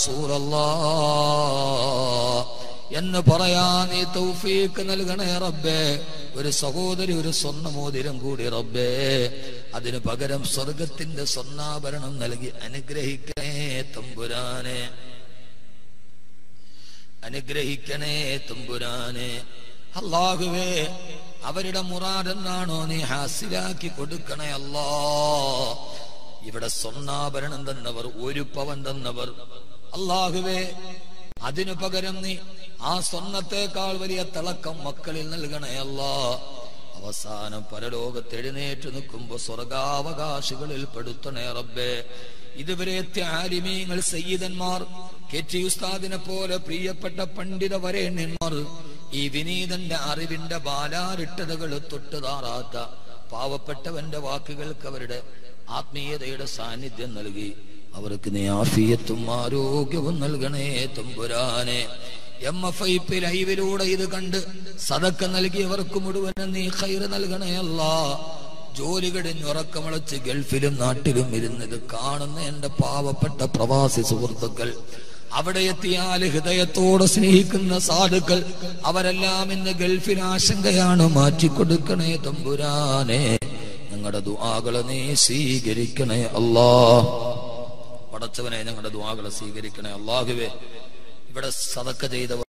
റസൂലല്ലാ എന്ന് പറയാ നീ തൗഫീക്ക് നൽകണേ റബ്ബേ ഒരു സഹോദരി ഒരു സ്വർണ്ണമോതിരം കൂടി റബ്ബേ അതിന് പകരം സ്വർഗത്തിന്റെ സ്വർണ്ണാഭരണം നൽകി അനുഗ്രഹിക്കണേ തമ്പുരാനെ അനുഗ്രഹിക്കണേ തമ്പുരാനെ അള്ളാഹുവേ അവരുടെ മുറാദെന്നാണോ നീ ഹാസിലാക്കി കൊടുക്കണേ അല്ലാ ഇവിടെ സ്വർണ്ണാഭരണം തന്നവർ ഒരു പവൻ തന്നവർ അള്ളാഹുവേ അതിനു പകരം നീ ആ സ്വർണത്തേക്കാൾ വലിയ തിളക്കം മക്കളിൽ നൽകണേ അല്ലാ അവസാനം പരലോകത്ത് എഴുന്നേറ്റ് നിൽക്കുമ്പോ സ്വർഗാവകാശികളിൽ പെടുത്തണേ റബ്ബേ ഇതുവരെ ആലിമീങ്ങൾ സയ്യിദന്മാർ കെ ടി ഉസ്താദിനെ പോലെ പ്രിയപ്പെട്ട പണ്ഡിത വരേണ്യന്മാർ ഈ വിനീതന്റെ അറിവിന്റെ ബാലാരിട്ടതകൾ തൊട്ടുതാറാത്ത പാവപ്പെട്ടവന്റെ വാക്കുകൾക്ക് അവരുടെ ആത്മീയതയുടെ സാന്നിധ്യം നൽകി അവർക്ക് നീ ആഫിയത്തും ആരോഗ്യവും നൽകണേ തമ്പുരാനെ എം എഫ് ഐ പി ലൈവിലൂടെ ഇത് കണ്ട് സതക്ക നൽകിയവർക്ക് മുഴുവനും നീ ഖൈറ് നൽകണേ അല്ലാ ജോലി കഴിഞ്ഞുറക്കമളച്ച് ഗൾഫിലും നാട്ടിലും ഇരുന്നത് കാണുന്ന എന്റെ പാവപ്പെട്ട പ്രവാസി സുഹൃത്തുക്കൾ അവിടെ എത്തിയാൽ ഹൃദയത്തോടെ സ്നേഹിക്കുന്ന സാധുക്കൾ അവരെല്ലാം ഇന്ന് ഗൾഫിൽ ആശങ്കയാണ് മാറ്റിക്കൊടുക്കണേ തമ്പുരാനെ ഞങ്ങളുടെ ദുആകളെ നീ സ്വീകരിക്കണേ അല്ലാ പടച്ചവനെ ഞങ്ങളുടെ ദുആകളെ സ്വീകരിക്കണേ അള്ളാഹുവേ ഇവിടെ സതക്ക ചെയ്തവർ